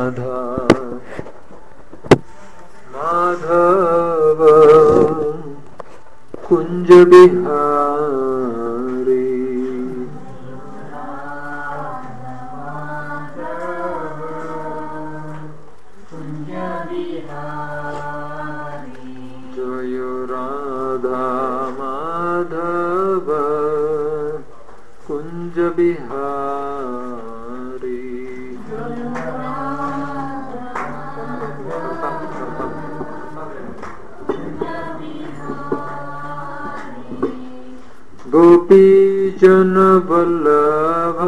राधा माधव कुञ्ज बिहारी जय राधा माधव कुञ्ज बिहारी गोपीजन वल्लभ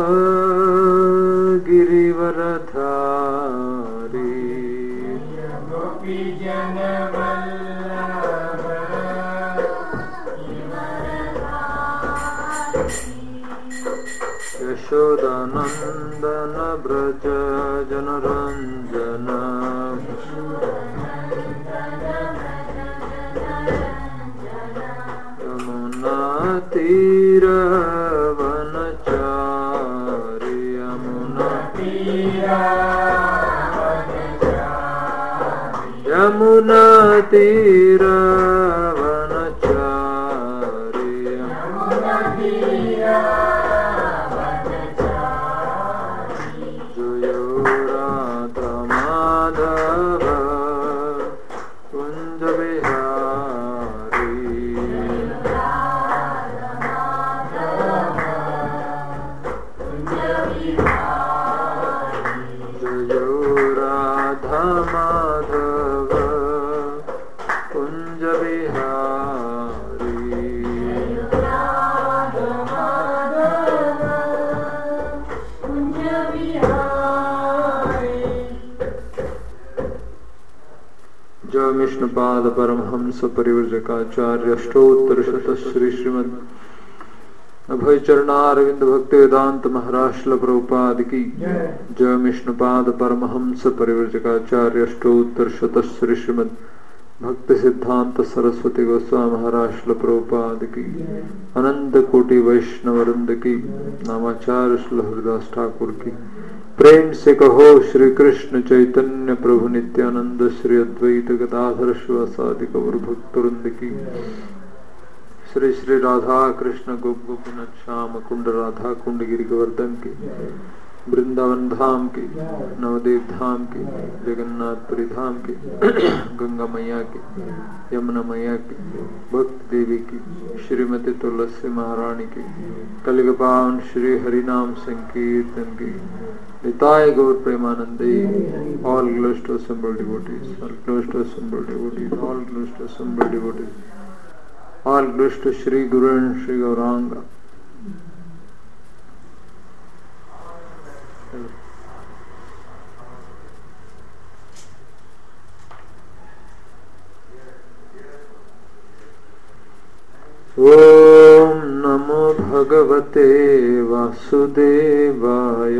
गिरिवरधारी यशोदानन्दन व्रज जनरञ्जन यमुनातीरवनचारि यमुना यमुना तीरवनचारि जयो राधा माधव कुञ्ज बिहारी जयो राधा माधव कुञ्ज बिहारी जय विष्णुपाद परमहंस परिवर्जकाचार्य अष्टोत्तर शत श्री श्रीमद अभय चरणारविंद भक्ति वेदांत महाराष्ट्र प्रभुपाद की जय विष्णुपाद परमहंस परिवर्जकाचार्य अष्टोत्तर शत श्री श्रीमद भक्ति सिद्धांत सरस्वती गोस्वामी महाराष्ट्र प्रभुपाद की अनंत कोटि वैष्णव वृंद की नामाचार्य श्री हरिदास ठाकुर की प्रेम से कहो श्री कृष्ण चैतन्य प्रभु नित्यानंद श्री अद्वैत गदाधर शिवासादि कौर भक्त वृंद की श्री श्री राधा कृष्ण गोप गोपीनाथ श्याम कुंड राधा कुंड गिरी गोवर्धन की वृंदावन धाम की नवदेव धाम की जगन्नाथपुरी धाम की गंगा मैया की यमुना मैया की भक्त देवी की श्रीमती तुलसी महारानी की कलिग पावन श्री हरिनाम संकीर्तन की निताय गौर प्रेमानंदे all glorious to assembled devotees all glorious to assembled devotees all glorious to assembled devotees all glorious to Shri Guru and Shri Gauranga ॐ नमो भगवते वासुदेवाय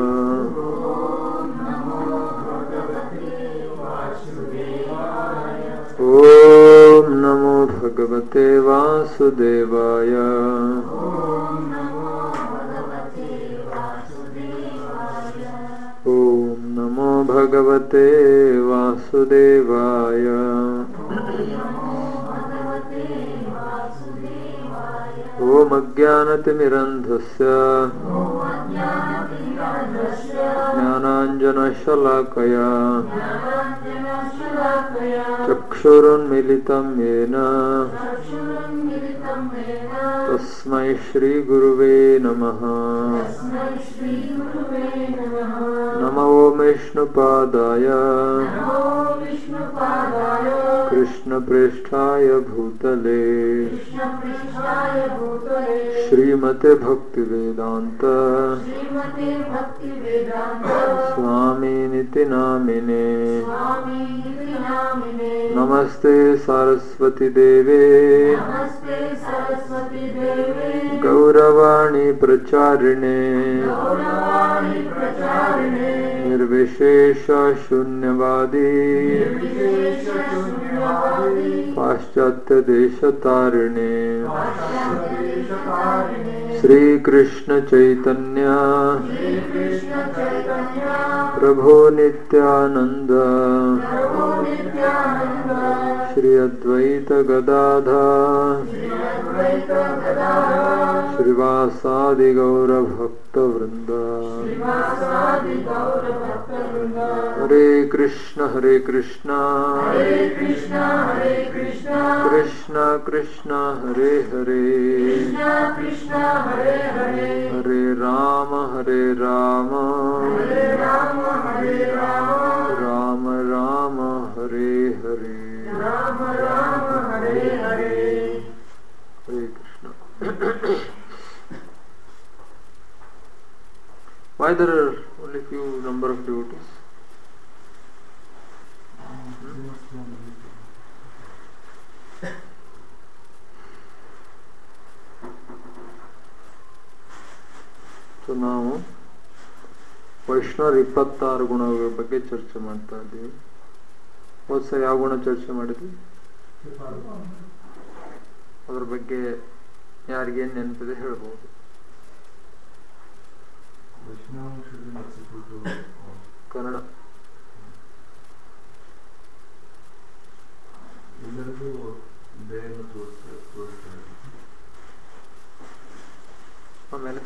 ॐ नमो भगवते वासुदेवाय ॐ नमो भगवते वासुदेवाय ॐ अज्ञानतिमिरन्धस्य ज्ञानाञ्जनशलाकया चक्षुरुन्मिलितं येन तस्मै श्रीगुरुवे नमः नमो विष्णुपादाय कृष्णप्रेष्ठाय भूतले श्रीमते भक्तिवेदान्त श्रीमते भक्ति वेदांत स्वामिनिति नामिने स्वामी इति नामिने नमस्ते सरस्वती देवे नमस्ते सरस्वती देवे गौरवाणी प्रचारिणे गौरवाणी प्रचारिणे निर्विशेष शून्यवादी विशेष शून्यवादी पाश्चात्य देश तारिणे पाश्चात्यदेशकारिणे श्रीकृष्ण चैतन्य श्री कृष्ण चैतन्य प्रभो नित्यानन्द प्रभु नित्यानंद श्री अद्वैत गदाधा श्री अद्वैत गदाधर श्रीवासादि गौरभक्तवृन्द श्रीवासादि गौर भक्तवृंद Hare Krishna Hare Krishna Hare Krishna Hare Krishna Krishna Krishna Hare Hare Krishna Krishna Hare Hare Hare Rama Hare Rama Hare Rama Hare Rama Rama Rama Hare Hare Rama Rama Hare Hare Hare Krishna Why there are only few number of devotees? So ನಾವು ವೈಷ್ಣವರ ಇಪ್ಪತ್ತಾರು ಗುಣಗಳ ಬಗ್ಗೆ ಚರ್ಚೆ ಮಾಡ್ತಾ ಇದ್ದೀವಿ ಹೋದ್ಸ ಯಾವ ಗುಣ ಚರ್ಚೆ ಮಾಡಿದ್ವಿ ಅದ್ರ ಬಗ್ಗೆ ಯಾರಿಗೇನು ನೆನಪಿದೆ ಹೇಳ್ಬೋದು ಕನ್ನಡ ಎಲ್ಲರಿಗೂ ದಯೆಯನ್ನು ತೋರಿಸ್ತಾ ತೋರಿಸ್ತಾರೆ ಆಮೇಲೆ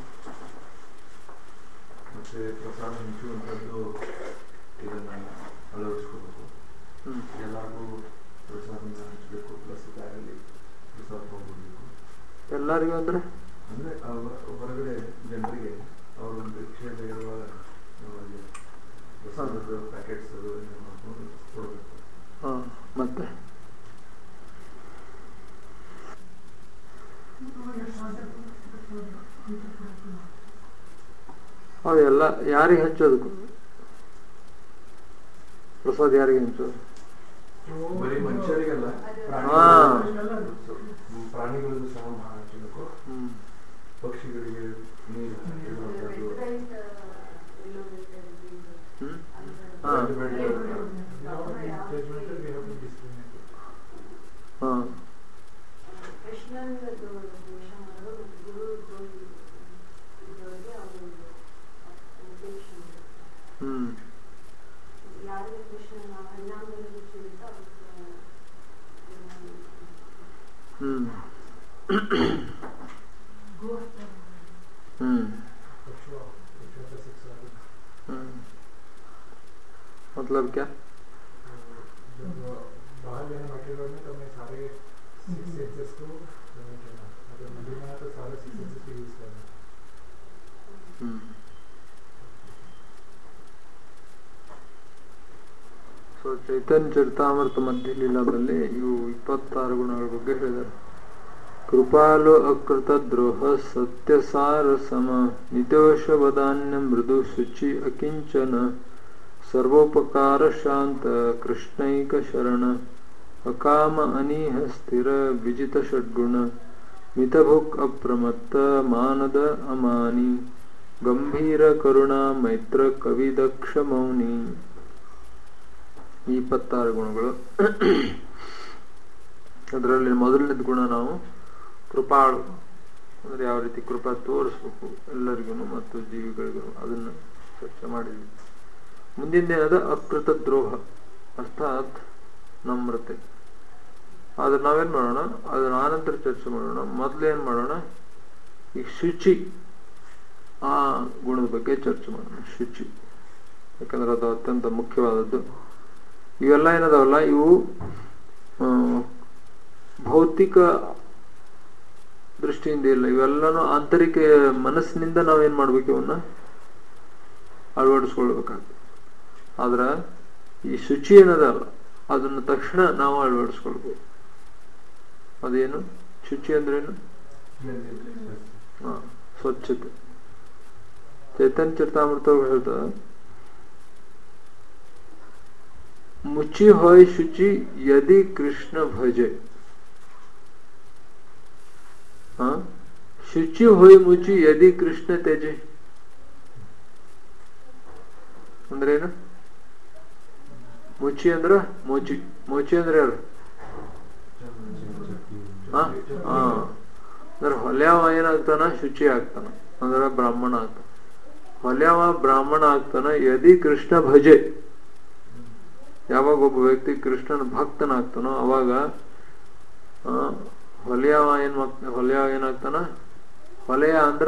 ಮತ್ತೆ ಪ್ರಸಾದ ಹಂಚುವಂಥದ್ದು ಇದನ್ನ ಅಳವಡಿಸ್ಕೋಬೇಕು ಹ್ಮ್ ಎಲ್ಲರಿಗೂ ಪ್ರಸಾದನ ಹಂಚಬೇಕು ಪ್ಲಸ್ ಬ್ಯಾಗಲ್ಲಿ ಪ್ರಸಾದ ಹೋಗ್ಬಿಡ್ಬೇಕು ಎಲ್ಲರಿಗೂ ಅಂದ್ರೆ ಅಂದ್ರೆ ಆ ಹೊ- ಹೊರಗಡೆ ಜನರಿಗೆ ಅವರು ಭಿಕ್ಷೆಯಲ್ಲಿ ಇರುವಾಗ ಅವರಿಗೆ ಪ್ರಸಾದದ ಪ್ಯಾಕೆಟ್ಸ್ ಅದು ಇದನ್ನ ಮಾಡ್ಕೊಂಡು ಕೊಡಬೇಕು ಹಾ ಮತ್ತೆ ಹೌದು ಎಲ್ಲ ಯಾರಿಗೆ ಹಂಚೋದು ಪ್ರಸಾದ ಯಾರಿಗೆ ಹಂಚೋದು ಬರೀ ಮನುಷ್ಯರಿಗಲ್ಲ ಹಾ. ಪ್ರಾಣಿಗಳಿಗೂ ಸಹ ಹಂಚಬೇಕು ಹ್ಮ್ ಪಕ್ಷಿಗಳಿಗೆ ನೀರು ಇರುವಂಥದ್ದು ಹ್ಮ್ ಹಾ ಬೆಡ್ ಬೆಡ್ ಹಾ ಕೃಷ್ಣನದು ದ್ವೇಷ ಮಾಡೋದು ಗುರು ದ್ರೋಹಿ ಇದ್ದವರಿಗೆ ಅವರು ಉಪದೇಶ ಮಾಡೋದು. ಹ್ಮ್ ಯಾರಿಗೆ ಕೃಷ್ಣನ ಹರಿನಾಮದಲ್ಲಿ ರುಚಿ ಇರುತ್ತೋ ಅವ್ರಿಗೆ ಹ್ಮ್ हम्म हम्म मतलब क्या बाहर लेने मटेरियल में तो मैं सारे सिक्स सेंसेस को नहीं करना अगर मंदिर में है तो सारे सिक्स सेंसेस को यूज करना ಹ್ಮ್ ಸೊ ಚೈತನ್ಯ ಚರಿತಾಮೃತ ಮಧ್ಯ ಲೀಲಾದಲ್ಲಿ ಇವು ಇಪ್ಪತ್ತಾರು ಗುಣಗಳ ಬಗ್ಗೆ ಹೇಳಿದ್ದಾರೆ ಕೃಪಾಲು ಅಕೃತ ದ್ರೋಹ ಸತ್ಯಸಾರ ಸಮ ನಿತೋಷ ವದಾನ್ಯ ಮೃದು ಶುಚಿ ಅಕಿಂಚನ ಸರ್ವೋಪಕಾರ ಶಾಂತ ಕೃಷ್ಣೈಕ ಶರಣ ಅಕಾಮ ಅನೀಹ ಸ್ಥಿರ ವಿಜಿತ ಷಡ್ಗುಣ ಮಿತಭುಕ್ ಅಪ್ರಮತ್ತ ಮಾನದ ಅಮಾನಿ ಗಂಭೀರ ಕರುಣಾ ಮೈತ್ರ ಕವಿ ದಕ್ಷ ಮೌನಿ ಈ ಇಪ್ಪತ್ತಾರು ಗುಣಗಳು ಅದರಲ್ಲಿ ಮೊದಲನೇದು ಗುಣ ನಾವು ಕೃಪಾಳು ಅಂದ್ರೆ ಯಾವ ರೀತಿ ಕೃಪಾ ತೋರಿಸ್ಬೇಕು ಎಲ್ಲರಿಗೂ ಮತ್ತು ಜೀವಿಗಳಿಗೂ ಅದನ್ನು ಚರ್ಚೆ ಮಾಡಿದ್ವಿ ಮುಂದಿನ ಅಕೃತ ದ್ರೋಹ ಅರ್ಥಾತ್ ನಮ್ರತೆ ಆದ್ರೆ ನಾವೇನ್ ಮಾಡೋಣ ಅದನ್ನ ಆನಂತರ ಚರ್ಚೆ ಮಾಡೋಣ ಮೊದ್ಲು ಏನ್ ಮಾಡೋಣ ಈ ಶುಚಿ ಆ ಗುಣದ ಬಗ್ಗೆ ಚರ್ಚೆ ಮಾಡೋಣ ಶುಚಿ ಯಾಕಂದ್ರೆ ಅದು ಅತ್ಯಂತ ಮುಖ್ಯವಾದದ್ದು ಇವೆಲ್ಲ ಏನದಾವಲ್ಲ ಇವು ಆ, ಭೌತಿಕ ದೃಷ್ಟಿಯಿಂದ ಇಲ್ಲ ಇವೆಲ್ಲನೂ ಆಂತರಿಕ ಮನಸ್ಸಿನಿಂದ ನಾವೇನ್ ಮಾಡ್ಬೇಕು ಇವನ್ನ ಅಳವಡಿಸ್ಕೊಳ್ಬೇಕಾಗ್ತದೆ ಆದ್ರ ಈ ಶುಚಿ ಏನದಲ್ಲ ಅದನ್ನ ತಕ್ಷಣ ನಾವು ಅಳವಡಿಸ್ಕೊಳ್ಬೇಕು ಅದೇನು ಶುಚಿ ಅಂದ್ರೇನು ಹಾ ಸ್ವಚ್ಛತೆ ಚೈತನ್ಯ ಚರಿತಾಮೃತ ಹೇಳ್ತದ ಮುಚ್ಚಿ ಹೊಯ್ ಶುಚಿ ಯದಿ ಕೃಷ್ಣ ಭಜೆ ಹಾ ಶುಚಿ ಹೊಯ್ ಮುಚ್ಚಿ ಯದಿ ಕೃಷ್ಣ ತ್ಯಜೆ ಅಂದ್ರೇನು ಮುಚ್ಚಿ ಅಂದ್ರ ಮೋಚಿ ಮೋಚಿ ಅಂದ್ರೆ ಯಾರು ಹಾ ಹಾ ಅಂದ್ರೆ ಹೊಲ್ಯಾವ ಏನಾಗ್ತಾನ ಶುಚಿ ಆಗ್ತಾನ ಅಂದ್ರೆ ಬ್ರಾಹ್ಮಣ ಆಗ್ತಾನ ಹೊಲ್ಯಾವ ಬ್ರಾಹ್ಮಣ ಆಗ್ತಾನ ಯದಿ ಕೃಷ್ಣ ಭಜೆ ಯಾವಾಗ ಒಬ್ಬ ವ್ಯಕ್ತಿ ಕೃಷ್ಣನ ಭಕ್ತನಾಗ್ತಾನೋ ಅವಾಗ ಆ, ಹೊಲೆಯವ ಏನ್ ಮಾಡ್- ಹೊಲೆಯವ ಏನಾಗ್ತಾನ ಹೊಲೆಯ ಅಂದ್ರ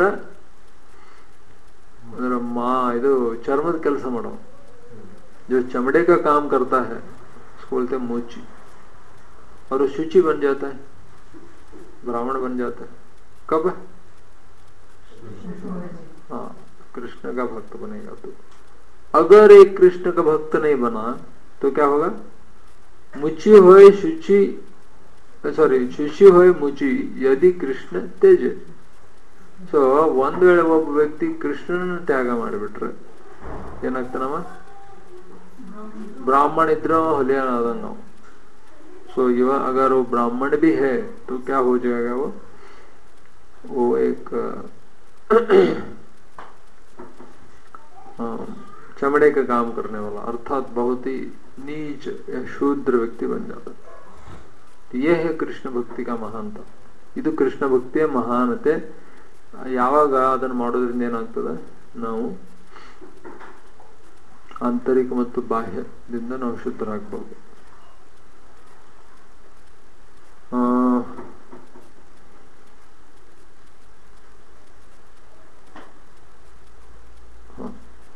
ಅಂದ್ರೆ ಮಾ ಇದು ಚರ್ಮದ ಕೆಲಸ ಮಾಡೋ जो चमड़े का काम करता है उसको बोलते हैं मोची और वो शुचि बन जाता है ब्राह्मण बन जाता है कब हाँ कृष्ण का भक्त बनेगा तो अगर एक कृष्ण का भक्त नहीं बना तो क्या होगा मुची होए शुचि ಸಾರಿ ಶುಚಿ ಹೋಯ್ ಮುಚಿ ಯದಿ ಕೃಷ್ಣ ತೇಜ ಸೊ ಒಂದ್ ವೇಳೆ ಒಬ್ಬ ವ್ಯಕ್ತಿ ಕೃಷ್ಣನ ತ್ಯಾಗ ಮಾಡಿಬಿಟ್ರೆ ಏನಾಗ್ತಾನವ ब्राह्मण इतना हलियान आदन हो सो ये अगर वो ब्राह्मण भी है तो क्या हो जाएगा वो वो एक अ, चमड़े का काम करने वाला अर्थात बहुत ही नीच या शूद्र व्यक्ति बन जाता है तो ये है कृष्ण भक्ति का महानता ಇದು ಕೃಷ್ಣ ಭಕ್ತಿಯ ಮಹಾನತೆ ಯಾವಾಗ ಅದನ್ನು ಮಾಡೋದ್ರಿಂದ ಏನಾಗ್ತದೆ ನಾವು ಆಂತರಿಕ ಮತ್ತು ಬಾಹ್ಯದಿಂದ ನಾವು ಶುದ್ಧರಾಗಬಹುದು ಆ, ಹ.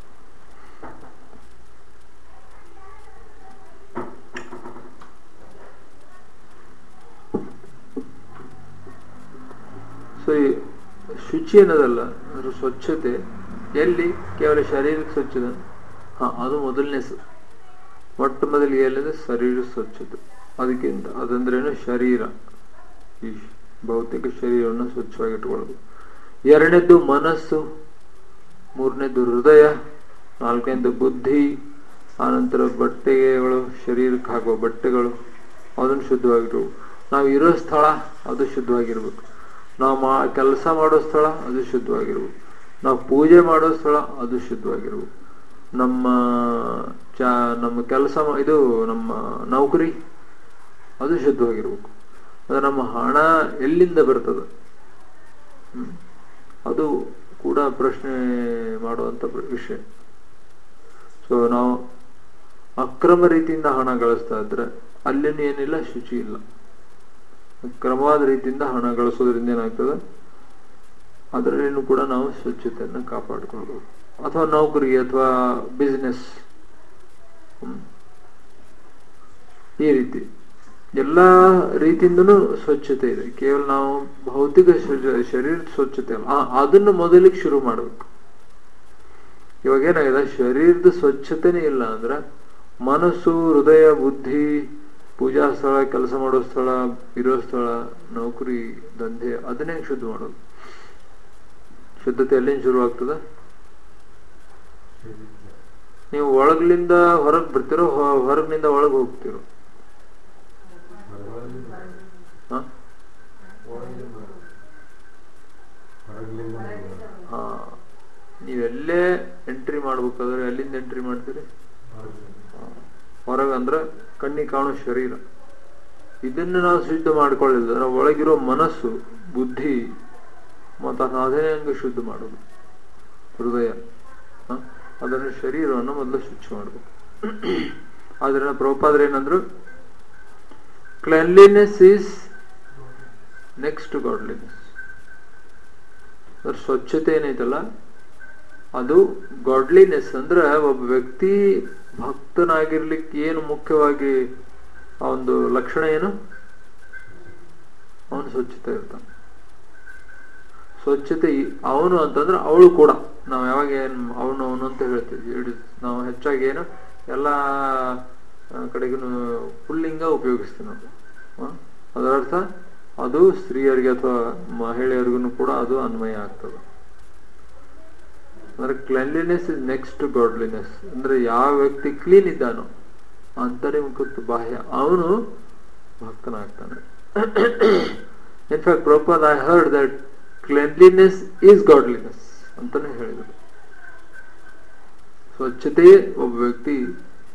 ಸೊ ಈ ಶುಚಿ ಅನ್ನೋದಲ್ಲ ಅದ್ರ ಸ್ವಚ್ಛತೆ ಎಲ್ಲಿ ಕೇವಲ ಶಾರೀರಿಕ ಸ್ವಚ್ಛತೆ ಹಾ ಅದು ಮೊದಲನೇ ಸ ಮೊಟ್ಟ ಮೊದಲಿಗೆ ಎಲ್ಲಿದೆ ಶರೀರ ಸ್ವಚ್ಛತೆ ಅದಕ್ಕಿಂತ ಅದಂದ್ರೇನು ಶರೀರ ಈ ಭೌತಿಕ ಶರೀರವನ್ನು ಸ್ವಚ್ಛವಾಗಿಟ್ಕೊಳ್ಳೋದು ಎರಡನೇದ್ದು ಮನಸ್ಸು ಮೂರನೇದು ಹೃದಯ ನಾಲ್ಕನೇದು ಬುದ್ಧಿ ಆನಂತರ ಬಟ್ಟೆಗಳು ಶರೀರಕ್ಕೆ ಹಾಕುವ ಬಟ್ಟೆಗಳು ಅದನ್ನು ಶುದ್ಧವಾಗಿರ್ಬೇಕು ನಾವು ಇರೋ ಸ್ಥಳ ಅದು ಶುದ್ಧವಾಗಿರ್ಬೇಕು ನಾವು ಮಾ ಕೆಲಸ ಮಾಡೋ ಸ್ಥಳ ಅದು ಶುದ್ಧವಾಗಿರ್ಬೇಕು ನಾವು ಪೂಜೆ ಮಾಡೋ ಸ್ಥಳ ಅದು ಶುದ್ಧವಾಗಿರ್ಬೇಕು ನಮ್ಮ ಚಾ ನಮ್ಮ ಕೆಲಸ ಇದು ನಮ್ಮ ನೌಕರಿ ಅದು ಶುದ್ಧವಾಗಿರ್ಬೇಕು ಅದು ನಮ್ಮ ಹಣ ಎಲ್ಲಿಂದ ಬರ್ತದೆ ಹ್ಮ್. ಅದು ಕೂಡ ಪ್ರಶ್ನೆ ಮಾಡುವಂತ ವಿಷಯ ಸೊ ನಾವು ಅಕ್ರಮ ರೀತಿಯಿಂದ ಹಣ ಗಳಿಸ್ತಾ ಇದ್ರೆ ಅಲ್ಲಿನೂ ಏನಿಲ್ಲ ಶುಚಿ ಇಲ್ಲ ಕ್ರಮವಾದ ರೀತಿಯಿಂದ ಹಣ ಗಳಿಸೋದ್ರಿಂದ ಏನಾಗ್ತದೆ ಅದರಲ್ಲಿನೂ ಕೂಡ ನಾವು ಸ್ವಚ್ಛತೆಯನ್ನು ಕಾಪಾಡಿಕೊಳ್ಬೇಕು ಅಥವಾ ನೌಕರಿ ಅಥವಾ ಬಿಸ್ನೆಸ್ ಈ ರೀತಿ ಎಲ್ಲ ರೀತಿಯಿಂದನೂ ಸ್ವಚ್ಛತೆ ಇದೆ ಕೇವಲ ನಾವು ಭೌತಿಕ ಶರೀರ- ಶರೀರದ ಸ್ವಚ್ಛತೆ ಅಲ್ಲ ಆ, ಅದನ್ನು ಮೊದಲಿಗೆ ಶುರು ಮಾಡಬೇಕು ಇವಾಗ ಏನಾಗಿದೆ ಶರೀರದ ಸ್ವಚ್ಛತೆನೇ ಇಲ್ಲ ಅಂದ್ರೆ ಮನಸ್ಸು ಹೃದಯ ಬುದ್ಧಿ ಪೂಜಾ ಸ್ಥಳ ಕೆಲಸ ಮಾಡೋ ಸ್ಥಳ ಇರೋ ಸ್ಥಳ ನೌಕರಿ ದಂಧೆ ಅದನ್ನೇ ಶುದ್ಧ ಮಾಡೋದು ಶುದ್ಧತೆ ಎಲ್ಲಿಂದ ಶುರು ಆಗ್ತದ ನೀವು ಒಳಗ್ಲಿಂದ ಹೊರಗ್ ಬರ್ತಿರೋ ಹೊ- ಹೊರಗಿನಿಂದ ಒಳಗ್ ಹೋಗ್ತಿರೋ ಹ? ಹಾ ನೀವೆಲ್ಲೇ ಎಂಟ್ರಿ ಮಾಡ್ಬೇಕಾದ್ರೆ ಎಲ್ಲಿಂದ ಎಂಟ್ರಿ ಮಾಡ್ತೀರಿ ಹೊರಗೆ ಅಂದ್ರೆ ಕಣ್ಣಿಗೆ ಕಾಣೋ ಶರೀರ ಇದನ್ನು ನಾವು ಶುದ್ಧ ಮಾಡ್ಕೊಳ್ಳಿಲ್ಲ ಅಂದ್ರೆ ಒಳಗಿರೋ ಮನಸ್ಸು ಬುದ್ಧಿ ಮತ್ತು ಅದನ್ನೇ ಹಂಗೆ ಶುದ್ಧ ಮಾಡೋದು ಹೃದಯ ಹ? ಅದನ್ನು ಶರೀರವನ್ನು ಮೊದಲು ಶುಚಿ ಮಾಡಬೇಕು ಆದ್ರೆ ಪ್ರಭುಪಾದ್ರೆ ಏನಂದ್ರು ಕ್ಲೆನ್ಲಿನೆಸ್ ಈಸ್ ನೆಕ್ಸ್ಟ್ ಗಾಡ್ಲಿನೆಸ್ ಅದ್ರ ಸ್ವಚ್ಛತೆ ಏನೈತಲ್ಲ ಅದು ಗಾಡ್ಲಿನೆಸ್ ಅಂದ್ರೆ ಒಬ್ಬ ವ್ಯಕ್ತಿ ಭಕ್ತನಾಗಿರ್ಲಿಕ್ಕೆ ಏನು ಮುಖ್ಯವಾಗಿ ಆ ಒಂದು ಲಕ್ಷಣ ಏನು ಅವನು ಸ್ವಚ್ಛತೆ ಇರ್ತಾನೆ ಸ್ವಚ್ಛತೆ ಇ- ಅವನು ಅಂತಂದ್ರೆ ಅವಳು ಕೂಡ ನಾವು ಯಾವಾಗ ಏನ್ ಅವನು ಅವನು ಅಂತ ಹೇಳ್ತೀವಿ ಇಡೀ ನಾವು ಹೆಚ್ಚಾಗಿ ಏನು ಎಲ್ಲ ಕಡೆಗೂ ಪುಲ್ಲಿಂಗ ಉಪಯೋಗಿಸ್ತೀವಿ ನಾವು ಹ? ಅದರ ಅರ್ಥ ಅದು ಸ್ತ್ರೀಯರಿಗೆ ಅಥವಾ ಮಹಿಳೆಯರಿಗೂ ಕೂಡ ಅದು ಅನ್ವಯ ಆಗ್ತದೆ ಅಂದ್ರೆ ಕ್ಲೆನ್ಲಿನೆಸ್ ಇಸ್ ನೆಕ್ಸ್ಟ್ ಗಾಡ್ಲಿನೆಸ್ ಅಂದ್ರೆ ಯಾವ ವ್ಯಕ್ತಿ ಕ್ಲೀನ್ ಇದ್ದಾನೋ ಅಂತರಿಮುಖತ್ತು ಬಾಹ್ಯ ಅವನು ಭಕ್ತನಾಗ್ತಾನೆ in fact proper I heard that cleanliness is godliness ಅಂತಾನೆ ಹೇಳಿದರು ಸ್ವಚ್ಛತೆಯೇ ಒಬ್ಬ ವ್ಯಕ್ತಿ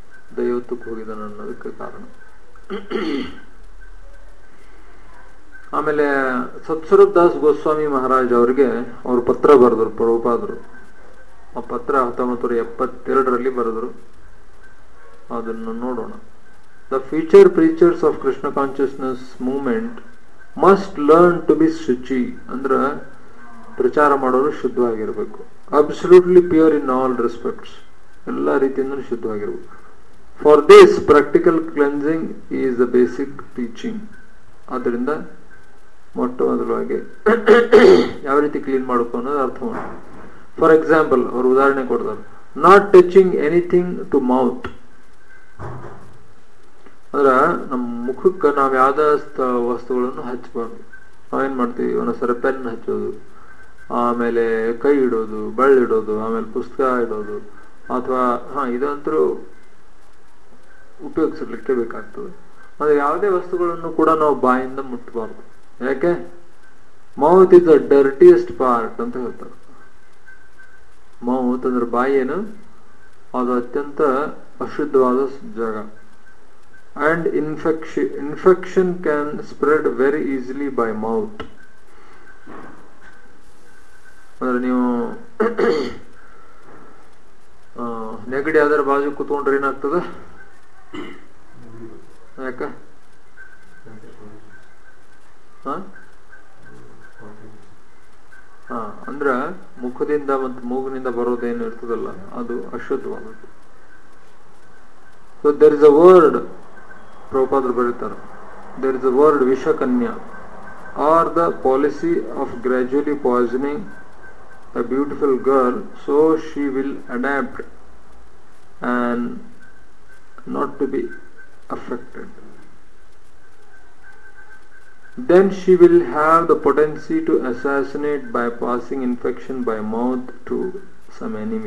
ದೈವತ್ವಕ್ಕೆ ಹೋಗಿದ್ದಾನೆ ಅನ್ನೋದಕ್ಕೆ ಕಾರಣ ಆಮೇಲೆ ಸತ್ಸ್ವರೂಪ್ ದಾಸ್ ಗೋಸ್ವಾಮಿ ಮಹಾರಾಜ್ ಅವರಿಗೆ ಅವರು ಪತ್ರ ಬರೆದ್ರು ಪ್ರಭುಪಾದರು ಆ ಪತ್ರ ಹತ್ತೊಂಬತ್ತು ನೂರ ಎಪ್ಪತ್ತೆರಡರಲ್ಲಿ ಬರೆದ್ರು ಅದನ್ನು ನೋಡೋಣ the future preachers of Krishna consciousness movement must learn to be ಶುಚಿ ಅಂದ್ರ ಪ್ರಚಾರ ಮಾಡೋರು ಶುದ್ಧವಾಗಿರ್ಬೇಕು absolutely pure in all respects ಎಲ್ಲ ರೀತಿಯಿಂದ ಶುದ್ಧವಾಗಿರ್ಬೇಕು for this practical cleansing is the basic teaching ಆದ್ದರಿಂದ ಮೊಟ್ಟ ಮೊದಲವಾಗಿ ಯಾವ ರೀತಿ ಕ್ಲೀನ್ ಮಾಡಬೇಕು ಅನ್ನೋದು ಅರ್ಥ ಮಾಡಿ ಫಾರ್ ಎಕ್ಸಾಂಪಲ್ ಅವರು ಉದಾಹರಣೆ ಕೊಡ್ತಾರೆ not touching anything to mouth ಅಂದ್ರ ನಮ್ಮ ಮುಖಕ್ಕೆ ನಾವ್ ಯಾವ್ದ ವಸ್ತುಗಳನ್ನು ಹಚ್ಚಬಾರ್ದು ನಾವೇನ್ ಮಾಡ್ತೀವಿ ಒಂದೊಂದ್ಸರಿ ಪೆನ್ ಹಚ್ಚೋದು ಆಮೇಲೆ ಕೈ ಇಡೋದು ಬಳ್ಳಿಡೋದು ಆಮೇಲೆ ಪುಸ್ತಕ ಇಡೋದು ಅಥವಾ ಹಾ ಇದಂತರೂ ಉಪಯೋಗಿಸಲಿಕ್ಕೆ ಬೇಕಾಗ್ತದೆ ಅಂದ್ರೆ ಯಾವುದೇ ವಸ್ತುಗಳನ್ನು ಕೂಡ ನಾವು ಬಾಯಿಂದ ಮುಟ್ಟಬಾರ್ದು ಯಾಕೆ mouth is the dirtiest part ಅಂತ ಹೇಳ್ತಾರೆ ಮೌತ್ ಅಂದ್ರೆ ಬಾಯಿ ಏನು ಅದು ಅತ್ಯಂತ ಅಶುದ್ಧವಾದ ಜಾಗ and infection infection can spread very easily by mouth ಅಂದ್ರೆ ನೀವು ಆ, ನೆಗಡಿ ಅದರ ಬಾಜು ಕುತ್ಕೊಂಡ್ರೆ ಏನಾಗ್ತದ ಯಾಕ ಹಾ ಹಾ ಅಂದ್ರ ಮುಖದಿಂದ ಮತ್ತು ಮೂಗಿನಿಂದ ಬರೋದೇನು ಇರ್ತದಲ್ಲ ಅದು ಅಶುದ್ಧವಾದದ್ದು so there is a word ಪ್ರಭುಪಾದರು ಬರೀತಾರೆ ದರ್ ಇಸ್ ಅ ವರ್ಡ್ ವಿಷಕನ್ಯಾ are the policy of gradually poisoning a beautiful girl so she will adapt and not to be affected then she will have the potency to assassinate by passing infection by mouth to some enemy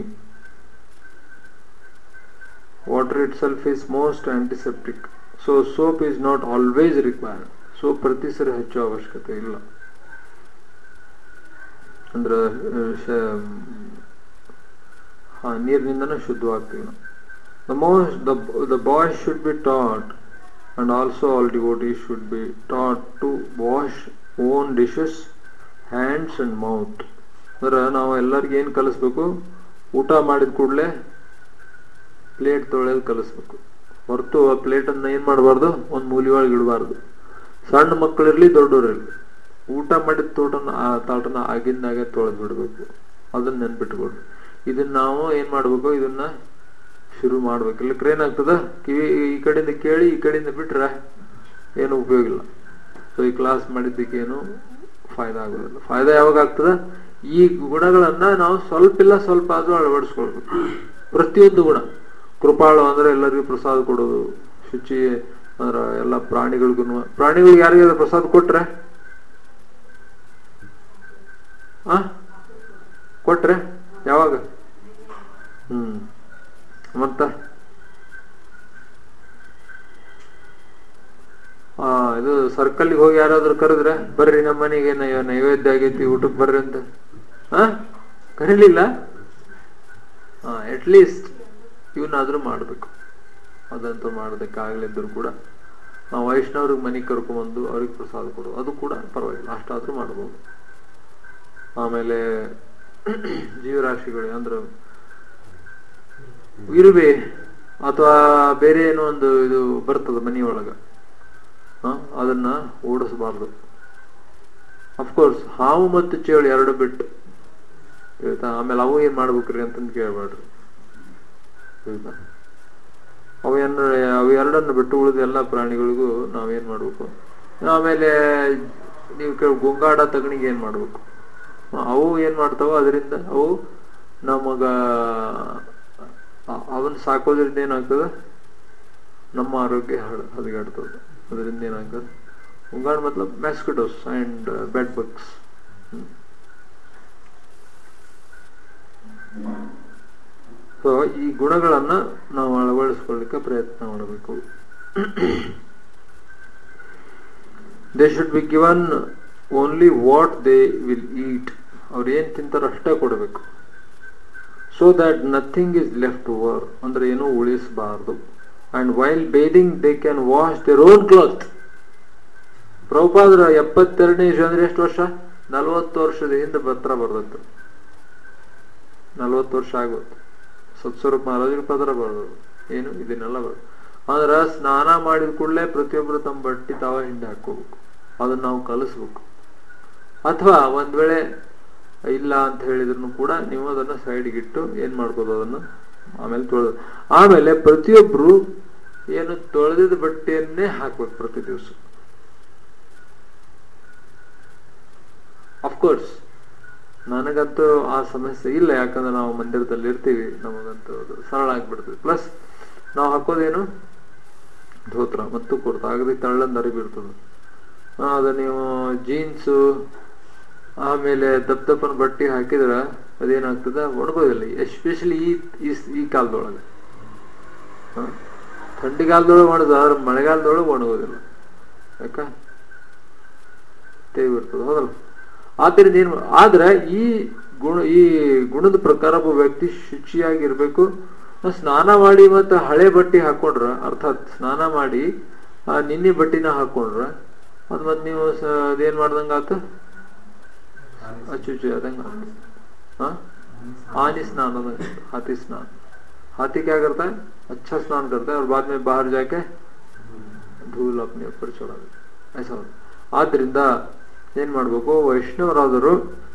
water itself is most antiseptic so soap is not always required soap ಪ್ರತಿ ಸರಿ ಹಚ್ಚೋ ಅವಶ್ಯಕತೆ ಇಲ್ಲ ಅಂದ್ರೆ ಆ, ಶ- ಹಾ ನೀರಿನಿಂದನೇ ಶುದ್ಧವಾಗ್ತೀವಿ ನಾವು the most the the boy should be taught and also all devotees should be taught to wash own dishes hands and mouth ಅಂದ್ರೆ ನಾವು ಎಲ್ಲರಿಗೂ ಏನು ಕಲಿಸ್ಬೇಕು ಊಟ ಮಾಡಿದ ಕೂಡಲೇ ಪ್ಲೇಟ್ ತೊಳೆಯೋದು ಕಲಿಸ್ಬೇಕು ಹೊರತು ಆ ಪ್ಲೇಟನ್ನು ಏನು ಮಾಡಬಾರ್ದು ಒಂದು ಮೂಲಿ ಒಳಗೆ ಇಡಬಾರ್ದು ಸಣ್ಣ ಮಕ್ಕಳಿರಲಿ ದೊಡ್ಡವರಿರಲಿ ಊಟ ಮಾಡಿದ ತೋಟನ ಆ ತಾಟನ ಆಗಿಂದಾಗೆ ತೊಳೆದು ಬಿಡಬೇಕು ಅದನ್ನ ನೆನ್ಪಿಟ್ಕೊಡ್ರಿ ಇದನ್ನ ನಾವು ಏನ್ ಮಾಡ್ಬೇಕು ಇದನ್ನ ಶುರು ಮಾಡ್ಬೇಕು ಇಲ್ಲಕ್ರೆ ಏನಾಗ್ತದ ಕಿವಿ ಈ ಕಡೆಯಿಂದ ಕೇಳಿ ಈ ಕಡೆಯಿಂದ ಬಿಟ್ರೆ ಏನು ಉಪಯೋಗ ಇಲ್ಲ ಸೊ ಈ ಕ್ಲಾಸ್ ಮಾಡಿದ್ದಕ್ಕೆ ಏನು ಫಾಯ್ದಾ ಆಗೋದಿಲ್ಲ ಫಾಯ್ದಾ ಯಾವಾಗ ಆಗ್ತದ ಈ ಗುಣಗಳನ್ನ ನಾವು ಸ್ವಲ್ಪ ಇಲ್ಲ ಸ್ವಲ್ಪ ಆದ್ರೂ ಅಳವಡಿಸ್ಕೊಳ್ಬೇಕು ಪ್ರತಿಯೊಂದು ಗುಣ ಕೃಪಾಳು ಅಂದ್ರೆ ಎಲ್ಲರಿಗೂ ಪ್ರಸಾದ ಕೊಡೋದು ಶುಚಿ ಅಂದ್ರ ಎಲ್ಲ ಪ್ರಾಣಿಗಳಿಗೂ ಪ್ರಾಣಿಗಳಿಗೆ ಯಾರಿಗಾದ್ರೂ ಪ್ರಸಾದ ಕೊಟ್ರೆ ಆ ಕೊಟ್ರೆ ಯಾವಾಗ ಹ್ಮ್ ಮತ್ತ ಆ ಇದು ಸರ್ಕಲ್ಗೆ ಹೋಗಿ ಯಾರಾದ್ರೂ ಕರೆದ್ರೆ ಬರ್ರಿ ನಮ್ಮ ಮನೆಗೆ ನೈ- ನೈವೇದ್ಯ ಆಗೈತಿ ಊಟಕ್ಕೆ ಬರ್ರಿ ಅಂತ ಆ ಕರೀಲಿಲ್ಲ ಹಾ ಅಟ್ ಲೀಸ್ಟ್ ಇವನಾದ್ರೂ ಮಾಡ್ಬೇಕು ಅದಂತೂ ಮಾಡೋದಕ್ಕಾಗ್ಲಿದ್ರು ಕೂಡ ನಾವು ವೈಷ್ಣವ್ರಿಗೆ ಮನೆಗೆ ಕರ್ಕೊಂಬಂದು ಅವ್ರಿಗೆ ಪ್ರಸಾದ ಕೊಡು ಅದು ಕೂಡ ಪರವಾಗಿಲ್ಲ ಅಷ್ಟಾದ್ರೂ ಮಾಡ್ಬೋದು ಆಮೇಲೆ ಜೀವರಾಶಿಗಳು ಅಂದ್ರೆ ಇರುವೆ ಅಥವಾ ಬೇರೆ ಏನೋ ಒಂದು ಇದು ಬರ್ತದ ಮನೆಯೊಳಗ ಹ? ಅದನ್ನ ಓಡಿಸಬಾರ್ದು ಅಫ್ಕೋರ್ಸ್ ಹಾವು ಮತ್ತು ಚೇಳು ಎರಡು ಬಿಟ್ಟು ಆಯ್ತಾ ಆಮೇಲೆ ಅವು ಏನ್ ಮಾಡ್ಬೇಕ್ರಿ ಅಂತಂದು ಕೇಳ್ಬೇಡ್ರಿ ಆಯ್ತಾ ಅವು ಏನು ಅವು ಎರಡನ್ನು ಬಿಟ್ಟು ಉಳಿದ ಎಲ್ಲ ಪ್ರಾಣಿಗಳಿಗೂ ನಾವೇನ್ ಮಾಡ್ಬೇಕು ಆಮೇಲೆ ನೀವು ಕೇಳ ಗುಂಗಾಡ ತಗಣಿಗೆ ಏನ್ ಮಾಡ್ಬೇಕು ಅವು ಏನ್ ಮಾಡ್ತಾವ ಅದರಿಂದ ಅವು ನಮಗ ಅವನ್ ಸಾಕೋದ್ರಿಂದ ಏನಾಗ್ತದ ನಮ್ಮ ಆರೋಗ್ಯ ಹದ- ಹದಗೆಡ್ತದೆ ಅದರಿಂದ ಏನಾಗ್ತದೆ ಉಂಗಾಡ್ ಮತ್ಲಬ್ mosquitoes and bed bugs so ಈ ಗುಣಗಳನ್ನ ನಾವು ಅಳವಡಿಸ್ಕೊಳ್ಳಿಕ್ಕೆ ಪ್ರಯತ್ನ ಮಾಡಬೇಕು they should be given only what they will eat ಅವ್ರು ಏನ್ ತಿಂತಾರ ಅಷ್ಟೇ ಕೊಡಬೇಕು so that nothing is left over ಅಂದ್ರೆ ಏನೂ ಉಳಿಸಬಾರದು and while bathing they can wash their own cloth ಪ್ರಭುಪಾದ್ರ ಎಪ್ಪತ್ತೆರಡನೇ ಇಸ್ವಿ ಅಂದ್ರೆ ಎಷ್ಟು ವರ್ಷ ನಲವತ್ತು ವರ್ಷದ ಹಿಂದೆ ಪತ್ರ ಬರ್ದತ್ತು ನಲವತ್ತು ವರ್ಷ ಆಗುತ್ತೆ ಸತ್ಸ್ವರೂಪ ಮಹಾರಾಜರು ಪತ್ರ ಬರ್ದದು ಏನು ಇದನ್ನೆಲ್ಲ ಬರ್ ಅಂದ್ರ ಸ್ನಾನ ಮಾಡಿದ ಕೂಡಲೇ ಪ್ರತಿಯೊಬ್ಬರು ತಮ್ಮ ಬಟ್ಟಿ ತಾವ ಹಿಂದೆ ಹಾಕೋಬೇಕು ಅದನ್ನ ನಾವು ಕಲಿಸ್ಬೇಕು ಅಥವಾ ಒಂದ್ ವೇಳೆ ಇಲ್ಲ ಅಂತ ಹೇಳಿದ್ರು ಕೂಡ ನೀವು ಅದನ್ನ ಸೈಡ್ಗೆ ಇಟ್ಟು ಏನ್ ಮಾಡ್ಬೋದು ಅದನ್ನ ಆಮೇಲೆ ತೊಳೆದು ಆಮೇಲೆ ಪ್ರತಿಯೊಬ್ರು ಏನು ತೊಳೆದಿದ ಬಟ್ಟೆಯನ್ನೇ ಹಾಕ್ಬೇಕು ಪ್ರತಿ ದಿವಸ ಅಫ್ಕೋರ್ಸ್ ನನಗಂತೂ ಆ ಸಮಸ್ಯೆ ಇಲ್ಲ ಯಾಕಂದ್ರೆ ನಾವು ಮಂದಿರದಲ್ಲಿ ಇರ್ತೀವಿ ನಮಗಂತೂ ಅದು ಸರಳ ಆಗ್ಬಿಡ್ತದೆ ಪ್ಲಸ್ ನಾವು ಹಾಕೋದೇನು ಧೋತ್ರ ಮತ್ತು ಕುರ್ತ ಆಗದೆ ತಳ್ಳಂದ ಅರಿಬಿರ್ತದೆ ಅದು ನೀವು ಜೀನ್ಸು ಆಮೇಲೆ ದಪ್ಪ ದಪ್ಪನ ಬಟ್ಟೆ ಹಾಕಿದ್ರ ಅದೇನಾಗ್ತದ ಒಣಗೋದಿಲ್ಲ ಎಸ್ಪೆಷಲಿ ಈ ಈ- ಈ ಕಾಲದೊಳಗೆ ಹ? ಥಂಡಿಗಾಲದೊಳಗೆ ಒಣದ ಆದ್ರೆ ಮಳೆಗಾಲದೊಳಗೆ ಒಣಗೋದಿಲ್ಲ ಯಾಕ ತೇವ್ ಇರ್ತದೆ ಹೌದಲ್ಲ ಆದ್ದರಿಂದ ಏನು ಆದ್ರೆ ಈ ಗುಣ ಈ ಗುಣದ ಪ್ರಕಾರ ಒಬ್ಬ ವ್ಯಕ್ತಿ ಶುಚಿಯಾಗಿರ್ಬೇಕು ಸ್ನಾನ ಮಾಡಿ ಮತ್ತೆ ಹಳೆ ಬಟ್ಟೆ ಹಾಕೊಂಡ್ರ ಅರ್ಥಾತ್ ಸ್ನಾನ ಮಾಡಿ ಆ ನಿನ್ನೆ ಬಟ್ಟಿನ ಹಾಕೊಂಡ್ರ ಅದ್ ಮತ್ ನೀವು ಸ- ಅದೇನ್ ಮಾಡ್ದಂಗ ಆತ ಅಚ್ಚುಚ್ಚು ಅದಂಗ हाँ आनी स्नान होता है, हाथी स्नान हाथी क्या करता है अच्छा स्नान करता है और बाद में बाहर जाके धूल अपने ऊपर छोड़ा देता है ऐसा होता है। ಆದ್ರಿಂದ ಏನ್ ಮಾಡ್ಬೇಕು ವೈಷ್ಣವರಾದರು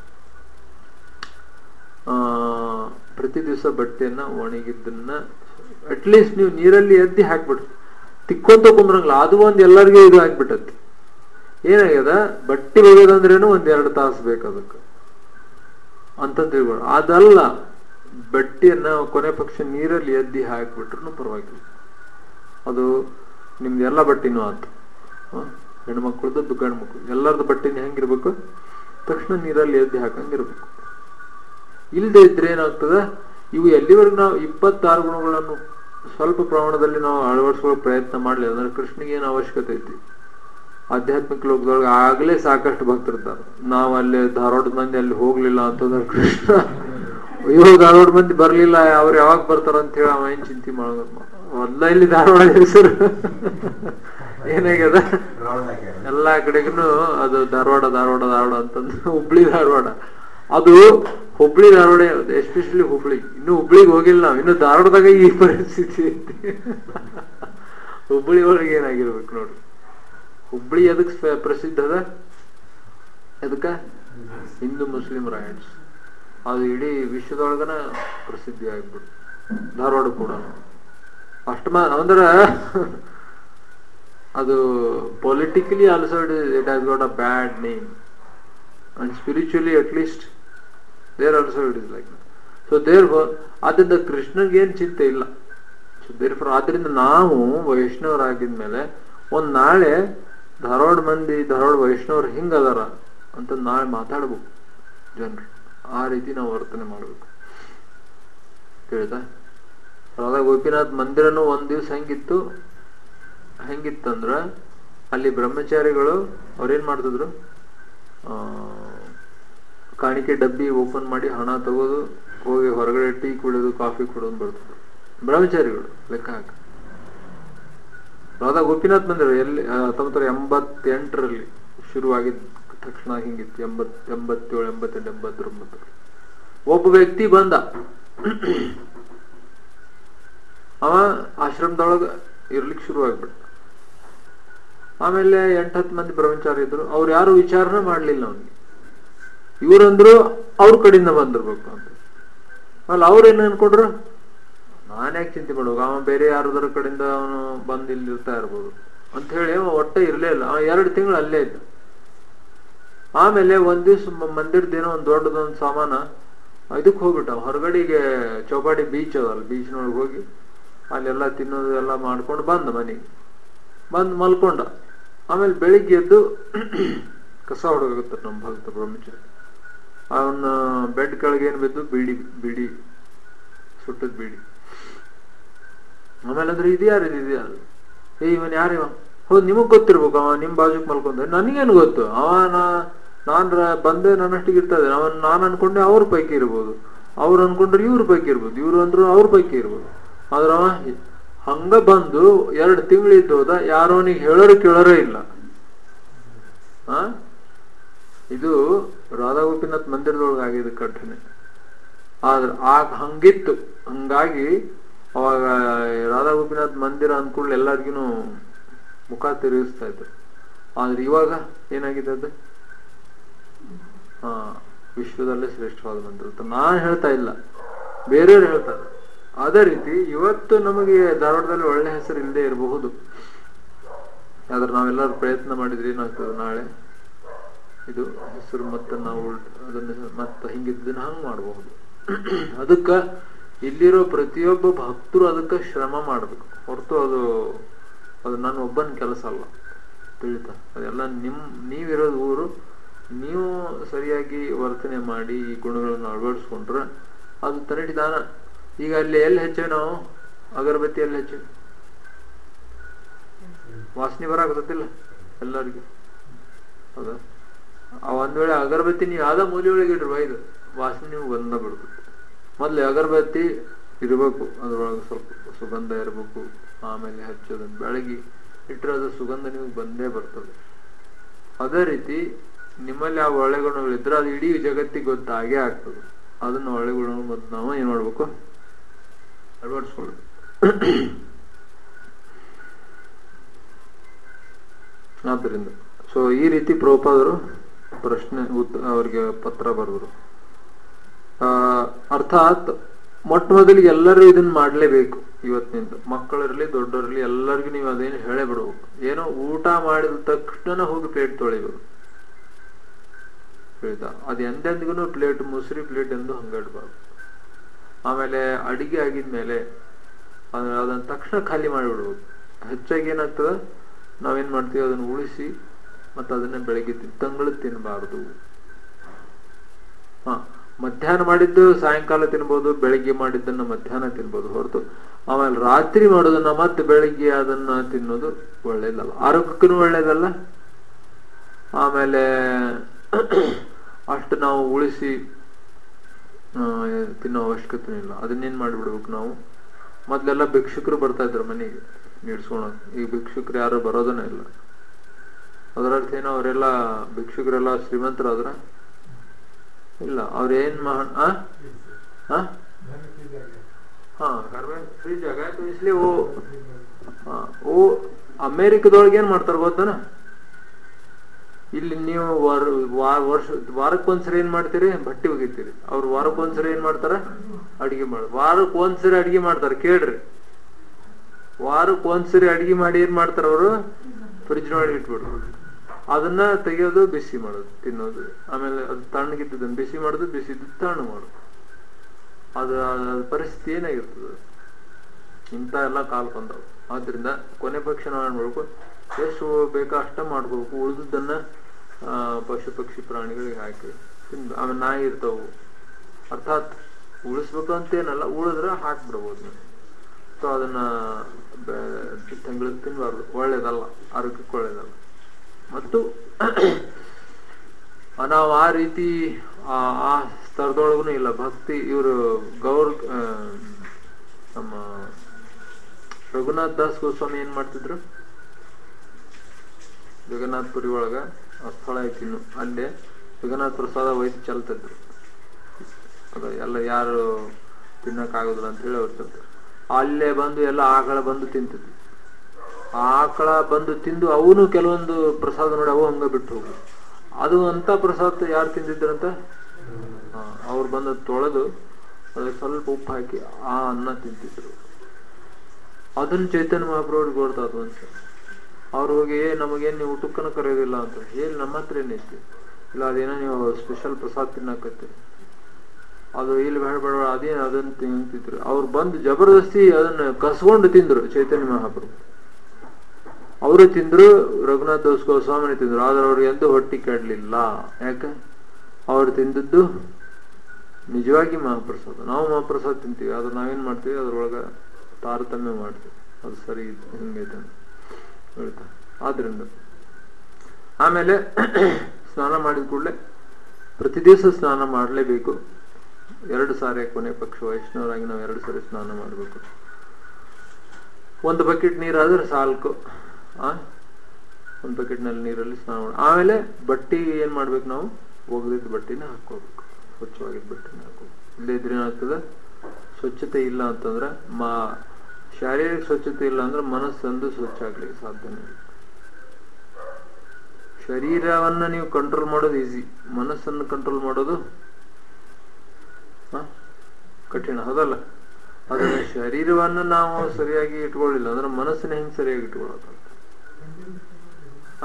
ಆ ಪ್ರತಿ ದಿವಸ ಬಟ್ಟೆಯನ್ನ ಒಣಗಿದ್ದನ್ನ ಅಟ್ಲೀಸ್ಟ್ ನೀವು ನೀರಲ್ಲಿ ಎದ್ದಿ ಹಾಕ್ಬಿಡ್ರಿ ತಿಕ್ಕೊಂತ ಕುಂದ್ರಂಗಿಲ್ಲ ಅದು ಒಂದ್ ಎಲ್ಲರಿಗೂ ಇದು ಆಗ್ಬಿಟ್ಟತಿ ಏನಾಗ್ಯದ ಬಟ್ಟೆ ಒಗೆದಂದ್ರೇನು ಒಂದ್ ಎರಡು ತಾಸು ಬೇಕು ಅದಕ್ಕೆ ಅಂತ ತಿಳ್ಕೊಳ ಅದಲ್ಲ ಬಟ್ಟೆಯನ್ನ ಕೊನೆ ಪಕ್ಷ ನೀರಲ್ಲಿ ಎದ್ದಿ ಹಾಕ್ಬಿಟ್ರು ಪರವಾಗಿಲ್ಲ ಅದು ನಿಮ್ದು ಎಲ್ಲ ಬಟ್ಟೆನೂ ಆತು ಹ? ಹೆಣ್ಮಕ್ಳದ್ದು ಗಂಡು ಮಕ್ಳು ಎಲ್ಲರದ್ದು ಬಟ್ಟೆನ ಹೆಂಗಿರ್ಬೇಕು ತಕ್ಷಣ ನೀರಲ್ಲಿ ಎದ್ದಿ ಹಾಕಂಗಿರ್ಬೇಕು ಇಲ್ಲದೆ ಇದ್ರೆ ಏನಾಗ್ತದ ಇವು ಎಲ್ಲಿವರೆಗೂ ನಾವು ಇಪ್ಪತ್ತಾರು ಗುಣಗಳನ್ನು ಸ್ವಲ್ಪ ಪ್ರಮಾಣದಲ್ಲಿ ನಾವು ಅಳವಡಿಸ್ಕೊಳ್ಳೋ ಪ್ರಯತ್ನ ಮಾಡಲಿ ಅಂದ್ರೆ ಕೃಷ್ಣಿಗೆ ಏನು ಅವಶ್ಯಕತೆ ಐತಿ ಆಧ್ಯಾತ್ಮಿಕ ಲೋಕದೊಳಗೆ ಆಗ್ಲೇ ಸಾಕಷ್ಟು ಭಕ್ತರಿದ್ದಾರೆ ನಾವು ಅಲ್ಲಿ ಧಾರವಾಡದ ಮಂದಿ ಅಲ್ಲಿ ಹೋಗ್ಲಿಲ್ಲ ಅಂತಂದ್ರೆ ಕೃಷ್ಣ ಅಯ್ಯೋ ಧಾರವಾಡ ಮಂದಿ ಬರ್ಲಿಲ್ಲ ಅವ್ರು ಯಾವಾಗ ಬರ್ತಾರ ಅಂತ ಹೇಳಿ ಅವ ಏನ್ ಚಿಂತೆ ಮಾಡೋದು ಮೊದ್ಲ ಇಲ್ಲಿ ಧಾರವಾಡ ಹೆಸರು ಏನಾಗ್ಯದ ರೌಂಡ್ ಹಾಕ್ಯಾರ ಎಲ್ಲಾ ಕಡೆಗೂ ಅದು ಧಾರವಾಡ ಧಾರವಾಡ ಧಾರವಾಡ ಅಂತಂದು ಹುಬ್ಳಿ ಧಾರವಾಡ ಅದು ಹುಬ್ಳಿ ಧಾರವಾಡ ಎಸ್ಪೆಷಲಿ ಹುಬ್ಳಿ ಇನ್ನು ಹುಬ್ಳಿಗೆ ಹೋಗಿಲ್ಲ ನಾವು ಇನ್ನು ಧಾರವಾಡದಾಗ ಈ ಪರಿಸ್ಥಿತಿ ಐತಿ ಹುಬ್ಳಿ ಒಳಗೆ ಏನಾಗಿರ್ಬೇಕು ನೋಡಿ ಹುಬ್ಳಿ ಎದಕ್ ಸ್ಪ- ಪ್ರಸಿದ್ಧ ಅದ ಎದಕ್ಕ ಹಿಂದೂ ಮುಸ್ಲಿಂ ರೈಟ್ಸ್ ಅದು ಇಡೀ ವಿಶ್ವದೊಳಗನ ಪ್ರಸಿದ್ಧಿ ಆಗ್ಬಿಟ್ಟು ಧಾರವಾಡ ಕೂಡ ಅಷ್ಟ ಮಾ ಅಂದ್ರ ಅದು politically also it has got a bad name and spiritually at least there also it is like so there ಆದ್ದರಿಂದ ಕೃಷ್ಣಗೆ ಏನ್ ಚಿಂತೆ ಇಲ್ಲ ಸೊ ದೇರ್ ಫಾರ್ ಆದ್ರಿಂದ ನಾವು ವೈಷ್ಣವರಾಗಿದ್ಮೇಲೆ ಒಂದ್ ನಾಳೆ ಧಾರವಾಡ ಮಂದಿ ಧಾರವಾಡ ವೈಷ್ಣವ್ರು ಹಿಂಗ ಅದಾರ ಅಂತ ನಾಳೆ ಮಾತಾಡ್ಬೇಕು ಜನರು ಆ ರೀತಿ ನಾವು ವರ್ತನೆ ಮಾಡ್ಬೇಕು ತಿಳಿತಾ ರಾಧಾ ಗೋಪಿನಾಥ್ ಮಂದಿರನು ಒಂದ್ ದಿವ್ಸ ಹೆಂಗಿತ್ತು ಹೆಂಗಿತ್ತಂದ್ರ ಅಲ್ಲಿ ಬ್ರಹ್ಮಚಾರಿಗಳು ಅವ್ರೇನ್ ಮಾಡ್ತಿದ್ರು ಆ ಕಾಣಿಕೆ ಡಬ್ಬಿ ಓಪನ್ ಮಾಡಿ ಹಣ ತಗೋದು ಹೋಗಿ ಹೊರಗಡೆ ಟೀ ಕುಡಿಯೋದು ಕಾಫಿ ಕುಡಿಯೋದು ಬರ್ತಿದ್ರು ಬ್ರಹ್ಮಚಾರಿಗಳು ಲೆಕ್ಕ ಹಾಕ ರಾಧಾ ಗೋಪಿನಾಥ್ ಮಂದಿರ ಎಲ್ಲಿ ಹತ್ತೊಂಬತ್ತು ನೂರ ಎಂಬತ್ತೆಂಟರಲ್ಲಿ ಶುರುವಾಗಿದ್ದ ತಕ್ಷಣ ಹಿಂಗಿತ್ತು ಎಂಬತ್ ಎಂಬತ್ತೇಳು ಎಂಬತ್ತೆಂಟು ಎಂಬತ್ತೊಂಬತ್ತು ಒಬ್ಬ ವ್ಯಕ್ತಿ ಬಂದ ಅವ ಆಶ್ರಮದೊಳಗ ಇರ್ಲಿಕ್ಕೆ ಶುರು ಆಗ್ಬಿಟ್ಟ ಆಮೇಲೆ ಎಂಟತ್ತು ಮಂದಿ ಬ್ರಹ್ಮಚಾರಿ ಇದ್ರು ಅವ್ರು ಯಾರು ವಿಚಾರನೆ ಮಾಡ್ಲಿಲ್ಲ ಅವನಿಗೆ ಇವ್ರಂದ್ರು ಅವ್ರ ಕಡೆಯಿಂದ ಬಂದಿರ್ಬೇಕು ಅಂತ ಅಲ್ಲ ಅವ್ರು ಏನ್ ಅನ್ಕೊಂಡ್ರು ನಾನ್ ಯಾಕೆ ಚಿಂತೆ ಮಾಡುವಾಗ ಅವ ಬೇರೆ ಯಾರದರ ಕಡೆಯಿಂದ ಅವನು ಬಂದು ಇಲ್ಲಿ ಇರ್ತಾ ಇರ್ಬೋದು ಅಂತ ಹೇಳಿ ಅವ ಒಟ್ಟೆ ಇರ್ಲೇ ಇಲ್ಲ ಅವ ಎರಡು ತಿಂಗಳು ಅಲ್ಲೇ ಇದ್ದ ಆಮೇಲೆ ಒಂದ್ ದಿವ್ಸ ಮ- ಮಂದಿರದೇನೋ ಒಂದ್ ದೊಡ್ಡದೊಂದ್ ಸಾಮಾನ ಇದಕ್ ಹೋಗ್ಬಿಟ್ಟ ಅವ ಹೊರಗಡೆಗೆ ಚೌಪಾಟಿ ಬೀಚ್ ಅದಲ್ಲ ಬೀಚ್ನೊಳಗೆ ಹೋಗಿ ಅಲ್ಲೆಲ್ಲ ತಿನ್ನೋದು ಎಲ್ಲ ಮಾಡ್ಕೊಂಡು ಬಂದ ಮನೆಗೆ ಬಂದ್ ಮಲ್ಕೊಂಡ ಆಮೇಲೆ ಬೆಳಿಗ್ಗೆ ಎದ್ದು ಕಸ ಹೊಡೋಗುತ್ತೆ ನಮ್ಮ ಭಕ್ತ ಬ್ರಹ್ಮಚಾರಿ ಅವನ ಬೆಡ್ ಕೆಳಗೆ ಏನ್ ಬಿದ್ದು ಬೀಡಿ ಬೀಡಿ ಸುಟ್ಟದ ಬೀಡಿ ಆಮೇಲೆ ಅಂದ್ರೆ ಇದು ಯಾರು ಇದು ಯಾರು ಏ ಇವನ್ ಯಾರು ಇವ ಹೌದು ನಿಮಗ್ ಗೊತ್ತಿರ್ಬೇಕು ಅವ ನಿಮ್ ಬಾಜುಕ್ ಮಲ್ಕೊಂಡ ನನಗೇನು ಗೊತ್ತು ಅವ ನಾ ನಾನ್ ರ- ಬಂದೆ ನನ್ನಷ್ಟಿಗೆ ಇರ್ತದೆ ಅವನ್ ನಾನ್ ಅನ್ಕೊಂಡೆ ಅವ್ರ ಪೈಕಿ ಇರ್ಬೋದು ಅವ್ರು ಅನ್ಕೊಂಡ್ರೆ ಇವ್ರ ಪೈಕಿ ಇರ್ಬೋದು ಇವ್ರು ಅಂದ್ರು ಅವ್ರ ಪೈಕಿ ಇರ್ಬೋದು ಆದ್ರ ಅವ ಹಂಗ ಬಂದು ಎರಡು ತಿಂಗಳಿದ್ದು ಹೋದ ಯಾರು ಅವನಿಗೆ ಹೇಳೋರು ಕೇಳೋರೇ ಇಲ್ಲ ಆ ಇದು ರಾಧಾ ಗೋಪಿನಾಥ್ ಮಂದಿರದೊಳಗೆ ಆಗಿದೆ ಘಟನೆ ಆದ್ರೆ ಆಗ ಹಂಗಿತ್ತು ಹಂಗಾಗಿ ಅವಾಗ ರಾಧಾ ಗೋಪಿನಾಥ್ ಮಂದಿರ ಅಂದ್ಕೂಡ್ಲೆ ಎಲ್ಲರಿಗೂ ಮುಖ ತಿರುಗಿಸ್ತಾ ಇದ್ರು ಆದ್ರೆ ಇವಾಗ ಏನಾಗಿದೆ ಅದು ಹಾ ವಿಶ್ವದಲ್ಲೇ ಶ್ರೇಷ್ಠವಾದ ಮಂದಿರ ಅಂತ ನಾನು ಹೇಳ್ತಾ ಇಲ್ಲ ಬೇರೆಯವ್ರು ಹೇಳ್ತಾರೆ ಅದೇ ರೀತಿ ಇವತ್ತು ನಮಗೆ ಧಾರವಾಡದಲ್ಲಿ ಒಳ್ಳೆ ಹೆಸರು ಇಲ್ಲದೆ ಇರಬಹುದು ಆದ್ರೆ ನಾವೆಲ್ಲರೂ ಪ್ರಯತ್ನ ಮಾಡಿದ್ರೆ ಏನಾಗ್ತದೆ ನಾಳೆ ಇದು ಹೆಸರು ಮತ್ತೆ ನಾವು ಅದನ್ನ ಮತ್ತೆ ಹಿಂಗಿದ್ದನ್ನ ಹಂಗ್ ಮಾಡಬಹುದು ಅದಕ್ಕ ಇಲ್ಲಿರೋ ಪ್ರತಿಯೊಬ್ಬ ಭಕ್ತರು ಅದಕ್ಕೆ ಶ್ರಮ ಮಾಡ್ಬೇಕು ಹೊರತು ಅದು ಅದು ನನ್ನ ಒಬ್ಬನ ಕೆಲಸ ಅಲ್ಲ ತಿಳಿತಾ ಅದೆಲ್ಲ ನಿಮ್ ನೀವಿರೋದು ಊರು ನೀವು ಸರಿಯಾಗಿ ವರ್ತನೆ ಮಾಡಿ ಈ ಗುಣಗಳನ್ನು ಅಳವಡಿಸ್ಕೊಂಡ್ರೆ ಅದು ತನ್ನಟಿ ದಾನ ಈಗ ಅಲ್ಲಿ ಎಲ್ಲಿ ಹೆಚ್ಚೇವೆ ನಾವು ಅಗರಬತ್ತಿ ಎಲ್ಲಿ ಹೆಚ್ಚೇವೆ ವಾಸನೆ ಬರಾಕತ್ತಿಲ್ಲ ಎಲ್ಲರಿಗೂ ಹೌದಾ ಆ ಒಂದ್ ವೇಳೆ ಅಗರಬತ್ತಿ ನೀವು ಯಾವ್ದೋ ಮೂಲೆ ಒಳಗೆ ಇಡ್ರಿ ಇದು ವಾಸನೆ ನೀವು ಬಂದ ಬಿಡ್ಬೇಕು ಮೊದ್ಲು ಅಗರಬತ್ತಿ ಇರಬೇಕು ಅದ್ರೊಳಗೆ ಸ್ವಲ್ಪ ಸುಗಂಧ ಇರಬೇಕು ಆಮೇಲೆ ಹಚ್ಚೋದನ್ನ ಬೆಳಗಿ ಇಟ್ಟರೆ ಅದು ಸುಗಂಧ ನಿಮಗೆ ಬಂದೇ ಬರ್ತದೆ ಅದೇ ರೀತಿ ನಿಮ್ಮಲ್ಲಿ ಆ ಒಳ್ಳೆ ಗುಣಗಳಿದ್ರೆ ಅದು ಇಡೀ ಜಗತ್ತಿಗೆ ಗೊತ್ತಾಗೇ ಆಗ್ತದೆ ಅದನ್ನ ಒಳ್ಳೆ ಗುಣಗಳು ಮತ್ತು ನಾವು ಏನ್ ಮಾಡ್ಬೇಕು ಅಳವಡಿಸ್ಕೊಳ್ಬೇಕು ಆದ್ದರಿಂದ ಸೊ ಈ ರೀತಿ ಪ್ರೋಪಾದರು ಪ್ರಶ್ನೆ ಉತ್ ಅವ್ರಿಗೆ ಪತ್ರ ಬರೆದ್ರು ಆ, ಅರ್ಥಾತ್ ಮೊಟ್ಟ ಮೊದಲಿಗೆ ಎಲ್ಲರೂ ಇದನ್ನ ಮಾಡ್ಲೇಬೇಕು ಇವತ್ತಿನಿಂದ ಮಕ್ಕಳಿರ್ಲಿ ದೊಡ್ಡವರಿರ್ಲಿ ಎಲ್ಲರಿಗೂ ನೀವು ಅದೇನು ಹೇಳೇ ಬಿಡ್ಬೇಕು ಏನೋ ಊಟ ಮಾಡಿದ ತಕ್ಷಣ ಹೋಗಿ ಪ್ಲೇಟ್ ತೊಳಿಬೇಕು ಹೇಳ್ತಾ ಅದು ಎಂದೆಂದಿಗೂ ಪ್ಲೇಟ್ ಮುಸ್ರಿ ಪ್ಲೇಟ್ ಎಂದು ಹಂಗಾಡ್ಬಾರ್ದು ಆಮೇಲೆ ಅಡಿಗೆ ಆಗಿದ್ಮೇಲೆ ಅದ್- ಅದನ್ನ ತಕ್ಷಣ ಖಾಲಿ ಮಾಡಿಬಿಡ್ಬೇಕು ಹೆಚ್ಚಾಗಿ ಏನಾಗ್ತದ ನಾವೇನ್ ಮಾಡ್ತೀವಿ ಅದನ್ನ ಉಳಿಸಿ ಮತ್ತೆ ಅದನ್ನ ಬೆಳಗ್ಗೆ ತಿನ್ ತಂಗಳು ತಿನ್ನಬಾರ್ದು ಹಾ ಮಧ್ಯಾಹ್ನ ಮಾಡಿದ್ದು ಸಾಯಂಕಾಲ ತಿನ್ಬೋದು ಬೆಳಿಗ್ಗೆ ಮಾಡಿದ್ದನ್ನ ಮಧ್ಯಾಹ್ನ ತಿನ್ಬೋದು ಹೊರತು ಆಮೇಲೆ ರಾತ್ರಿ ಮಾಡೋದನ್ನ ಮತ್ತೆ ಬೆಳಿಗ್ಗೆ ಅದನ್ನ ತಿನ್ನೋದು ಒಳ್ಳೇದಲ್ಲ ಆರೋಗ್ಯಕ್ಕೂ ಒಳ್ಳೇದಲ್ಲ ಆಮೇಲೆ ಅಷ್ಟು ನಾವು ಉಳಿಸಿ ಆ, ತಿನ್ನೋ ಅವಶ್ಯಕತೆ ಇಲ್ಲ ಅದನ್ನೇನ್ ಮಾಡ್ಬಿಡ್ಬೇಕು ನಾವು ಮೊದ್ಲೆಲ್ಲ ಭಿಕ್ಷುಕರು ಬರ್ತಾ ಇದ್ರು ಮನೆಗೆ ನೀಡ್ಸ್ಕೊಳಕ್ ಈಗ ಭಿಕ್ಷುಕರು ಯಾರು ಬರೋದನೇ ಇಲ್ಲ ಅದರ ಅರ್ಥ ಏನೋ ಅವರೆಲ್ಲ ಭಿಕ್ಷುಕರೆಲ್ಲ ಶ್ರೀಮಂತರಾದ್ರ ಇಲ್ಲ ಅವ್ರ ಏನ್ ಮಾ ಆ? ಆ? धन की जगह ಹಾ घर में फ्री जगह है तो इसलिए वो ಹಾ, ಓ ಅಮೇರಿಕದೊಳಗೆ ಏನ್ ಮಾಡ್ತಾರ ಗೊತ್ತನ ಇಲ್ಲಿ ನೀವು ವಾರ ವಾ- ವರ್ಷ ವಾರಕ್ಕೊಂದ್ಸರಿ ಏನ್ ಮಾಡ್ತೀರಿ ಬಟ್ಟೆ ಒಗಿತೀರಿ ಅವ್ರು ವಾರಕ್ಕೊಂದ್ಸರಿ ಏನ್ ಮಾಡ್ತಾರ ಅಡಿಗೆ ಮಾಡ ವಾರಕ್ಕೆ ಒಂದ್ಸರಿ ಅಡಿಗೆ ಮಾಡ್ತಾರ ಕೇಳ್ರಿ ವಾರಕ್ಕೆ ಒಂದ್ಸರಿ ಅಡಿಗೆ ಮಾಡಿ ಏನ್ ಮಾಡ್ತಾರ ಅವರು ಫ್ರಿಜ್ ಒಳಗೆ ಇಟ್ಬಿಡ್ರು ಅದನ್ನ ತೆಗೆಯೋದು ಬಿಸಿ ಮಾಡೋದು ತಿನ್ನೋದು ಆಮೇಲೆ ಅದು ತಣ್ಣಗಿದ್ದದನ್ನ ಬಿಸಿ ಮಾಡೋದು ಬಿಸಿದ್ದು ತಣ್ಣು ಮಾಡೋದು ಅದು ಅದ್ರ ಪರಿಸ್ಥಿತಿ ಏನಾಗಿರ್ತದೆ ಇಂಥ ಎಲ್ಲ ಕಾಲ ಬಂದವು ಆದ್ರಿಂದ ಕೊನೆ ಪಕ್ಷ ನಾವು ಏನ್ ಮಾಡ್ಬೇಕು ಎಷ್ಟು ಬೇಕೋ ಅಷ್ಟ ಮಾಡ್ಕೋಬೇಕು ಉಳಿದದ್ದನ್ನ ಆ, ಪಶು ಪಕ್ಷಿ ಪ್ರಾಣಿಗಳಿಗೆ ಹಾಕಿ ತಿನ್ಬೇಕು ಆಮೇಲೆ ನಾಯಿ ಇರ್ತಾವು ಅರ್ಥಾತ್ ಉಳಿಸ್ಬೇಕು ಅಂತೇನಲ್ಲ ಉಳಿದ್ರೆ ಹಾಕ್ಬಿಡ್ಬೋದು ನೀವು ಸೊ ಅದನ್ನ ತಿಂಗಳಿಗೆ ತಿನ್ಬಾರ್ದು ಒಳ್ಳೇದಲ್ಲ ಆರೋಗ್ಯಕ್ಕೆ ಒಳ್ಳೇದಲ್ಲ ಮತ್ತು ಆ, ನಾವು ಆ ರೀತಿ ಆ ಆ ಸ್ತರದೊಳಗೂ ಇಲ್ಲ ಭಕ್ತಿ ಇವರು ಗೌರ್ ಆ, ನಮ್ಮ ರಘುನಾಥ್ ದಾಸ್ ಗೋಸ್ವಾಮಿ ಏನ್ ಮಾಡ್ತಿದ್ರು ಜಗನ್ನಾಥ್ಪುರಿ ಒಳಗ ಆ ಸ್ಥಳ ಐತಿ ಇನ್ನು ಅಲ್ಲೇ ಜಗನ್ನಾಥ್ ಪ್ರಸಾದ ವೈದ್ಯ ಚಲ್ತಿದ್ರು ಅದ ಎಲ್ಲ ಯಾರು ತಿನ್ನಕ್ ಆಗುದಿಲ್ಲ ಅಂತ ಹೇಳಿ ಅವ್ರು ತಿಂತಾರೆ ಅಲ್ಲೇ ಬಂದು ಎಲ್ಲ ಆಕಳ ಬಂದು ತಿಂತಿದ್ರು ಆ ಆಕಳ ಬಂದು ತಿಂದು ಅವನು ಕೆಲವೊಂದು ಪ್ರಸಾದ ನೋಡಿ ಅವು ಹಂಗ ಬಿಟ್ಟು ಹೋಗು ಅದು ಅಂತ ಪ್ರಸಾದ ಯಾರು ತಿಂದಿದ್ರಂತ ಅವ್ರು ಬಂದು ತೊಳೆದು ಅದಕ್ಕೆ ಸ್ವಲ್ಪ ಉಪ್ಪು ಹಾಕಿ ಆ ಅನ್ನ ತಿಂತಿದ್ರು ಅದನ್ನ ಚೈತನ್ಯ ಮಹಾಪ್ರಭುಗೆ ಗೊತ್ತಾತು ಅಂತ ಅವ್ರು ಹೋಗಿ "ಏ, ನಮಗೇನ್ ನೀವು ಊಟಕ್ಕನ ಕರೆಯೋದಿಲ್ಲ ಅಂತ ಹೇಳಿ ನಮ್ಮ ಹತ್ರ ಏನೈತಿ ಇಲ್ಲ ಅದೇನೋ ನೀವು ಸ್ಪೆಷಲ್ ಪ್ರಸಾದ ತಿನ್ನಕತ್ತಿ ಅದು ಇಲ್ಲಿ ಬೇಡ ಬೇಡ ಅದೇನು ಅದನ್ನ ತಿಂತಿದ್ರು ಅವ್ರು ಬಂದು ಜಬರ್ದಸ್ತಿ ಅದನ್ನ ಕಸ್ಕೊಂಡು ತಿಂದ್ರು ಚೈತನ್ಯ ಮಹಾಪ್ರಭು ಅವರು ತಿಂದ್ರು ರಘುನಾಥ್ ದಾಸ್ ಗೋಸ್ವಾಮಿ ತಿಂದ್ರು ಆದ್ರೆ ಅವ್ರಿಗೆ ಎಂದೂ ಹೊಟ್ಟಿ ಕೆಡ್ಲಿಲ್ಲ ಯಾಕೆ ಅವ್ರು ತಿಂದದ್ದು ನಿಜವಾಗಿ ಮಹಾಪ್ರಸಾದ ನಾವು ಮಹಾಪ್ರಸಾದ ತಿಂತೀವಿ ಆದ್ರೆ ನಾವೇನ್ ಮಾಡ್ತೀವಿ ಅದ್ರೊಳಗ ತಾರತಮ್ಯ ಮಾಡ್ತೀವಿ ಅದು ಸರಿ ಹಿಂಗೈತೆ ಅಂತ ಹೇಳ್ತಾ ಆದ್ರಿಂದ ಆಮೇಲೆ ಸ್ನಾನ ಮಾಡಿದ ಕೂಡಲೇ ಪ್ರತಿ ದಿವಸ ಸ್ನಾನ ಮಾಡಲೇಬೇಕು ಎರಡು ಸಾರಿ ಕೊನೆ ಪಕ್ಷ ವೈಷ್ಣವರಾಗಿ ನಾವು ಎರಡು ಸಾರಿ ಸ್ನಾನ ಮಾಡಬೇಕು ಒಂದು ಬಕೆಟ್ ನೀರಾದ್ರೆ ಸಾಲ್ಕು ಆ ಒಂದು ಬಕೆಟ್ನಲ್ಲಿ ನೀರಲ್ಲಿ ಸ್ನಾನ ಮಾಡಿ ಆಮೇಲೆ ಬಟ್ಟೆ ಏನ್ ಮಾಡ್ಬೇಕು ನಾವು ಒಗೆದಿದ್ದ ಬಟ್ಟೆನ ಹಾಕೋಬೇಕು ಸ್ವಚ್ಛವಾಗಿದ್ದ ಬಟ್ಟೆನ ಹಾಕೋಬೇಕು ಇಲ್ಲದೇ ಇದ್ರೆ ಏನಾಗ್ತದೆ ಸ್ವಚ್ಛತೆ ಇಲ್ಲ ಅಂತಂದ್ರೆ ಮಾ ಶಾರೀರಿಕ ಸ್ವಚ್ಛತೆ ಇಲ್ಲ ಅಂದ್ರೆ ಮನಸ್ಸಂದು ಸ್ವಚ್ಛ ಆಗ್ಲಿಕ್ಕೆ ಸಾಧ್ಯನೇ ಇಲ್ಲ ಶರೀರವನ್ನ ನೀವು ಕಂಟ್ರೋಲ್ ಮಾಡೋದು ಈಸಿ ಮನಸ್ಸನ್ನು ಕಂಟ್ರೋಲ್ ಮಾಡೋದು ಹ? ಕಠಿಣ ಹೌದಲ್ಲ ಅದನ್ನ ಶರೀರವನ್ನ ನಾವು ಸರಿಯಾಗಿ ಇಟ್ಕೊಳ್ಳಿಲ್ಲ ಅಂದ್ರೆ ಮನಸ್ಸನ್ನ ಹೆಂಗ್ ಸರಿಯಾಗಿ ಇಟ್ಕೊಳ್ಳೋದು ಹ?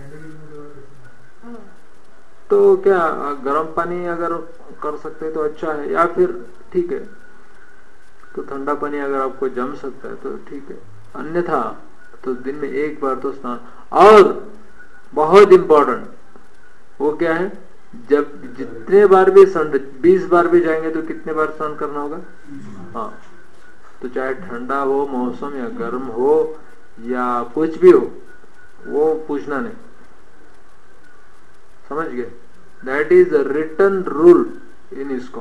तो क्या गर्म पानी अगर कर सकते हैं तो अच्छा है या फिर ठीक है तो ठंडा पानी अगर आपको जम सकता है तो ठीक है अन्यथा तो दिन में एक बार तो स्नान और बहुत इंपॉर्टेंट वो क्या है जब जितने बार भी सन बीस बार भी जाएंगे तो कितने बार स्नान करना होगा हाँ तो चाहे ठंडा हो मौसम या गर्म हो या कुछ भी हो वो पूछना नहीं समझ गए that is a written rule in इसको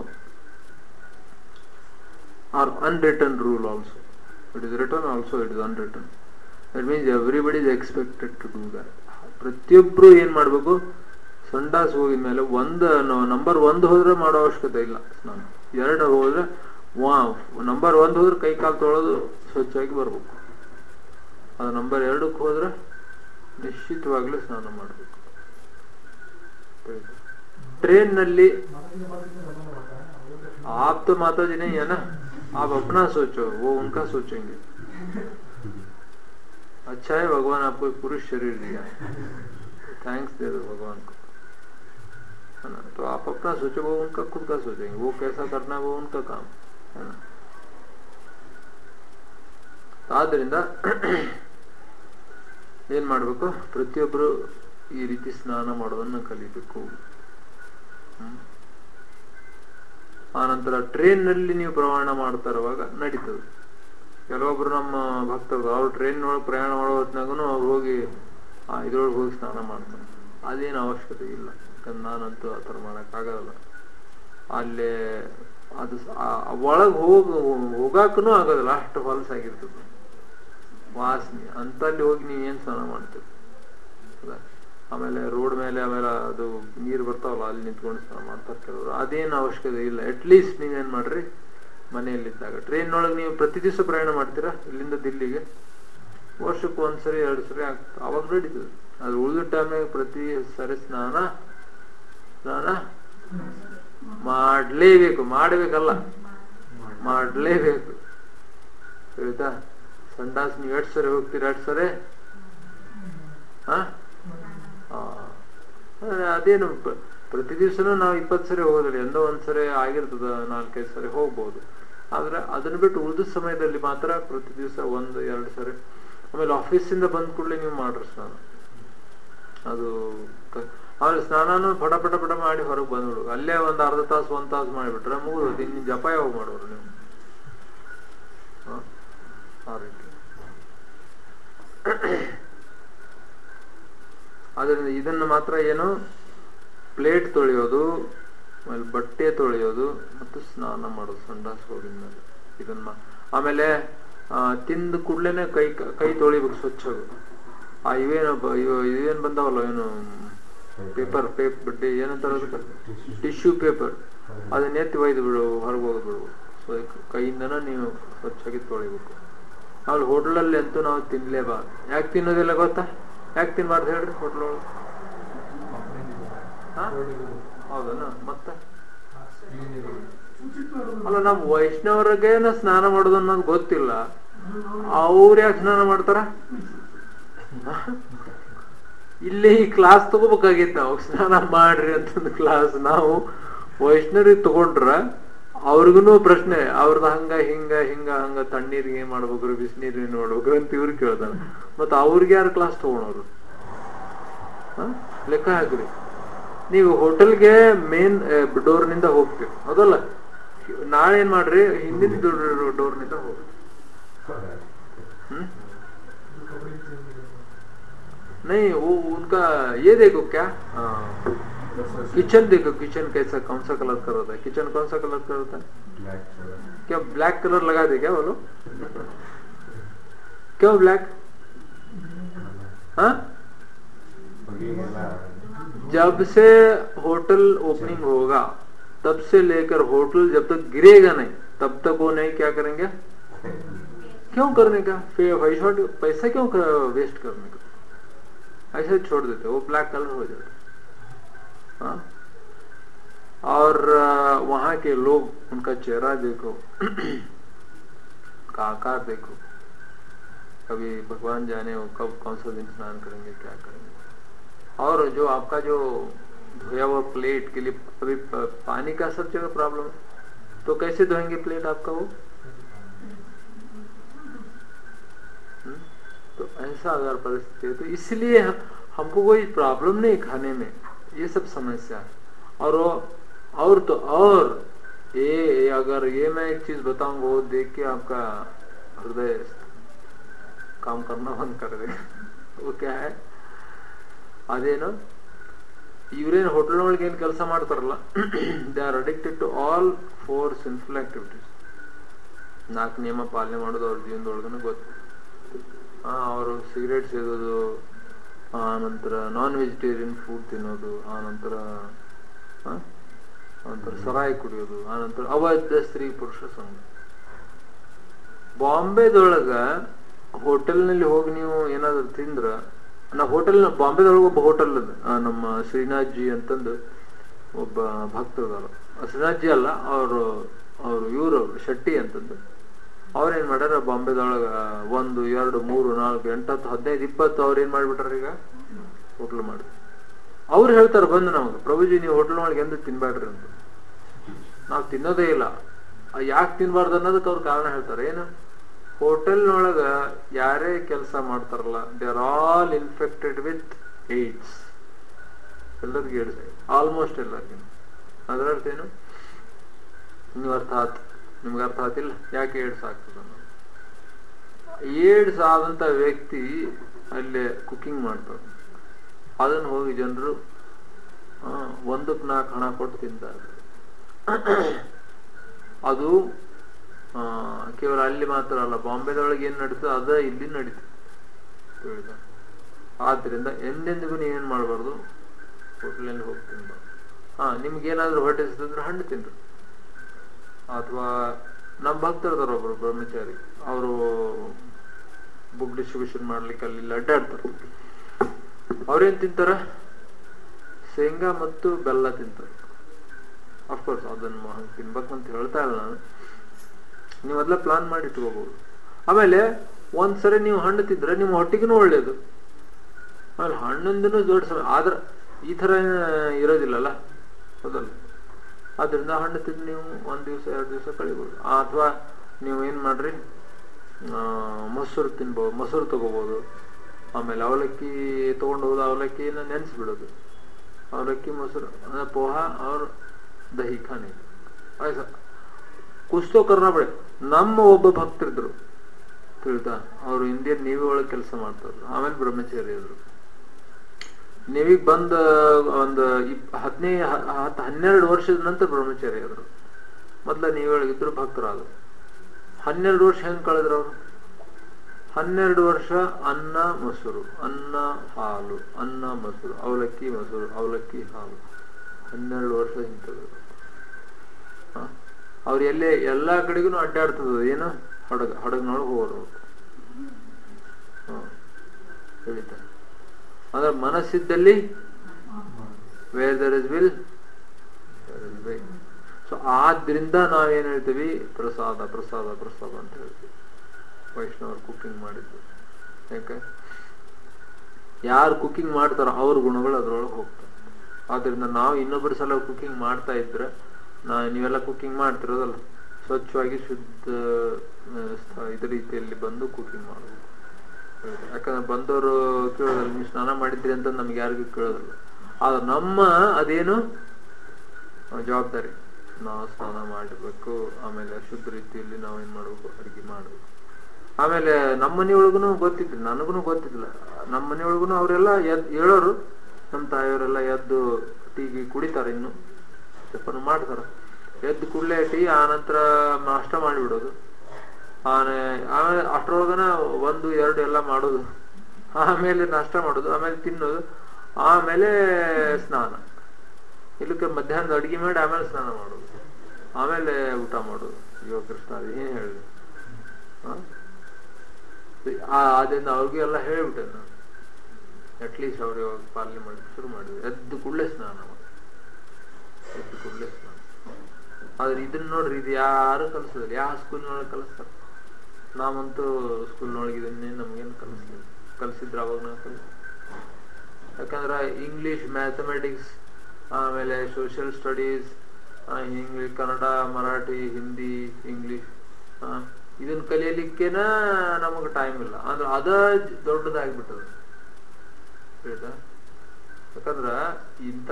or unwritten rule also. It is written also, it is unwritten. That means everybody is expected to do that. ಪ್ರತಿಯೊಬ್ರು ಏನ್ ಮಾಡ್ಬೇಕು ಸಂಡಾಸ್ ಹೋಗಿದ ಮೇಲೆ ಒಂದು ನಂಬರ್ ಒಂದು ಹೋದ್ರೆ ಮಾಡೋ ಅವಶ್ಯಕತೆ ಇಲ್ಲ ಸ್ನಾನ ಎರಡು ಹೋದ್ರೆ ನಂಬರ್ ಒಂದು ಹೋದ್ರೆ ಕೈ ಕಾಲು ತೊಳೆದು ಸ್ವಚ್ಛವಾಗಿ ಬರ್ಬೇಕು ಅದು ನಂಬರ್ ಎರಡಕ್ಕೆ ಹೋದ್ರೆ ನಿಶ್ಚಿತವಾಗ್ಲೂ ಸ್ನಾನ ಮಾಡ್ಬೇಕು ट्रेन ನಲ್ಲಿ आप तो माता जी नहीं है ना आप अपना सोचो वो उनका सोचेंगे अच्छा है भगवान आपको एक पुरुष शरीर दिया थैंक्स दे दो भगवान को है ना तो आप अपना सोचो वो उनका खुद का सोचेंगे वो कैसा करना है वो उनका काम है ना ಆದ್ರಿಂದ ಏನ್ ಮಾಡ್ಬೇಕು ಪ್ರತಿಯೊಬ್ರು ಈ ರೀತಿ ಸ್ನಾನ ಮಾಡೋದನ್ನ ಕಲಿಬೇಕು ಹ್ಮ್. ಆನಂತರ ಟ್ರೈನ್ ನಲ್ಲಿ ನೀವು ಪ್ರಯಾಣ ಮಾಡ್ತಾ ಇರುವಾಗ ನಡೀತದೆ ಕೆಲವೊಬ್ರು ನಮ್ಮ ಭಕ್ತರು ಅವ್ರು ಟ್ರೈನ್ ಒಳಗೆ ಪ್ರಯಾಣ ಮಾಡೋ ಹೊತ್ನಾಗೂ ಅವ್ರು ಹೋಗಿ ಆ ಇದ್ರೊಳಗೆ ಹೋಗಿ ಸ್ನಾನ ಮಾಡ್ತಾರೆ ಅದೇನು ಅವಶ್ಯಕತೆ ಇಲ್ಲ ಯಾಕಂದ್ರೆ ನಾನಂತೂ ಆ ಥರ ಮಾಡೋಕ್ಕಾಗಲ್ಲ ಅಲ್ಲೇ ಅದು ಒಳಗೆ ಹೋಗ ಹೋಗಾಕೂ ಆಗೋದಿಲ್ಲ ಅಷ್ಟು ಹೊಲಸಾಗಿರ್ತದೆ ವಾಸನೆ ಅಂತಲ್ಲಿ ಹೋಗಿ ನೀವು ಏನು ಸ್ನಾನ ಮಾಡ್ತೀರಿ ಹೌದಾ? ಆಮೇಲೆ ರೋಡ್ ಮೇಲೆ ಆಮೇಲೆ ಅದು ನೀರು ಬರ್ತಾವಲ್ಲ ಅಲ್ಲಿ ನಿಂತ್ಕೊಂಡು ಸ್ನಾನ ಮಾಡ್ತಾರೆ ಕೆಲವರು ಅದೇನು ಅವಶ್ಯಕತೆ ಇಲ್ಲ ಅಟ್ಲೀಸ್ಟ್ ನೀವೇನ್ ಮಾಡ್ರಿ ಮನೆಯಲ್ಲಿದ್ದಾಗ ಟ್ರೈನ್ ಒಳಗೆ ನೀವು ಪ್ರತಿ ದಿವಸ ಪ್ರಯಾಣ ಮಾಡ್ತೀರಾ ಇಲ್ಲಿಂದ ದಿಲ್ಲಿಗೆ ವರ್ಷಕ್ಕೆ ಒಂದ್ಸರಿ ಎರಡು ಸರಿ ಆಗ್ತದೆ ಅವಾಗ ನಡೀತದೆ ಅದು ಉಳಿದ ಟೈಮ್ನಾಗ ಪ್ರತಿ ಸರಿ ಸ್ನಾನ ಸ್ನಾನ ಮಾಡ್ಲೇಬೇಕು ಮಾಡ್ಬೇಕಲ್ಲ ಮಾಡ್ಲೇಬೇಕು ಆಯ್ತಾ ಸಂಡಾಸ್ ನೀವು ಎರಡು ಸರಿ ಹೋಗ್ತೀರಾ ಎರಡು ಸರಿ ಹಾ ಆ, ಅಂದ್ರೆ ಅದೇನು ಪ್ರ- ಪ್ರತಿ ದಿವಸನೂ ನಾವು ಇಪ್ಪತ್ತು ಸರಿ ಹೋಗೋದಿಲ್ಲ ಎಂದೋ ಒಂದ್ಸರಿ ಆಗಿರ್ತದ ನಾಲ್ಕೈದು ಸರಿ ಹೋಗ್ಬೋದು ಆದ್ರೆ ಅದನ್ನ ಬಿಟ್ಟು ಉಳಿದ ಸಮಯದಲ್ಲಿ ಮಾತ್ರ ಪ್ರತಿ ದಿವಸ ಒಂದು ಎರಡು ಸರಿ ಆಮೇಲೆ ಆಫೀಸಿಂದ ಬಂದ ಕೂಡಲೇ ನೀವು ಮಾಡ್ರಿ ಸ್ನಾನ ಅದು ಕ- ಆಮೇಲೆ ಸ್ನಾನನೂ ಪಟ ಪಟ ಪಟ ಮಾಡಿ ಹೊರಗೆ ಬಂದ್ಬಿಡು ಅಲ್ಲೇ ಒಂದು ಅರ್ಧ ತಾಸು ಒಂದ್ ತಾಸು ಮಾಡಿಬಿಟ್ರೆ ಮುಗಿದು ಇನ್ನು ಜಪ ಯಾವಾಗ ಮಾಡೋರು ನೀವು ಹ? ಆ ರೀತಿ ಅದರಿಂದ ಇದನ್ನು ಮಾತ್ರ ಏನು ಪ್ಲೇಟ್ ತೊಳೆಯೋದು ಆಮೇಲೆ ಬಟ್ಟೆ ತೊಳೆಯೋದು ಮತ್ತು ಸ್ನಾನ ಮಾಡೋದು ಸಂಡಾಸ್ ಹೋಗಿದ ಮೇಲೆ ಇದನ್ನ ಮಾ- ಆಮೇಲೆ ಆ, ತಿಂದ ಕೂಡ್ಲೇನೆ ಕೈ ಕೈ ತೊಳಿಬೇಕು ಸ್ವಚ್ಛವಾಗಿ ಆ ಇವೇನು ಬ- ಇವ- ಇವೇನ್ ಬಂದಾವಲ್ಲ ಏನು ಪೇಪರ್ ಪೇಪ್ ಬಡ್ಡಿ ಏನಂತಾರೆ ಅದಕ್ಕೆ ಟಿಶ್ಯೂ ಪೇಪರ್ ಅದನ್ನ ಎತ್ತಿ ಒಯ್ದು ಬಿಡು ಹೊರಗೆ ಹೋಗಿ ಬಿಡು ಸೊ ಕೈಯಿಂದನ ನೀವು ಸ್ವಚ್ಛಾಗಿ ತೊಳಿಬೇಕು ಆಮೇಲೆ ಹೋಟ್ಲಲ್ಲಿ ಅಂತೂ ನಾವು ತಿನ್ಲೇಬಾರ್ದು ಯಾಕೆ ತಿನ್ನೋದಿಲ್ಲ ಗೊತ್ತಾ ಯಾಕೆ ತಿನ್ಬಾರ್ದು ಹೇಳ್ರಿ ಹೋಟ್ಲ್ ಒಳಗೆ ಹಾ? ಹೌದನ ಮತ್ತೆ ಅಲ್ಲ ನಮ್ ವೈಷ್ಣವರಿಗೇನ ಸ್ನಾನ ಮಾಡೋದು ಅನ್ನೋದು ಗೊತ್ತಿಲ್ಲ ಅವ್ರು ಯಾಕೆ ಸ್ನಾನ ಮಾಡ್ತಾರ ಇಲ್ಲಿ ಈ ಕ್ಲಾಸ್ ತಗೋಬೇಕಾಗಿತ್ತು ನಾವು ಸ್ನಾನ ಮಾಡ್ರಿ ಅಂತಂದು ಕ್ಲಾಸ್ ನಾವು ವೈಷ್ಣವ್ರಿಗೆ ತಗೊಂಡ್ರ ಅವ್ರಿಗೂ ಪ್ರಶ್ನೆ ಅವ್ರದ್ದು ಹಂಗ ಹಿಂಗ ಹಿಂಗ ಹಂಗ ತಣ್ಣೀರಿಗೆ ಏನ್ ಮಾಡ್ಬೇಕ್ರಿ ಬಿಸಿನೀರಿಗೆ ಏನ್ ಮಾಡ್ಬೇಕ್ರಿ ಅಂತ ಇವ್ರಿಗೆ ಕೇಳ್ತಾನೆ ಮತ್ತೆ ಅವ್ರಿಗೆ ಯಾರು ಕ್ಲಾಸ್ ತಗೊಳೋರು ಹ? ಲೆಕ್ಕ ಹಾಕ್ರಿ ನೀವು ಹೋಟೆಲ್ಗೆ ಮೇನ್ ಡೋರ್ನಿಂದ ಹೋಗ್ತೀವಿ ಹೌದಲ್ಲ ನಾಳೆ ಏನ್ ಮಾಡ್ರಿ ಹಿಂದಿನ ಡೋರ್ನಿಂದ ಹೋಗ್ರಿ हम्म? नहीं वो उनका ये देखो क्या किचन देखो किचन कैसा कौन सा कलर कर होता है किचन कौन सा कलर कर होता है क्या ब्लैक कलर लगा दे क्या बोलो क्यों ब्लैक हाँ ಬಗೆಗೆಲ್ಲ जब से होटल ओपनिंग होगा तब से लेकर होटल जब तक गिरेगा नहीं तब तक वो नहीं क्या करेंगे क्यों करने का फिर पैसा पैसा क्यों वेस्ट करने का ऐसे छोड़ देते वो ब्लैक कलर हो जाता हाँ? और आ, वहां के लोग उनका चेहरा देखो का आकार देखो कभी भगवान जाने वो कब कौन सा दिन स्नान करेंगे क्या करेंगे और जो आपका जो धोया हुआ प्लेट के लिए अभी प- पानी का सब जगह प्रॉब्लम है तो कैसे धोएंगे प्लेट आपका वो हम्म? तो ऐसा अगर परिस्थिति है तो इसलिए हम- हमको कोई प्रॉब्लम नहीं खाने में ये सब समस्या है और वो- और तो और ये अगर ये मैं एक चीज बताऊंगा वो देख के आपका हृदय काम करना बंद कर देगा वो क्या है ಅದೇನು ಇವ್ರೇನು ಹೋಟೆಲ್ ಒಳಗೆ ಏನು ಕೆಲಸ ಮಾಡ್ತಾರಲ್ಲ they are addicted to all four sinful activities ನಾಲ್ಕು ನಿಯಮ ಪಾಲನೆ ಮಾಡೋದು ಅವ್ರ ಜೀವನದೊಳಗನು ಗೊತ್ತು ಅವರು ಸಿಗರೇಟ್ ಸೇದೋದು ಆ ನಂತರ ನಾನ್ ವೆಜಿಟೇರಿಯನ್ ಫುಡ್ ತಿನ್ನೋದು ಆ ನಂತರ ಆ, ನಂತರ ಸರಾಯಿ ಕುಡಿಯೋದು ಆ ನಂತರ ಅವೈಧ ಸ್ತ್ರೀ ಪುರುಷ ಸಂಘ ಬಾಂಬೆದೊಳಗ ಹೋಟೆಲ್ನಲ್ಲಿ ಹೋಗಿ ನೀವು ಏನಾದ್ರು ತಿಂದ್ರ ನಾ ಹೋಟೆಲ್ ಬಾಂಬೆದೊಳಗೆ ಒಬ್ಬ ಹೋಟೆಲ್ ಅದ ಆ, ನಮ್ಮ ಶ್ರೀನಾಥ್ ಜಿ ಅಂತಂದು ಒಬ್ಬ ಭಕ್ತರದಾರ ಶ್ರೀನಾಥ್ ಜಿ ಅಲ್ಲ ಅವರು ಅವರು ಇವರು ಶೆಟ್ಟಿ ಅಂತಂದು ಅವ್ರೇನ್ ಮಾಡ್ಯಾರ ಬಾಂಬೆದೊಳಗ ಒಂದು ಎರಡು ಮೂರು ನಾಲ್ಕು ಎಂಟತ್ತು ಹದಿನೈದು ಇಪ್ಪತ್ತು ಅವ್ರು ಏನ್ ಮಾಡ್ಬಿಟ್ಟಾರ ಈಗ ಹೋಟ್ಲ್ ಮಾಡಿ ಅವ್ರು ಹೇಳ್ತಾರ ಬಂದು ನಮಗೆ ಪ್ರಭುಜಿ ನೀವು ಹೋಟೆಲ್ ಒಳಗೆ ಎಂದು ತಿನ್ಬೇಡ್ರಿ ಅಂತ ನಾವು ತಿನ್ನೋದೇ ಇಲ್ಲ ಯಾಕೆ ತಿನ್ಬಾರ್ದು ಅನ್ನೋದಕ್ಕೆ ಅವ್ರು ಕಾರಣ ಹೇಳ್ತಾರೆ ಏನು ಹೋಟೆಲ್ನೊಳಗ ಯಾರೇ ಕೆಲಸ ಮಾಡ್ತಾರಲ್ಲ they are all infected with AIDS ಎಲ್ಲರಿಗೂ ಏಡ್ಸ್ ಆಲ್ಮೋಸ್ಟ್ ಎಲ್ಲರಿಗೂ ಅದರ ಅರ್ಥ ಏನು ನೀವು ಅರ್ಥ ಆತ್ ನಿಮ್ಗೆ ಅರ್ಥ ಆತಿಲ್ಲ ಯಾಕೆ ಏಡ್ಸ್ ಆಗ್ತದ ಅನ್ನೋದು. ಏಡ್ಸ್ ಆದಂತ ವ್ಯಕ್ತಿ ಅಲ್ಲೇ ಕುಕಿಂಗ್ ಮಾಡ್ತಾರೆ ಅದನ್ನ ಹೋಗಿ ಜನರು ಒಂದಕ್ಕೆ ನಾಲ್ಕು ಹಣ ಕೊಟ್ಟು ತಿಂತಾರೆ ಅದು ಆ, ಕೇವಲ ಅಲ್ಲಿ ಮಾತ್ರ ಅಲ್ಲ ಬಾಂಬೆದೊಳಗೆ ಏನ್ ನಡೀತದೆ ಅದ ಇಲ್ಲಿ ನಡೀತದೆ ತಿಳಿದ ಆದ್ರಿಂದ ಎಂದೆಂದಿಗೂ ನೀವೇನ್ ಮಾಡಬಾರ್ದು ಹೋಟ್ಲಲ್ಲಿ ಹೋಗಿ ತಿನ್ಬಾರ್ದು ಹಾ ನಿಮ್ಗೆ ಏನಾದ್ರೂ ಹೊಟ್ಟೆ ಹಸಿತಂದ್ರೆ ಹಣ್ಣು ತಿನ್ರಿ ಅಥವಾ ನಮ್ಮ ಭಕ್ತರದಾರ ಒಬ್ರು ಬ್ರಹ್ಮಚಾರಿ ಅವರು ಬುಕ್ ಡಿಸ್ಟ್ರಿಬ್ಯೂಷನ್ ಮಾಡ್ಲಿಕ್ಕೆ ಅಲ್ಲಿ ಇಲ್ಲಿ ಅಡ್ಡಾಡ್ತಾರೆ ಅವ್ರೇನ್ ತಿಂತಾರ ಶೇಂಗಾ ಮತ್ತು ಬೆಲ್ಲ ತಿಂತಾರೆ ಅಫ್ಕೋರ್ಸ್ ಅದನ್ನ ಹಂಗೆ ತಿನ್ಬೇಕಂತ ಹೇಳ್ತಾ ಇಲ್ಲ ನಾನು ನೀವು ಮೊದಲ ಪ್ಲಾನ್ ಮಾಡಿ ಇಟ್ಕೋಬಹುದು ಆಮೇಲೆ ಒಂದ್ಸರಿ ನೀವು ಹಣ್ಣು ತಿಂದ್ರೆ ನಿಮ್ಮ ಹೊಟ್ಟಿಗೂ ಒಳ್ಳೇದು ಆಮೇಲೆ ಹಣ್ಣಿಂದನೂ ಜೋಡಿಸ ಆದ್ರೆ ಈ ತರ ಏನ್ ಇರೋದಿಲ್ಲಲ್ಲ ಹೌದಲ್ಲ ಆದ್ರಿಂದ ಹಣ್ಣು ತಿಂದು ನೀವು ಒಂದ್ ದಿವಸ ಎರಡು ದಿವಸ ಕಳಿಬೋದು ಅಥವಾ ನೀವು ಏನ್ ಮಾಡ್ರಿ ಆ, ಮೊಸರು ತಿನ್ಬೋದು ಮೊಸರು ತಗೋಬಹುದು ಆಮೇಲೆ ಅವಲಕ್ಕಿ ತಗೊಂಡು ಹೋದ ಅವಲಕ್ಕಿನ ನೆನೆಸ್ಬಿಡೋದು ಅವಲಕ್ಕಿ ಮೊಸರು ಅಂದ್ರೆ ಪೋಹ ಅವ್ರ ದಹಿ ಖಾನೆ ಆಯ್ತಾ ಕುಸ್ತೋ ಕರ್ನ ಬಿಡ ನಮ್ಮ ಒಬ್ಬ ಭಕ್ತರಿದ್ರು ತಿಳಿತಾ ಅವರು ಇಂಡಿಯನ್ ನೇವಿ ಒಳಗೆ ಕೆಲಸ ಮಾಡ್ತಾರೆ ಆಮೇಲೆ ಬ್ರಹ್ಮಚಾರಿ ಆದ್ರು ನೇವಿಗೆ ಬಂದ ಒಂದು ಇಪ್ ಹದಿನೈದು ಹತ್ತು ಹನ್ನೆರಡು ವರ್ಷದ ನಂತರ ಬ್ರಹ್ಮಚಾರಿ ಆದ್ರು ಮೊದ್ಲ ನೇವಿ ಒಳಗಿದ್ರು ಭಕ್ತರಾದ್ರು ಹನ್ನೆರಡು ವರ್ಷ ಹೆಂಗ್ ಕಳೆದ್ರು ಅವರು ಹನ್ನೆರಡು ವರ್ಷ ಅನ್ನ ಮೊಸರು ಅನ್ನ ಹಾಲು ಅನ್ನ ಮೊಸರು ಅವಲಕ್ಕಿ ಮೊಸರು ಅವಲಕ್ಕಿ ಹಾಲು ಹನ್ನೆರಡು ವರ್ಷ ಹಿಂತದ್ರು ಅವ್ರು ಎಲ್ಲೇ ಎಲ್ಲಾ ಕಡೆಗೂ ಅಡ್ಡಾಡ್ತದ ಏನು ಹಡಗ ಹಡಗ್ನೊಳಗೆ ಹೋಗೋರು ಅವ್ರು. ಹ್ಮ್. ತಿಳಿತಾ ಅಂದ್ರೆ ಮನಸ್ಸಿದ್ದಲ್ಲಿ where there is will so ಆದ್ರಿಂದ ನಾವೇನ್ ಹೇಳ್ತೀವಿ ಪ್ರಸಾದ ಪ್ರಸಾದ ಪ್ರಸಾದ ಅಂತ ಹೇಳ್ತೀವಿ ವೈಷ್ಣವರು ಕುಕಿಂಗ್ ಮಾಡಿದ್ದು ಯಾಕೆ ಯಾರು ಕುಕಿಂಗ್ ಮಾಡ್ತಾರೋ ಅವ್ರ ಗುಣಗಳು ಅದ್ರೊಳಗೆ ಹೋಗ್ತವೆ ಆದ್ರಿಂದ ನಾವು ಇನ್ನೊಬ್ಬರ ಸಲ ಕುಕಿಂಗ್ ಮಾಡ್ತಾ ಇದ್ರೆ ನಾ ನೀವೆಲ್ಲ ಕುಕಿಂಗ್ ಮಾಡ್ತಿರೋದಲ್ಲ ಸ್ವಚ್ಛವಾಗಿ ಶುದ್ಧ ಆ, ಸ್ಥ- ಇದ್ರ ರೀತಿಯಲ್ಲಿ ಬಂದು ಕುಕಿಂಗ್ ಮಾಡಬೇಕು ಯಾಕಂದ್ರೆ ಬಂದವರು ಕೇಳೋದಲ್ಲ ನೀವು ಸ್ನಾನ ಮಾಡಿದ್ರಿ ಅಂತ ನಮ್ಗೆ ಯಾರಿಗೂ ಕೇಳೋದಿಲ್ಲ ಆದ್ರೆ ನಮ್ಮ ಅದೇನು ಆ, ಜವಾಬ್ದಾರಿ ನಾವು ಸ್ನಾನ ಮಾಡಬೇಕು ಆಮೇಲೆ ಶುದ್ಧ ರೀತಿಯಲ್ಲಿ ನಾವು ಏನ್ ಮಾಡ್ಬೇಕು ಅಡಿಗೆ ಮಾಡ್ಬೇಕು ಆಮೇಲೆ ನಮ್ಮ ಮನೆಯೊಳಗುನು ಗೊತ್ತಿದ್ರು ನನಗೂ ಗೊತ್ತಿದ್ದಿಲ್ಲ ನಮ್ಮ ಮನೆಯೊಳಗುನು ಅವರೆಲ್ಲ ಎದ್ ಹೇಳೋರು ನಮ್ಮ ತಾಯಿಯವರೆಲ್ಲ ಎದ್ದು ಟೀಗೆ ಕುಡಿತಾರೆ ಇನ್ನು ಜಪನ ಮಾಡ್ತಾರ ಎದ್ದು ಕೂಡಲೇ ಟೀ ಆ ನಂತರ ನಾಷ್ಟ ಮಾಡಿಬಿಡೋದು ಆನೆ ಆಮೇಲೆ ಅಷ್ಟರೊಳಗನ ಒಂದು ಎರಡು ಎಲ್ಲ ಮಾಡೋದು ಆಮೇಲೆ ನಾಷ್ಟ ಮಾಡೋದು ಆಮೇಲೆ ತಿನ್ನೋದು ಆಮೇಲೆ ಸ್ನಾನ ಇಲ್ಲಕ್ಕೆ ಮಧ್ಯಾಹ್ನದ ಅಡಿಗೆ ಮಾಡಿ ಆಮೇಲೆ ಸ್ನಾನ ಮಾಡೋದು ಆಮೇಲೆ ಊಟ ಮಾಡೋದು ಅಯ್ಯೋ ಕೃಷ್ಣ ಅದು ಏನ್ ಹೇಳಿದೆ ಅದರಿಂದ ಅವ್ರಿಗೂ ಎಲ್ಲ ಹೇಳ್ಬಿಟ್ಟೆ ನಾನು ಅಟ್ಲೀಸ್ಟ್ ಅವ್ರು ಇವಾಗ ಪಾಲನೆ ಮಾಡಿ ಶುರು ಮಾಡಿದ್ರು ಎದ್ದು ಕೂಡಲೇ ಸ್ನಾನ ಮಾಡಿ ಎದ್ದು ಕೂಡಲೇ ಸ್ನಾನ ಆದ್ರೆ ಇದನ್ನ ನೋಡ್ರಿ ಇದು ಯಾರು ಕಲಿಸೋದಿಲ್ಲ ಯಾವ ಸ್ಕೂಲ್ನೊಳಗೆ ಕಲಿಸ್ತಾರೆ ನಾವಂತೂ ಸ್ಕೂಲ್ನೊಳಗೆ ಇದನ್ನೇ ನಮಗೇನು ಕಲಿಸ್ಲಿಲ್ಲ ಕಲಿಸಿದ್ರೆ ಅವಾಗ ನಾವು ಕಲಿಸ್ ಯಾಕಂದ್ರೆ ಇಂಗ್ಲಿಷ್ ಮ್ಯಾಥಮೆಟಿಕ್ಸ್ ಆಮೇಲೆ social studies English Kannada Marathi Hindi English ಇದನ್ನ ಕಲಿಯಲಿಕ್ಕೇನ ನಮಗೆ ಟೈಮ್ ಇಲ್ಲ ಅಂದ್ರೆ ಅದ ದೊಡ್ಡದಾಗ್ಬಿಟ್ಟದ ಆಯ್ತಾ ಯಾಕಂದ್ರ ಇಂಥ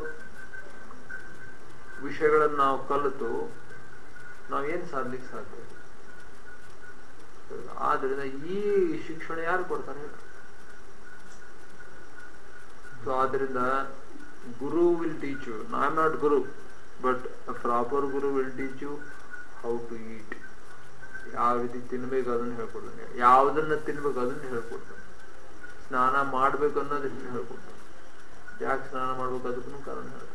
ವಿಷಯಗಳನ್ನ ನಾವು ಕಲಿತು ನಾವೇನ್ ಸಾಧ್ಲಿಕ್ಕೆ ಸಾಧ್ಯ ಆದ್ರಿಂದ ಈ ಶಿಕ್ಷಣ ಯಾರು ಕೊಡ್ತಾರೆ ಹೇಳಿ ಸೊ ಆದ್ರಿಂದ guru will teach you I am not guru but proper guru will teach you how to eat ಯಾವ ರೀತಿ ತಿನ್ಬೇಕು ಅದನ್ನ ಹೇಳ್ಕೊಡ್ತಾನೆ ಯಾವ್ದನ್ನ ತಿನ್ಬೇಕು ಅದನ್ನ ಹೇಳ್ಕೊಡ್ತಾನೆ ಸ್ನಾನ ಮಾಡ್ಬೇಕು ಅನ್ನೋದನ್ನ ಹೇಳ್ಕೊಡ್ತಾನೆ ಯಾಕೆ ಸ್ನಾನ ಮಾಡ್ಬೇಕು ಅದಕ್ಕೂ ಕಾರಣ ಹೇಳ್ತಾನೆ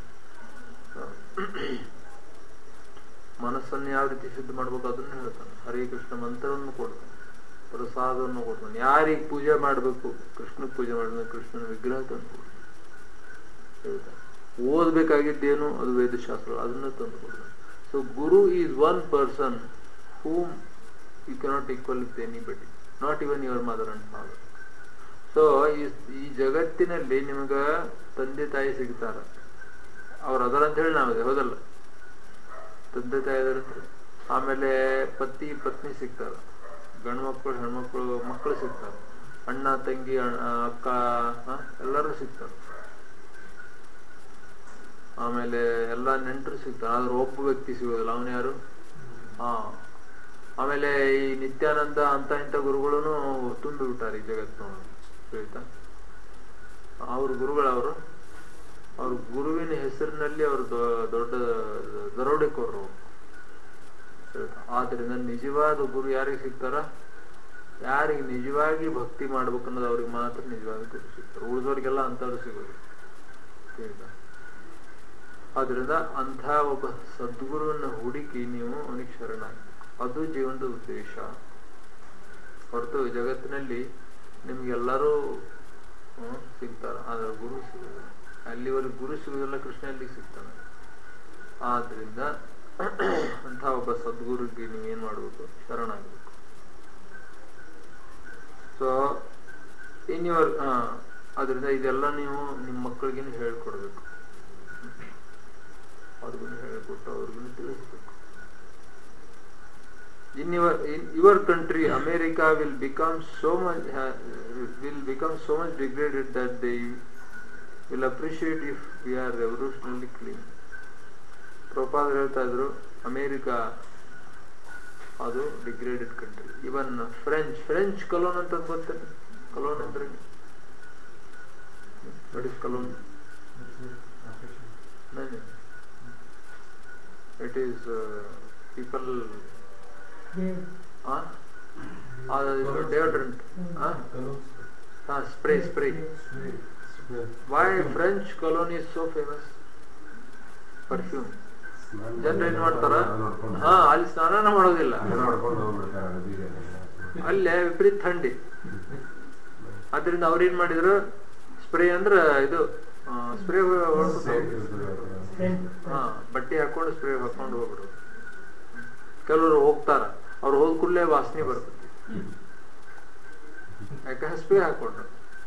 ಮನಸ್ಸನ್ನು ಯಾವ ರೀತಿ ಶುದ್ಧ ಮಾಡ್ಬೇಕು ಅದನ್ನ ಹೇಳ್ತಾನೆ ಹರೇ ಕೃಷ್ಣ ಮಂತ್ರವನ್ನು ಕೊಡ್ತಾನೆ ಪ್ರಸಾದವನ್ನು ಕೊಡ್ತಾನೆ ಯಾರಿಗೆ ಪೂಜೆ ಮಾಡ್ಬೇಕು ಕೃಷ್ಣ ಪೂಜೆ ಮಾಡಿದ್ರೆ ಕೃಷ್ಣನ ವಿಗ್ರಹ ತಂದು ಕೊಡ್ತಾನೆ ಹೇಳ್ತಾನೆ ಓದ್ಬೇಕಾಗಿದ್ದೇನು ಅದು ವೇದಶಾಸ್ತ್ರ ಅದನ್ನ ತಂದು ಕೊಡ್ತಾನೆ so guru is one person whom you cannot equal with anybody not even your mother and father so ಈ ಜಗತ್ತಿನಲ್ಲಿ ನಿಮಗ ತಂದೆ ತಾಯಿ ಸಿಗ್ತಾರ ಅವ್ರು ಅದರ ಅಂತ ಹೇಳಿ ನಾವಿದೆ ಹೌದಲ್ಲ ತಂದೆ ತಾಯಿ ಅದರ ಆಮೇಲೆ ಪತಿ ಪತ್ನಿ ಸಿಗ್ತಾರ ಗಂಡು ಮಕ್ಕಳು ಹೆಣ್ಮಕ್ಳು ಮಕ್ಕಳು ಸಿಗ್ತಾರ ಅಣ್ಣ ತಂಗಿ ಅಕ್ಕ ಎಲ್ಲರೂ ಸಿಗ್ತಾರ ಆಮೇಲೆ ಎಲ್ಲಾ ನೆಂಟರು ಸಿಗ್ತಾರ ಆದ್ರೆ ಒಬ್ಬ ವ್ಯಕ್ತಿ ಸಿಗೋದಿಲ್ಲ ಅವನು ಯಾರು ಹಾ ಆಮೇಲೆ ಈ ನಿತ್ಯಾನಂದ ಅಂತ ಇಂಥ ಗುರುಗಳನ್ನು ತುಂಬಿ ಬಿಟ್ಟಾರೆ ಈ ಜಗತ್ತಿನೊಳಗೆ ಆಯ್ತಾ ಅವ್ರ ಗುರುಗಳವರು ಅವ್ರ ಗುರುವಿನ ಹೆಸರಿನಲ್ಲಿ ಅವರು ದೊಡ್ಡ ದರೋಡೆಕೋರರು ಆದ್ರಿಂದ ನಿಜವಾದ ಗುರು ಯಾರಿಗೆ ಸಿಗ್ತಾರ ಯಾರಿಗೆ ನಿಜವಾಗಿ ಭಕ್ತಿ ಮಾಡ್ಬೇಕು ಅನ್ನೋದು ಅವ್ರಿಗೆ ಮಾತ್ರ ನಿಜವಾದ ಗುರು ಸಿಗ್ತಾರೆ ಉಳಿದವ್ರಿಗೆಲ್ಲ ಅಂತವ್ರು ಸಿಗೋದು ಆದ್ರಿಂದ ಅಂಥ ಒಬ್ಬ ಸದ್ಗುರುವನ್ನ ಹುಡುಕಿ ನೀವು ಅವನಿಗೆ ಶರಣಾಗಿ ಅದು ಜೀವನದ ಉದ್ದೇಶ ಹೊರತು ಜಗತ್ತಿನಲ್ಲಿ ನಿಮ್ಗೆಲ್ಲರೂ ಸಿಗ್ತಾರ ಆದ್ರೆ ಗುರು ಸಿಗೋದಿಲ್ಲ ಅಲ್ಲಿವರೆಗೆ ಗುರು ಸಿಗೋದಿಲ್ಲ ಕೃಷ್ಣ ಎಲ್ಲಿಗೆ ಸಿಗ್ತಾನೆ ಆದ್ರಿಂದ ಅಂತ ಒಬ್ಬ ಸದ್ಗುರುಗೆ ನೀವೇನ್ ಮಾಡ್ಬೇಕು ಶರಣಾಗಬೇಕು ಸೊ ಇನ್ ಯುವರ್ ಅದರಿಂದ ಇದೆಲ್ಲ ನೀವು ನಿಮ್ಮ ಮಕ್ಕಳಿಗೇನು ಹೇಳ್ಕೊಡ್ಬೇಕು ಅವ್ರಿಗೂ ಹೇಳ್ಕೊಟ್ಟು ಅವ್ರಿಗೂ ತಿಳಿಸ್ಬೇಕು in your in your country america will become so much uh, will become so much degraded that they will appreciate if we are revolutionarily clean Prabhupada ಹೇಳ್ತಾ ಇದ್ರು ಅಮೇರಿಕಾ ಅದು degraded country even French French cologne ಅಂತ ಗೊತ್ತೇನೆ cologne ಅಂದ್ರೆ what is cologne it is people deodorant huh? spray spray why french cologne is so famous perfume ಜನರು ಏನ್ ಮಾಡ್ತಾರ ಹಾ ಅಲ್ಲಿ ಸ್ನಾನ ಮಾಡೋದಿಲ್ಲ ಅಲ್ಲೇ ವಿಪರೀತ ಥಂಡಿ ಅದರಿಂದ ಅವ್ರು ಏನ್ ಮಾಡಿದ್ರು ಸ್ಪ್ರೇ ಅಂದ್ರ ಇದು ಸ್ಪ್ರೇ ಹಾ ಬಟ್ಟೆ ಹಾಕೊಂಡು ಸ್ಪ್ರೇ ಹಾಕೊಂಡು ಹೋಗ್ಬಿಡು ಕೆಲವರು ಹೋಗ್ತಾರ ಅವ್ರು ಹೋದ್ ಕೂಡಲೇ ವಾಸನೆ ಬರ್ತದೆ ಯಾಕೆ ಸ್ಪ್ರೇ ಹಾಕೊಂಡ್ರು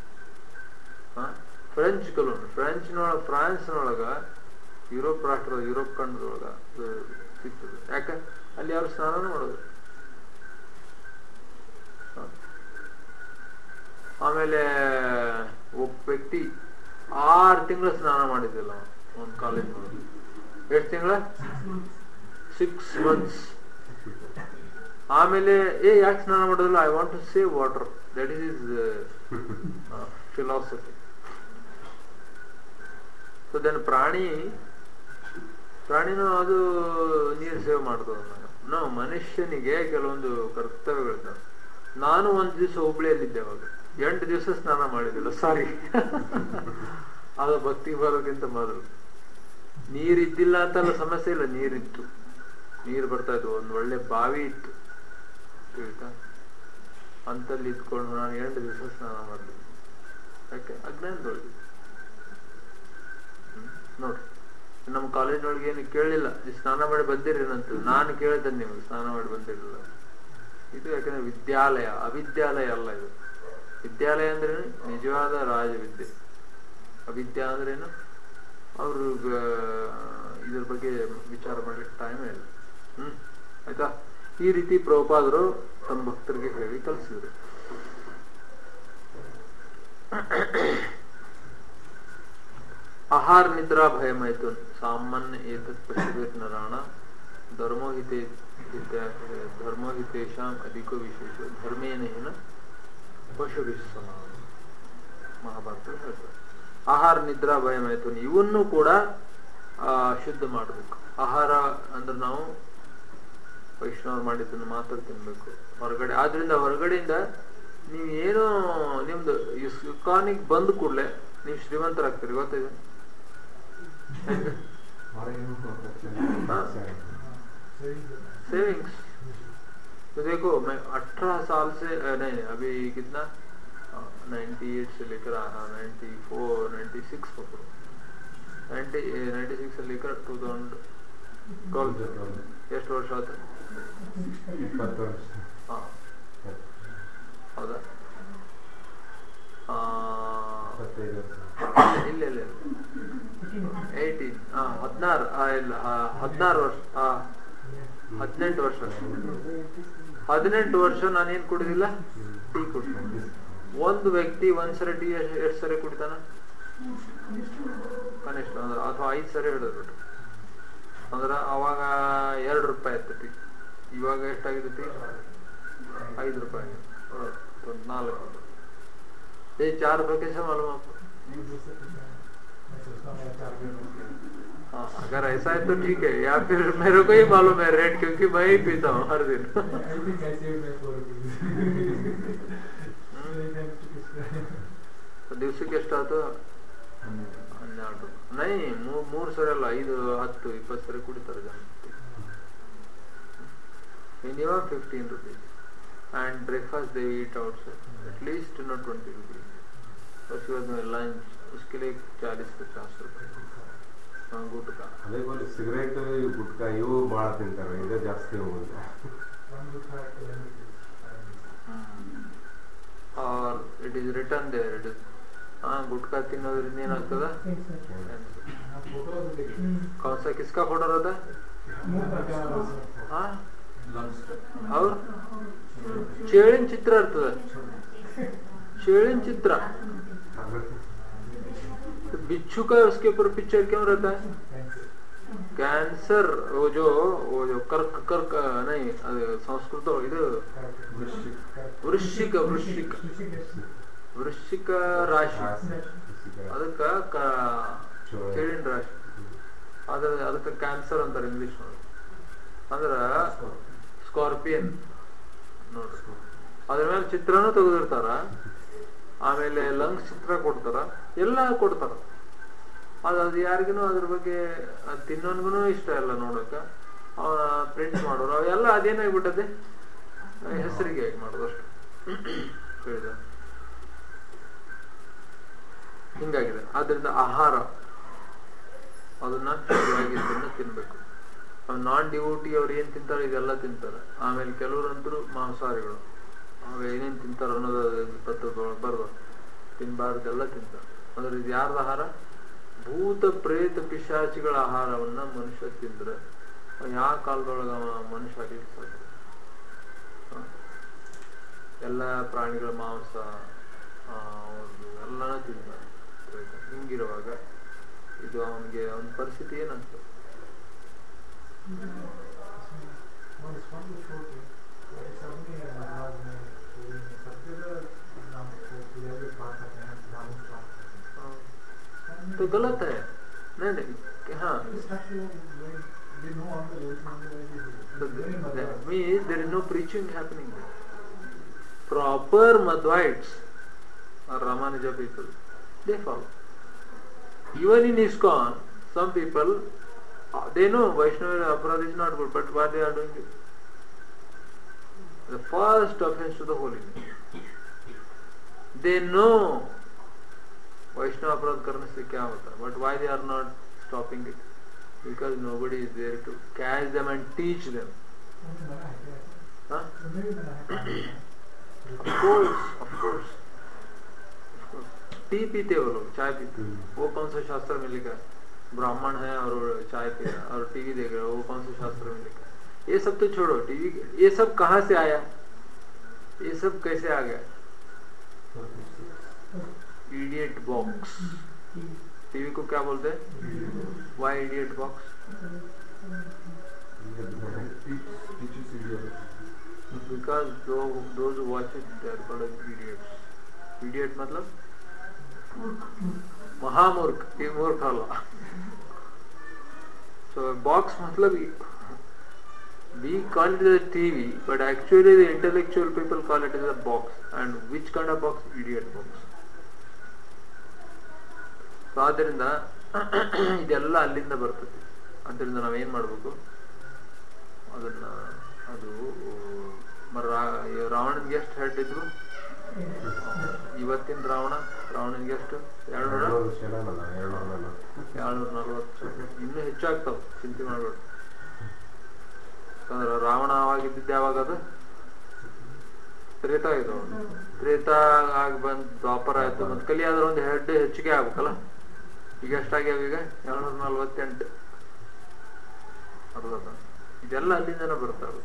ಫ್ರೆಂಚ್ ಕಲೋನ್ ಫ್ರೆಂಚ್ ನೊಳಗ ಫ್ರಾನ್ಸ್ ನೊಳಗ ಯುರೋಪ್ ರಾಷ್ಟ್ರದ ಯುರೋಪ್ ಖಂಡದೊಳಗ ಸಿಗ್ತದೆ ಯಾಕ ಅಲ್ಲಿ ಯಾರು ಸ್ನಾನ ಮಾಡೋದು ಆಮೇಲೆ ಒಬ್ಬ ವ್ಯಕ್ತಿ ಆರು ತಿಂಗಳು ಸ್ನಾನ ಮಾಡಿದ್ದಿಲ್ಲ ಒಂದು ಕಾಲೇಜ್ ಎಷ್ಟು ತಿಂಗಳ ಸಿಕ್ಸ್ ಮಂತ್ಸ್ ಆಮೇಲೆ ಏ ಯಾಕೆ ಸ್ನಾನ ಮಾಡೋದಿಲ್ಲ I want to save water that is is philosophy so then ಪ್ರಾಣಿ ಪ್ರಾಣಿನೂ ಅದು ನೀರು ಸೇವ್ ಮಾಡ್ತದ ನಾವು ಮನುಷ್ಯನಿಗೆ ಕೆಲವೊಂದು ಕರ್ತವ್ಯಗಳಿದ್ದಾವೆ ನಾನು ಒಂದ್ ದಿವಸ ಹುಬ್ಳಿಯಲ್ಲಿದ್ದೆ ಅವಾಗ ಎಂಟು ದಿವಸ ಸ್ನಾನ ಮಾಡಿದಿಲ್ಲ ಸಾರಿ ಅದು ಭಕ್ತಿ ಬರೋದಕ್ಕಿಂತ ಮೊದಲು ನೀರಿದ್ದಿಲ್ಲ ಅಂತಲ್ಲ ಸಮಸ್ಯೆ ಇಲ್ಲ ನೀರಿತ್ತು ನೀರು ಬರ್ತಾ ಇತ್ತು ಒಂದು ಒಳ್ಳೆ ಬಾವಿ ಇತ್ತು ತಿಳಿತಾ ಅಂತಲ್ಲಿ ಇದ್ಕೊಂಡು ನಾನು ಎಂಟು ದಿವಸ ಸ್ನಾನ ಮಾಡಲಿಲ್ಲ ಯಾಕೆ ಅಜ್ಞಾನದೊಳಗೆ ಹ್ಮ್? ನೋಡ್ರಿ ನಮ್ಮ ಕಾಲೇಜ್ನೊಳಗೆ ಏನು ಕೇಳಿಲ್ಲ ಈ ಸ್ನಾನ ಮಾಡಿ ಬಂದಿರೇನಂತ ನಾನು ಕೇಳಿದ್ದೆ ನಿಮ್ಗೆ ಸ್ನಾನ ಮಾಡಿ ಬಂದಿರಲಿಲ್ಲ ಇದು ಯಾಕಂದ್ರೆ ವಿದ್ಯಾಲಯ ಅವಿದ್ಯಾಲಯ ಅಲ್ಲ ಇದು ವಿದ್ಯಾಲಯ ಅಂದ್ರೆ ನಿಜವಾದ ರಾಜವಿದ್ಯೆ ಅವಿದ್ಯಾ ಅಂದ್ರೇನು ಅವ್ರಿಗೆ ಇದ್ರ ಬಗ್ಗೆ ವಿಚಾರ ಮಾಡ್ಲಿಕ್ಕೆ ಟೈಮ್ ಇಲ್ಲ ಹ್ಮ್ ಆಯ್ತಾ ಈ ರೀತಿ ಪ್ರಭುಪಾದರು ತಮ್ಮ ಭಕ್ತರಿಗೆ ಹೇಳಿ ಕಲಿಸಿದ್ರು ಆಹಾರ ನಿದ್ರಾ ಭಯಮೈತು ಸಾಮಾನ್ಯ ಏತತ್ ಪಶುಭಿರ್ ನರಾಣ ಧರ್ಮೋಹಿತೆ ಹಿತ- ಧರ್ಮೋಹಿತೇಷಾಂ ಅಧಿಕೋ ವಿಶೇಷ ಧರ್ಮೇನ ಹಿನ ಪಶುಭಿಸ್ ಸಮಾನ ಮಹಾಭಾರತ ಹೇಳ್ತಾರೆ ಆಹಾರ ನಿದ್ರಾ ಭಯಮೈತು ಇವನ್ನು ಕೂಡ ಆ, ಶುದ್ಧ ಮಾಡಬೇಕು ಆಹಾರ ಅಂದ್ರೆ ನಾವು ವೈಷ್ಣವರು ಮಾಡಿದ್ದನ್ನು ಮಾತ್ರ ತಿನ್ಬೇಕು ಹೊರಗಡೆ ಆದ್ರಿಂದ ಹೊರಗಡೆಯಿಂದ ನೀವು ಏನು ನಿಮ್ದು ಇಸ್ಕಾನಿಗೆ ಬಂದ ಕೂಡಲೇ ನೀವು ಶ್ರೀಮಂತರಾಗ್ತೀರಿ ಗೊತ್ತಿದೆ ಹೊರಗೇನು हाँ। सेविंग्स तो देखो मैं अठारह साल से अ, नहीं अभी कितना नाइन्टी एट से लेकर नाइन्टी फोर नाइन्टी सिक्स पकड़ो नाइन्टी नाइन्टी सिक्स से लेकर टू थाउजेंड ट्वेल्व ಎಷ್ಟು ವರ್ಷ ಆಯ್ತು ಇಪ್ಪತ್ತು ವರ್ಷ ಹಾಂ ಹೌದಾ ಆ, ಇಪ್ಪತ್ತೈದು ವರ್ಷ ಇಲ್ಲ ಇಲ್ಲ ಇಲ್ಲ ಏಯ್ಟೀನ್ ಹಾಂ ಹದಿನಾರು ಇಲ್ಲ ಹದಿನಾರು ವರ್ಷ ಹಾಂ ಹದಿನೆಂಟು ವರ್ಷ ಹದಿನೆಂಟು ವರ್ಷ ನಾನೇನ್ ಕುಡಿದಿಲ್ಲ ಟೀ ಕುಡಿದ ಒಂದು ವ್ಯಕ್ತಿ ಒಂದ್ ಸರಿ ಟೀ ಎಷ್ಟು ಸರಿ ಕುಡಿತಾನ ಕನಿಷ್ಠ ಅಂದ್ರೆ ಅಥವಾ ಐದು ಸರಿ ಹಿಡಿದ್ಬಿಟ್ಟು ಅಂದ್ರೆ ಅವಾಗ ಎರಡು ರೂಪಾಯಿ ಇತ್ತು ಟೀ ಇವಾಗ ಎಷ್ಟಾಗಿದೆ ಟೀ ಐದು ರೂಪಾಯಿ तो नालक ये चार रुपए कैसे मालूम आपको मैं सोचता हूँ मेरा टारगेट हो गया हाँ अगर ऐसा है तो ठीक है या फिर मेरे को ही मालूम है रेट क्योंकि मैं ही पीता हूँ हर दिन I think I saved my four rupees. Many thanks to Krishna. ದಿವ್ಸಕ್ಕೆ ಎಷ್ಟಾಯ್ತು ಹನ್ನೆರಡು ಹನ್ನೆರಡು ನೈ ಮೂ- ಮೂರು ಸರಿ ಅಲ್ಲ ಐದು ಹತ್ತು ಇಪ್ಪತ್ತು ಸರಿ ಕುಡಿತಾರೆ ಜನ minimum fifteen rupees and breakfast they eat out से एटलीस्ट नो ट्वेंटी रुपीज उसके बाद में लंच उसके लिए चालीस पचास रुपये हाँ गुटका ಅದೇ പോലെ ಸಿಗರೇಟ್ ಗುಟ್ಕಾ ಇವು ಭಾಳ ತಿಂತಾರೆ ಇದೇ ಜಾಸ್ತಿ ಹೋಗುತ್ತೆ One good heart, eleven rupees. और it is written there it is हाँ गुटखा ತಿನ್ನೋದ್ರಿಂದ ಏನಾಗ್ತದ हाँ, photo तो देखिए। कौन सा किसका फोटो रहता है मुंह का क्या हाल है? हाँ और ಚೇಳಿನ ಚಿತ್ರ ಇರ್ತದೆ चेड़िन चित्र तो बिच्छू का उसके ऊपर पिक्चर क्यों रहता है Thanks. कैंसर वो जो वो जो कर्क कर्क नहीं ಅದು ಸಂಸ್ಕೃತ ಇದು Correct. Correct. ವೃಶ್ಚಿಕ ವೃಶ್ಚಿಕ ವೃಶ್ಚಿಕ ರಾಶಿ ಅದಕ್ಕ ಕ- ಚೋಳ. ಚೇಳಿನ ರಾಶಿ ಅದ್ರ ಅದಕ್ಕೆ ಕ್ಯಾನ್ಸರ್ ಅಂತಾರೆ ಇಂಗ್ಲಿಷ್ ಅಂದ್ರ ಸ್ಕಾರ್ಪಿಯನ್ ನೋಡ್ರಿ ಅದ್ರ ಮೇಲೆ ಚಿತ್ರನೂ ತೆಗೆದಿರ್ತಾರ ಆಮೇಲೆ ಲಂಗ್ಸ್ ಚಿತ್ರ ಕೊಡ್ತಾರ ಎಲ್ಲ ಕೊಡ್ತಾರ ಅದು ಅದು ಯಾರಿಗೂ ಅದ್ರ ಬಗ್ಗೆ ಅದ್ ತಿನ್ನೋನ್ಗೂ ಇಷ್ಟ ಇಲ್ಲ ನೋಡಕ ಪ್ರಿಂಟ್ ಮಾಡೋರು ಅವೆಲ್ಲ ಅದೇನಾಗ್ಬಿಟ್ಟದೆ ಹೆಸರಿಗೆ ಆಗಿ ಮಾಡೋದು ಅಷ್ಟು ಹೇಳಿದ ಹಿಂಗಾಗಿದೆ ಆದ್ರಿಂದ ಆಹಾರ ಅದನ್ನ ಶುದ್ಧವಾಗಿದ್ದನ್ನ ತಿನ್ಬೇಕು ನಾನ್ ಡಿವೋಟಿ ಅವ್ರು ಏನ್ ತಿಂತಾರೆ ಇದೆಲ್ಲ ತಿಂತಾರೆ ಆಮೇಲೆ ಕೆಲವರಂತರೂ ಮಾಂಸಾಹಾರಿಗಳು ಅವ ಏನೇನ್ ತಿಂತಾರ ಅನ್ನೋದು ತತ್ವ ಬರ್ದು ತಿನ್ಬಾರ್ದೆಲ್ಲ ತಿಂತಾರೆ ಅಂದ್ರೆ ಇದು ಯಾರ್ದ ಆಹಾರ ಭೂತ ಪ್ರೇತ ಪಿಶಾಚಿಗಳ ಆಹಾರವನ್ನ ಮನುಷ್ಯ ತಿಂದ್ರೆ ಅವ ಯಾವ ಕಾಲದೊಳಗ ಅವ ಮನುಷ್ಯ ಆಗ್ಲಿಕ್ಕೆ ಸಾಧ್ಯ ಹ? ಎಲ್ಲ ಪ್ರಾಣಿಗಳ ಮಾಂಸ ಆ, ಅವ್ರ್ದು ಎಲ್ಲಾನು ತಿಂತಾರೆ ಆಯ್ತಾ? ಹಿಂಗಿರುವಾಗ ಇದು ಅವನಿಗೆ ಅವನ ಪರಿಸ್ಥಿತಿ ಏನಾಗ್ತದೆ One small short है और सबने महाराज ने पूरी में सब जगह नाम को पूजा भी पाठ करते हैं नाम पाठ करते हैं तो गलत है नहीं नहीं कि- हाँ they know all the rules and the way So they do it. Very that Madhava. means there is no preaching happening. Proper Madhvites or Ramanuja people, they follow. Even in ISKCON, some people, uh, they know Vaishnava Aparad is not good, but why they are doing it? The first offense to the holiness. They know वैष्णव अपराध करने से क्या होता है but why they are not stopping it because nobody is there to catch them and teach them उन्हें मना है क्या ऐसा? हाँ उन्हें भी मना है पानी में। of course, of course, of course. Tea पीते वो लोग चाय पीते वो कौन सा शास्त्र में लिखा है ब्राह्मण है और वो चाय पी रहा है और टीवी देख रहा है वो कौन सा शास्त्र में लिखा है ये सब तो छोड़ो टीवी ये सब कहाँ से आया ये सब कैसे आ गया इडियट बॉक्स टीवी को क्या बोलते हैं why idiot box teaches ideology. because those, those who watch it they are called as idiots idiot मतलब महामूर्ख ये मूर्ख वाला so box मतलब we call it as a TV but actually the intellectual people call it as a box and which kind of box idiot box so ಆದ್ದರಿಂದ ಇದೆಲ್ಲ ಅಲ್ಲಿಂದ ಬರ್ತದೆ ಆದ್ದರಿಂದ ನಾವೇನ್ ಮಾಡ್ಬೇಕು ಅದನ್ನ ಅದು ಮ- ರಾ- ಈ ರಾವಣನ್ಗೆ ಎಷ್ಟು ಹೆಡ್ ಇದ್ವು ಇವತ್ತಿನ ರಾವಣ ರಾವಣನ್ಗೆ ಎಷ್ಟು ಎರಡು ಏಳ್ನೂರ ನಲ್ವತ್ತು ಇನ್ನೂ ಹೆಚ್ಚಾಗ್ತಾವ ಚಿಂತೆ ಮಾಡ್ಬೇಡ ಯಾಕಂದ್ರೆ ರಾವಣ ಆವಾಗಿದ್ದಿದ್ದು ಯಾವಾಗ ಅದು ತ್ರೇತ ಇದು ತ್ರೇತ ಆಗಿ ಬಂದ್ ದ್ವಾಪರ ಆಯ್ತು ಮತ್ತೆ ಕಲಿ ಆದ್ರೆ ಒಂದು ಹೆಡ್ ಹೆಚ್ಚಿಗೆ ಆಗ್ಬೇಕಲ್ಲ ಈಗ ಎಷ್ಟಾಗ್ಯಾವ ಈಗ ಏಳ್ನೂರ ನಲ್ವತ್ತೆಂಟು ಅರ್ಧ ಇದೆಲ್ಲ ಅಲ್ಲಿಂದನೇ ಬರ್ತಾವೆ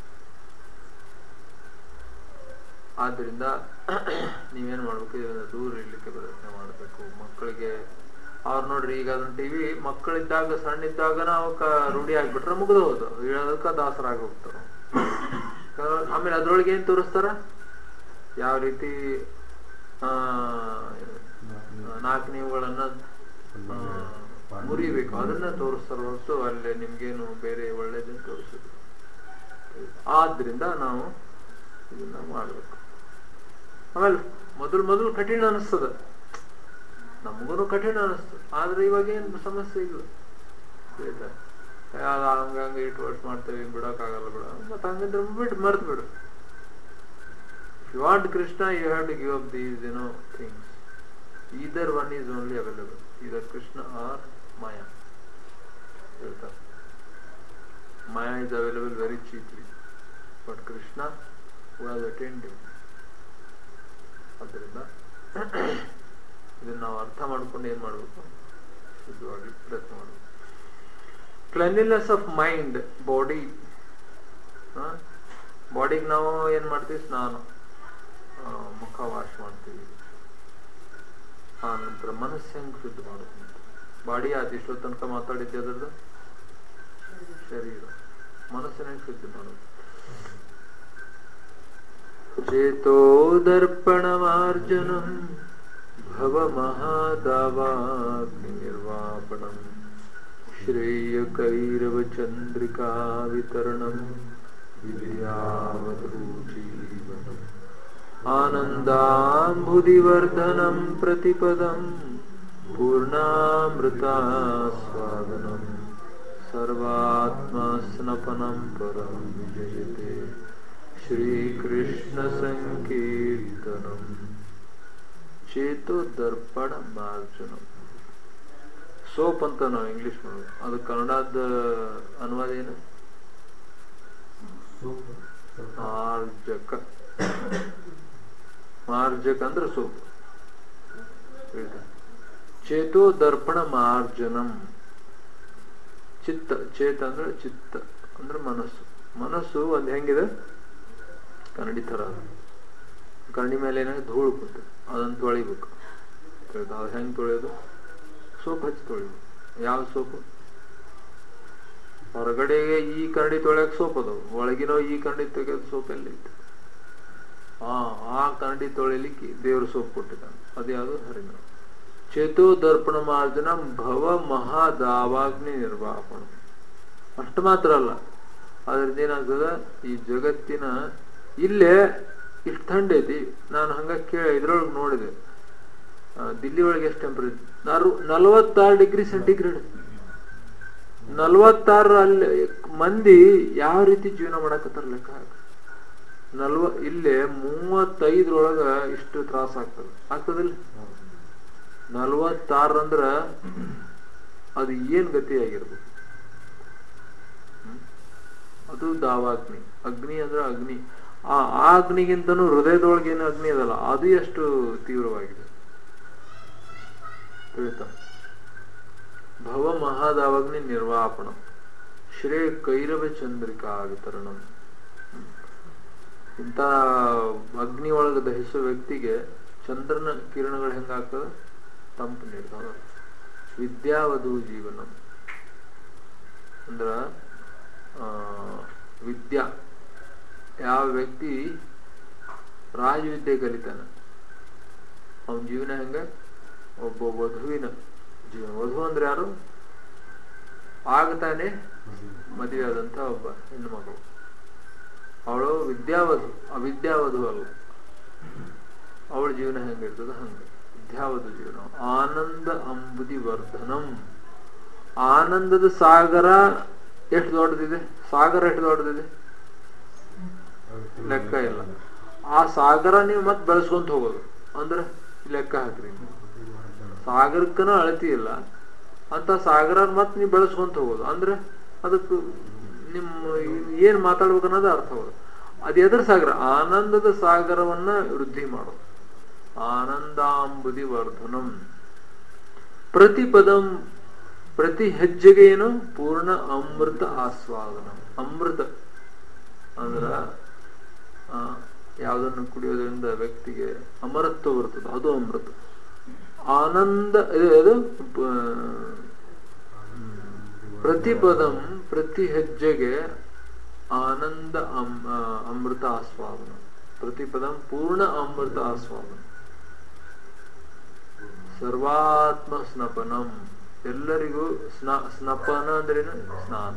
ಆದ್ರಿಂದ ನೀವೇನ್ ಮಾಡ್ಬೇಕು ಇದರಿಂದ ದೂರ ಇರ್ಲಿಕ್ಕೆ ಪ್ರಯತ್ನ ಮಾಡ್ಬೇಕು ಮಕ್ಕಳಿಗೆ ಅವ್ರು ನೋಡ್ರಿ ಈಗ ಅದನ್ನ ಟಿವಿ ಮಕ್ಕಳಿದ್ದಾಗ ಸಣ್ಣ ಇದ್ದಾಗನ ಅವಕ್ಕ ರೂಢಿ ಆಗ್ಬಿಟ್ರೆ ಮುಗಿದು ಹೋದು ಹೇಳೋದಕ್ಕ ದಾಸರಾಗಿ ಹೋಗ್ತಾರ ಆಮೇಲೆ ಅದ್ರೊಳಗೆ ಏನ್ ತೋರಿಸ್ತಾರ ಯಾವ ರೀತಿ ಆ ನಾಲ್ಕು ನೀವುಗಳನ್ನ ಆ, ಮುರಿಬೇಕು ಅದನ್ನ ತೋರಿಸ್ತಾರ ಹೊರತು ಅಲ್ಲಿ ನಿಮ್ಗೇನು ಬೇರೆ ಒಳ್ಳೇದನ್ನ ತೋರಿಸುದು ಆದ್ರಿಂದ ನಾವು ಇದನ್ನ ಮಾಡ್ಬೇಕು ಆಮೇಲೆ ಮೊದಲು ಮೊದಲು ಕಠಿಣ ಅನಿಸ್ತದ ನಮಗೂ ಕಠಿಣ ಅನಿಸ್ತು ಆದ್ರೆ ಇವಾಗ ಏನು ಸಮಸ್ಯೆ ಇಲ್ಲ ಆಯ್ತಾ? ಯಾವ್ದು ಹಂಗ ಹಂಗ ಇಟ್ಟು ವರ್ಷ ಮಾಡ್ತೇವೆ ಬಿಡಕ್ಕಾಗಲ್ಲ ಬಿಡ ಮತ್ತೆ ಹಂಗಂದ್ರೆ ಬಿಟ್ಟು ಮರ್ತು ಬಿಡು you want Krishna you have to give up these you know things either one is only available either Krishna are Maya ಹೇಳ್ತಾರೆ Maya is available very cheaply but Krishna who has attend ಆದ್ದರಿಂದ ಇದನ್ನ ನಾವು ಅರ್ಥ ಮಾಡ್ಕೊಂಡು ಏನ್ ಮಾಡ್ಬೇಕು ಶುದ್ಧವಾಗಿ ಪ್ರಯತ್ನ ಮಾಡ್ಬೇಕು ಕ್ಲೆನ್ಲಿನೆಸ್ ಆಫ್ ಮೈಂಡ್ ಬಾಡಿ ಬಾಡಿಗೆ ನಾವು ಏನ್ ಮಾಡ್ತೀವಿ ಸ್ನಾನ ಆ, ಮುಖ ವಾಶ್ ಮಾಡ್ತೀವಿ ಆ ನಂತರ ಮನಸ್ಸು ಹೆಂಗ್ ಶುದ್ಧ ಮಾಡೋದು ಬಾಡಿ ಆದ ಇಷ್ಟೋ ತನಕ ಮಾತಾಡಿದ್ದೆ ಅದ್ರದ್ದು ಶರೀರ ಮನಸ್ಸನ್ನ ಹೆಂಗ್ ಶುದ್ಧ ಮಾಡೋದು ಚೇತೋ ದರ್ಪಣಮಾರ್ಜನಂ ಭವ ಮಹಾದಾವಾಗ್ನಿ ನಿರ್ವಾಪಣಂ ಶ್ರೇಯಕೈರವ ಚಂದ್ರಿಕಾ ವಿತರಣಂ ವಿದ್ಯಾವಧೂಜೀವನಂ ಆನಂದಾಂಬುದಿವರ್ಧನಂ ಪ್ರತಿಪದಂ ಪೂರ್ಣಾಮೃತಾಸ್ವಾದನಂ ಸರ್ವಾತ್ಮಸ್ನಪನಂ ಪರಂ ವಿಜಯತೆ ಶ್ರೀಕೃಷ್ಣ ಸಂಕೀರ್ತನಂ ಚೇತೋ ದರ್ಪಣ ಮಾರ್ಜನಂ ಸೋಪ್ ಅಂತ ನಾವು ಇಂಗ್ಲಿಷ್ ಮಾಡೋದು ಅದು ಕನ್ನಡದ ಅನುವಾದ ಏನು ಮಾರ್ಜಕ ಮಾರ್ಜಕ ಅಂದ್ರೆ ಸೋಪ್ ಚೇತೋ ದರ್ಪಣ ಮಾರ್ಜನಂ ಚಿತ್ತ ಚೇತ ಅಂದ್ರೆ ಚಿತ್ತ ಅಂದ್ರೆ ಮನಸ್ಸು ಮನಸ್ಸು ಒಂದ್ ಹೆಂಗಿದೆ ಕನ್ನಡಿ ತರ ಅದು. ಕನ್ನಡಿ ಮೇಲೆ ಏನಾಗ ಧೂಳು ಕೂತು ಅದನ್ನ ತೊಳಿಬೇಕು ತಿಳಿತಾ? ಅದು ಹೆಂಗ್ ತೊಳೆಯೋದು ಸೋಪ್ ಹಚ್ಚಿ ತೊಳಿಬೇಕು ಯಾವ ಸೋಪು ಹೊರಗಡೆಗೆ ಈ ಕನ್ನಡಿ ತೊಳೆಯಕ್ ಸೋಪ್ ಅದಾವ ಒಳಗಿರೋ ಈ ಕನ್ನಡಿ ತೆಗೆಯೋದು ಸೋಪ್ ಎಲ್ಲಿ ಇತ್ತು ಹಾ ಆ ಕನ್ನಡಿ ತೊಳಿಲಿಕ್ಕೆ ದೇವ್ರ ಸೋಪ್ ಕೊಟ್ಟಿದ್ದಾನೆ ಅದ್ಯಾವುದು ಹರಿಣ ಚೇತೋ ದರ್ಪಣ ಮಾರ್ಜನ ಭವ ಮಹಾದಾವಾಗ್ನಿ ನಿರ್ವಾಪಣ ಅಷ್ಟು ಮಾತ್ರ ಅಲ್ಲ ಅದ್ರದ್ದು ಏನಾಗ್ತದ ಈ ಜಗತ್ತಿನ ಇಲ್ಲೇ ಇಷ್ಟು ಥಂಡ್ ಐತಿ ನಾನು ಹಂಗ ಕೇಳ ಇದ್ರೊಳಗೆ ನೋಡಿದೆ ಆ, ದಿಲ್ಲಿ ಒಳಗೆ ಎಷ್ಟು ಟೆಂಪರೇಚರ್ ನಲ್ ನಲವತ್ತಾರು ಡಿಗ್ರಿ ಸೆಂಟಿಗ್ರೇಡ್ ನಲವತ್ತಾರು ಅಲ್ಲಿ ಮಂದಿ ಯಾವ ರೀತಿ ಜೀವನ ಮಾಡಕತ್ತಾರ ಲೆಕ್ಕ ಹಾಕು. ನಲ್ವ ಇಲ್ಲೇ ಮೂವತ್ತೈದ್ರೊಳಗ ಇಷ್ಟು ತ್ರಾಸ ಆಗ್ತದ ಆಗ್ತದಿಲ್ಲ ನಲ್ವತ್ತಾರು ಅಂದ್ರ ಅದು ಏನ್ ಗತಿ ಆಗಿರ್ಬೋದು ಹ್ಮ್? ಅದು ದಾವಾಗ್ನಿ ಅಗ್ನಿ ಅಂದ್ರ ಅಗ್ನಿ ಆ ಆ ಅಗ್ನಿಗಿಂತನೂ ಹೃದಯದೊಳಗೆ ಏನು ಅಗ್ನಿ ಅದಲ್ಲ ಅದು ಎಷ್ಟು ತೀವ್ರವಾಗಿದೆ ತಿಳಿತಾ ಭವ ಮಹಾದಾವಗ್ನಿ ನಿರ್ವಾಪಣ ಶ್ರೇ ಕೈರವ ಚಂದ್ರಿಕಾ ವಿತರಣಂ ಹ್ಮ್. ಇಂಥ ಅಗ್ನಿ ಒಳಗೆ ದಹಿಸುವ ವ್ಯಕ್ತಿಗೆ ಚಂದ್ರನ ಕಿರಣಗಳು ಹೆಂಗಾಗ್ತದ ತಂಪು ನೀಡ್ತಾವ ವಿದ್ಯಾವಧು ಜೀವನ ಅಂದ್ರ ಆ, ವಿದ್ಯಾ ಯಾವ ವ್ಯಕ್ತಿ ರಾಜವಿದ್ಯೆ ಕಲಿತಾನ ಅವನ ಜೀವನ ಹೆಂಗ ಒಬ್ಬ ವಧುವಿನ ಜೀವನ ವಧು ಅಂದ್ರೆ ಯಾರು ಆಗತಾನೆ ಮದುವೆ ಆದಂತ ಒಬ್ಬ ಹೆಣ್ಣು ಮಗಳು ಅವಳು ವಿದ್ಯಾವಧು ಅವಿದ್ಯಾವಧು ಅಲ್ಲ ಅವಳ ಜೀವನ ಹೆಂಗಿರ್ತದ ಹಂಗ ವಿದ್ಯಾವಧು ಜೀವನ ಆನಂದ ಅಂಬುದಿ ವರ್ಧನಂ ಆನಂದದ ಸಾಗರ ಎಷ್ಟು ದೊಡ್ಡದಿದೆ ಸಾಗರ ಎಷ್ಟು ದೊಡ್ಡದಿದೆ ಲೆಕ್ಕ ಇಲ್ಲ ಆ ಸಾಗರ ನೀವು ಮತ್ತೆ ಬೆಳೆಸ್ಕೊಂತ ಹೋಗೋದು ಅಂದ್ರೆ ಲೆಕ್ಕ ಹಾಕ್ರಿ ಸಾಗರಕ್ಕನ ಅಳತಿ ಇಲ್ಲ ಅಂತ ಸಾಗರ ಮತ್ತೆ ನೀವು ಬೆಳೆಸ್ಕೊಂತ ಹೋಗೋದು ಅಂದ್ರೆ ಅದಕ್ಕೆ ನಿಮ್ಮ ಏನ್ ಮಾತಾಡ್ಬೇಕು ಅನ್ನೋದು ಅರ್ಥ ಆಗೋದು ಅದು ಎದ್ರ ಸಾಗರ ಆನಂದದ ಸಾಗರವನ್ನ ವೃದ್ಧಿ ಮಾಡೋದು ಆನಂದಾಂಬುದಿ ವರ್ಧನಂ ಪ್ರತಿ ಪದಂ ಪ್ರತಿ ಹೆಜ್ಜೆಗೆ ಏನು ಪೂರ್ಣ ಅಮೃತ ಆಸ್ವಾದನ ಅಮೃತ ಅಂದ್ರ ಆ, ಯಾವುದನ್ನು ಕುಡಿಯೋದ್ರಿಂದ ವ್ಯಕ್ತಿಗೆ ಅಮರತ್ವ ಬರ್ತದೆ ಅದು ಅಮೃತ ಆನಂದ ಇದು ಇದು ಪ- ಪ್ರತಿ ಪದಂ ಪ್ರತಿ ಹೆಜ್ಜೆಗೆ ಆನಂದ ಅಮ್- ಆ, ಅಮೃತ ಆಸ್ವಾದನ ಪ್ರತಿ ಪದಂ ಪೂರ್ಣ ಅಮೃತ ಆಸ್ವಾದನ ಸರ್ವಾತ್ಮ ಸ್ನಪನಂ ಎಲ್ಲರಿಗೂ ಸ್ನ ಸ್ನಪನ ಅಂದ್ರೇನು ಸ್ನಾನ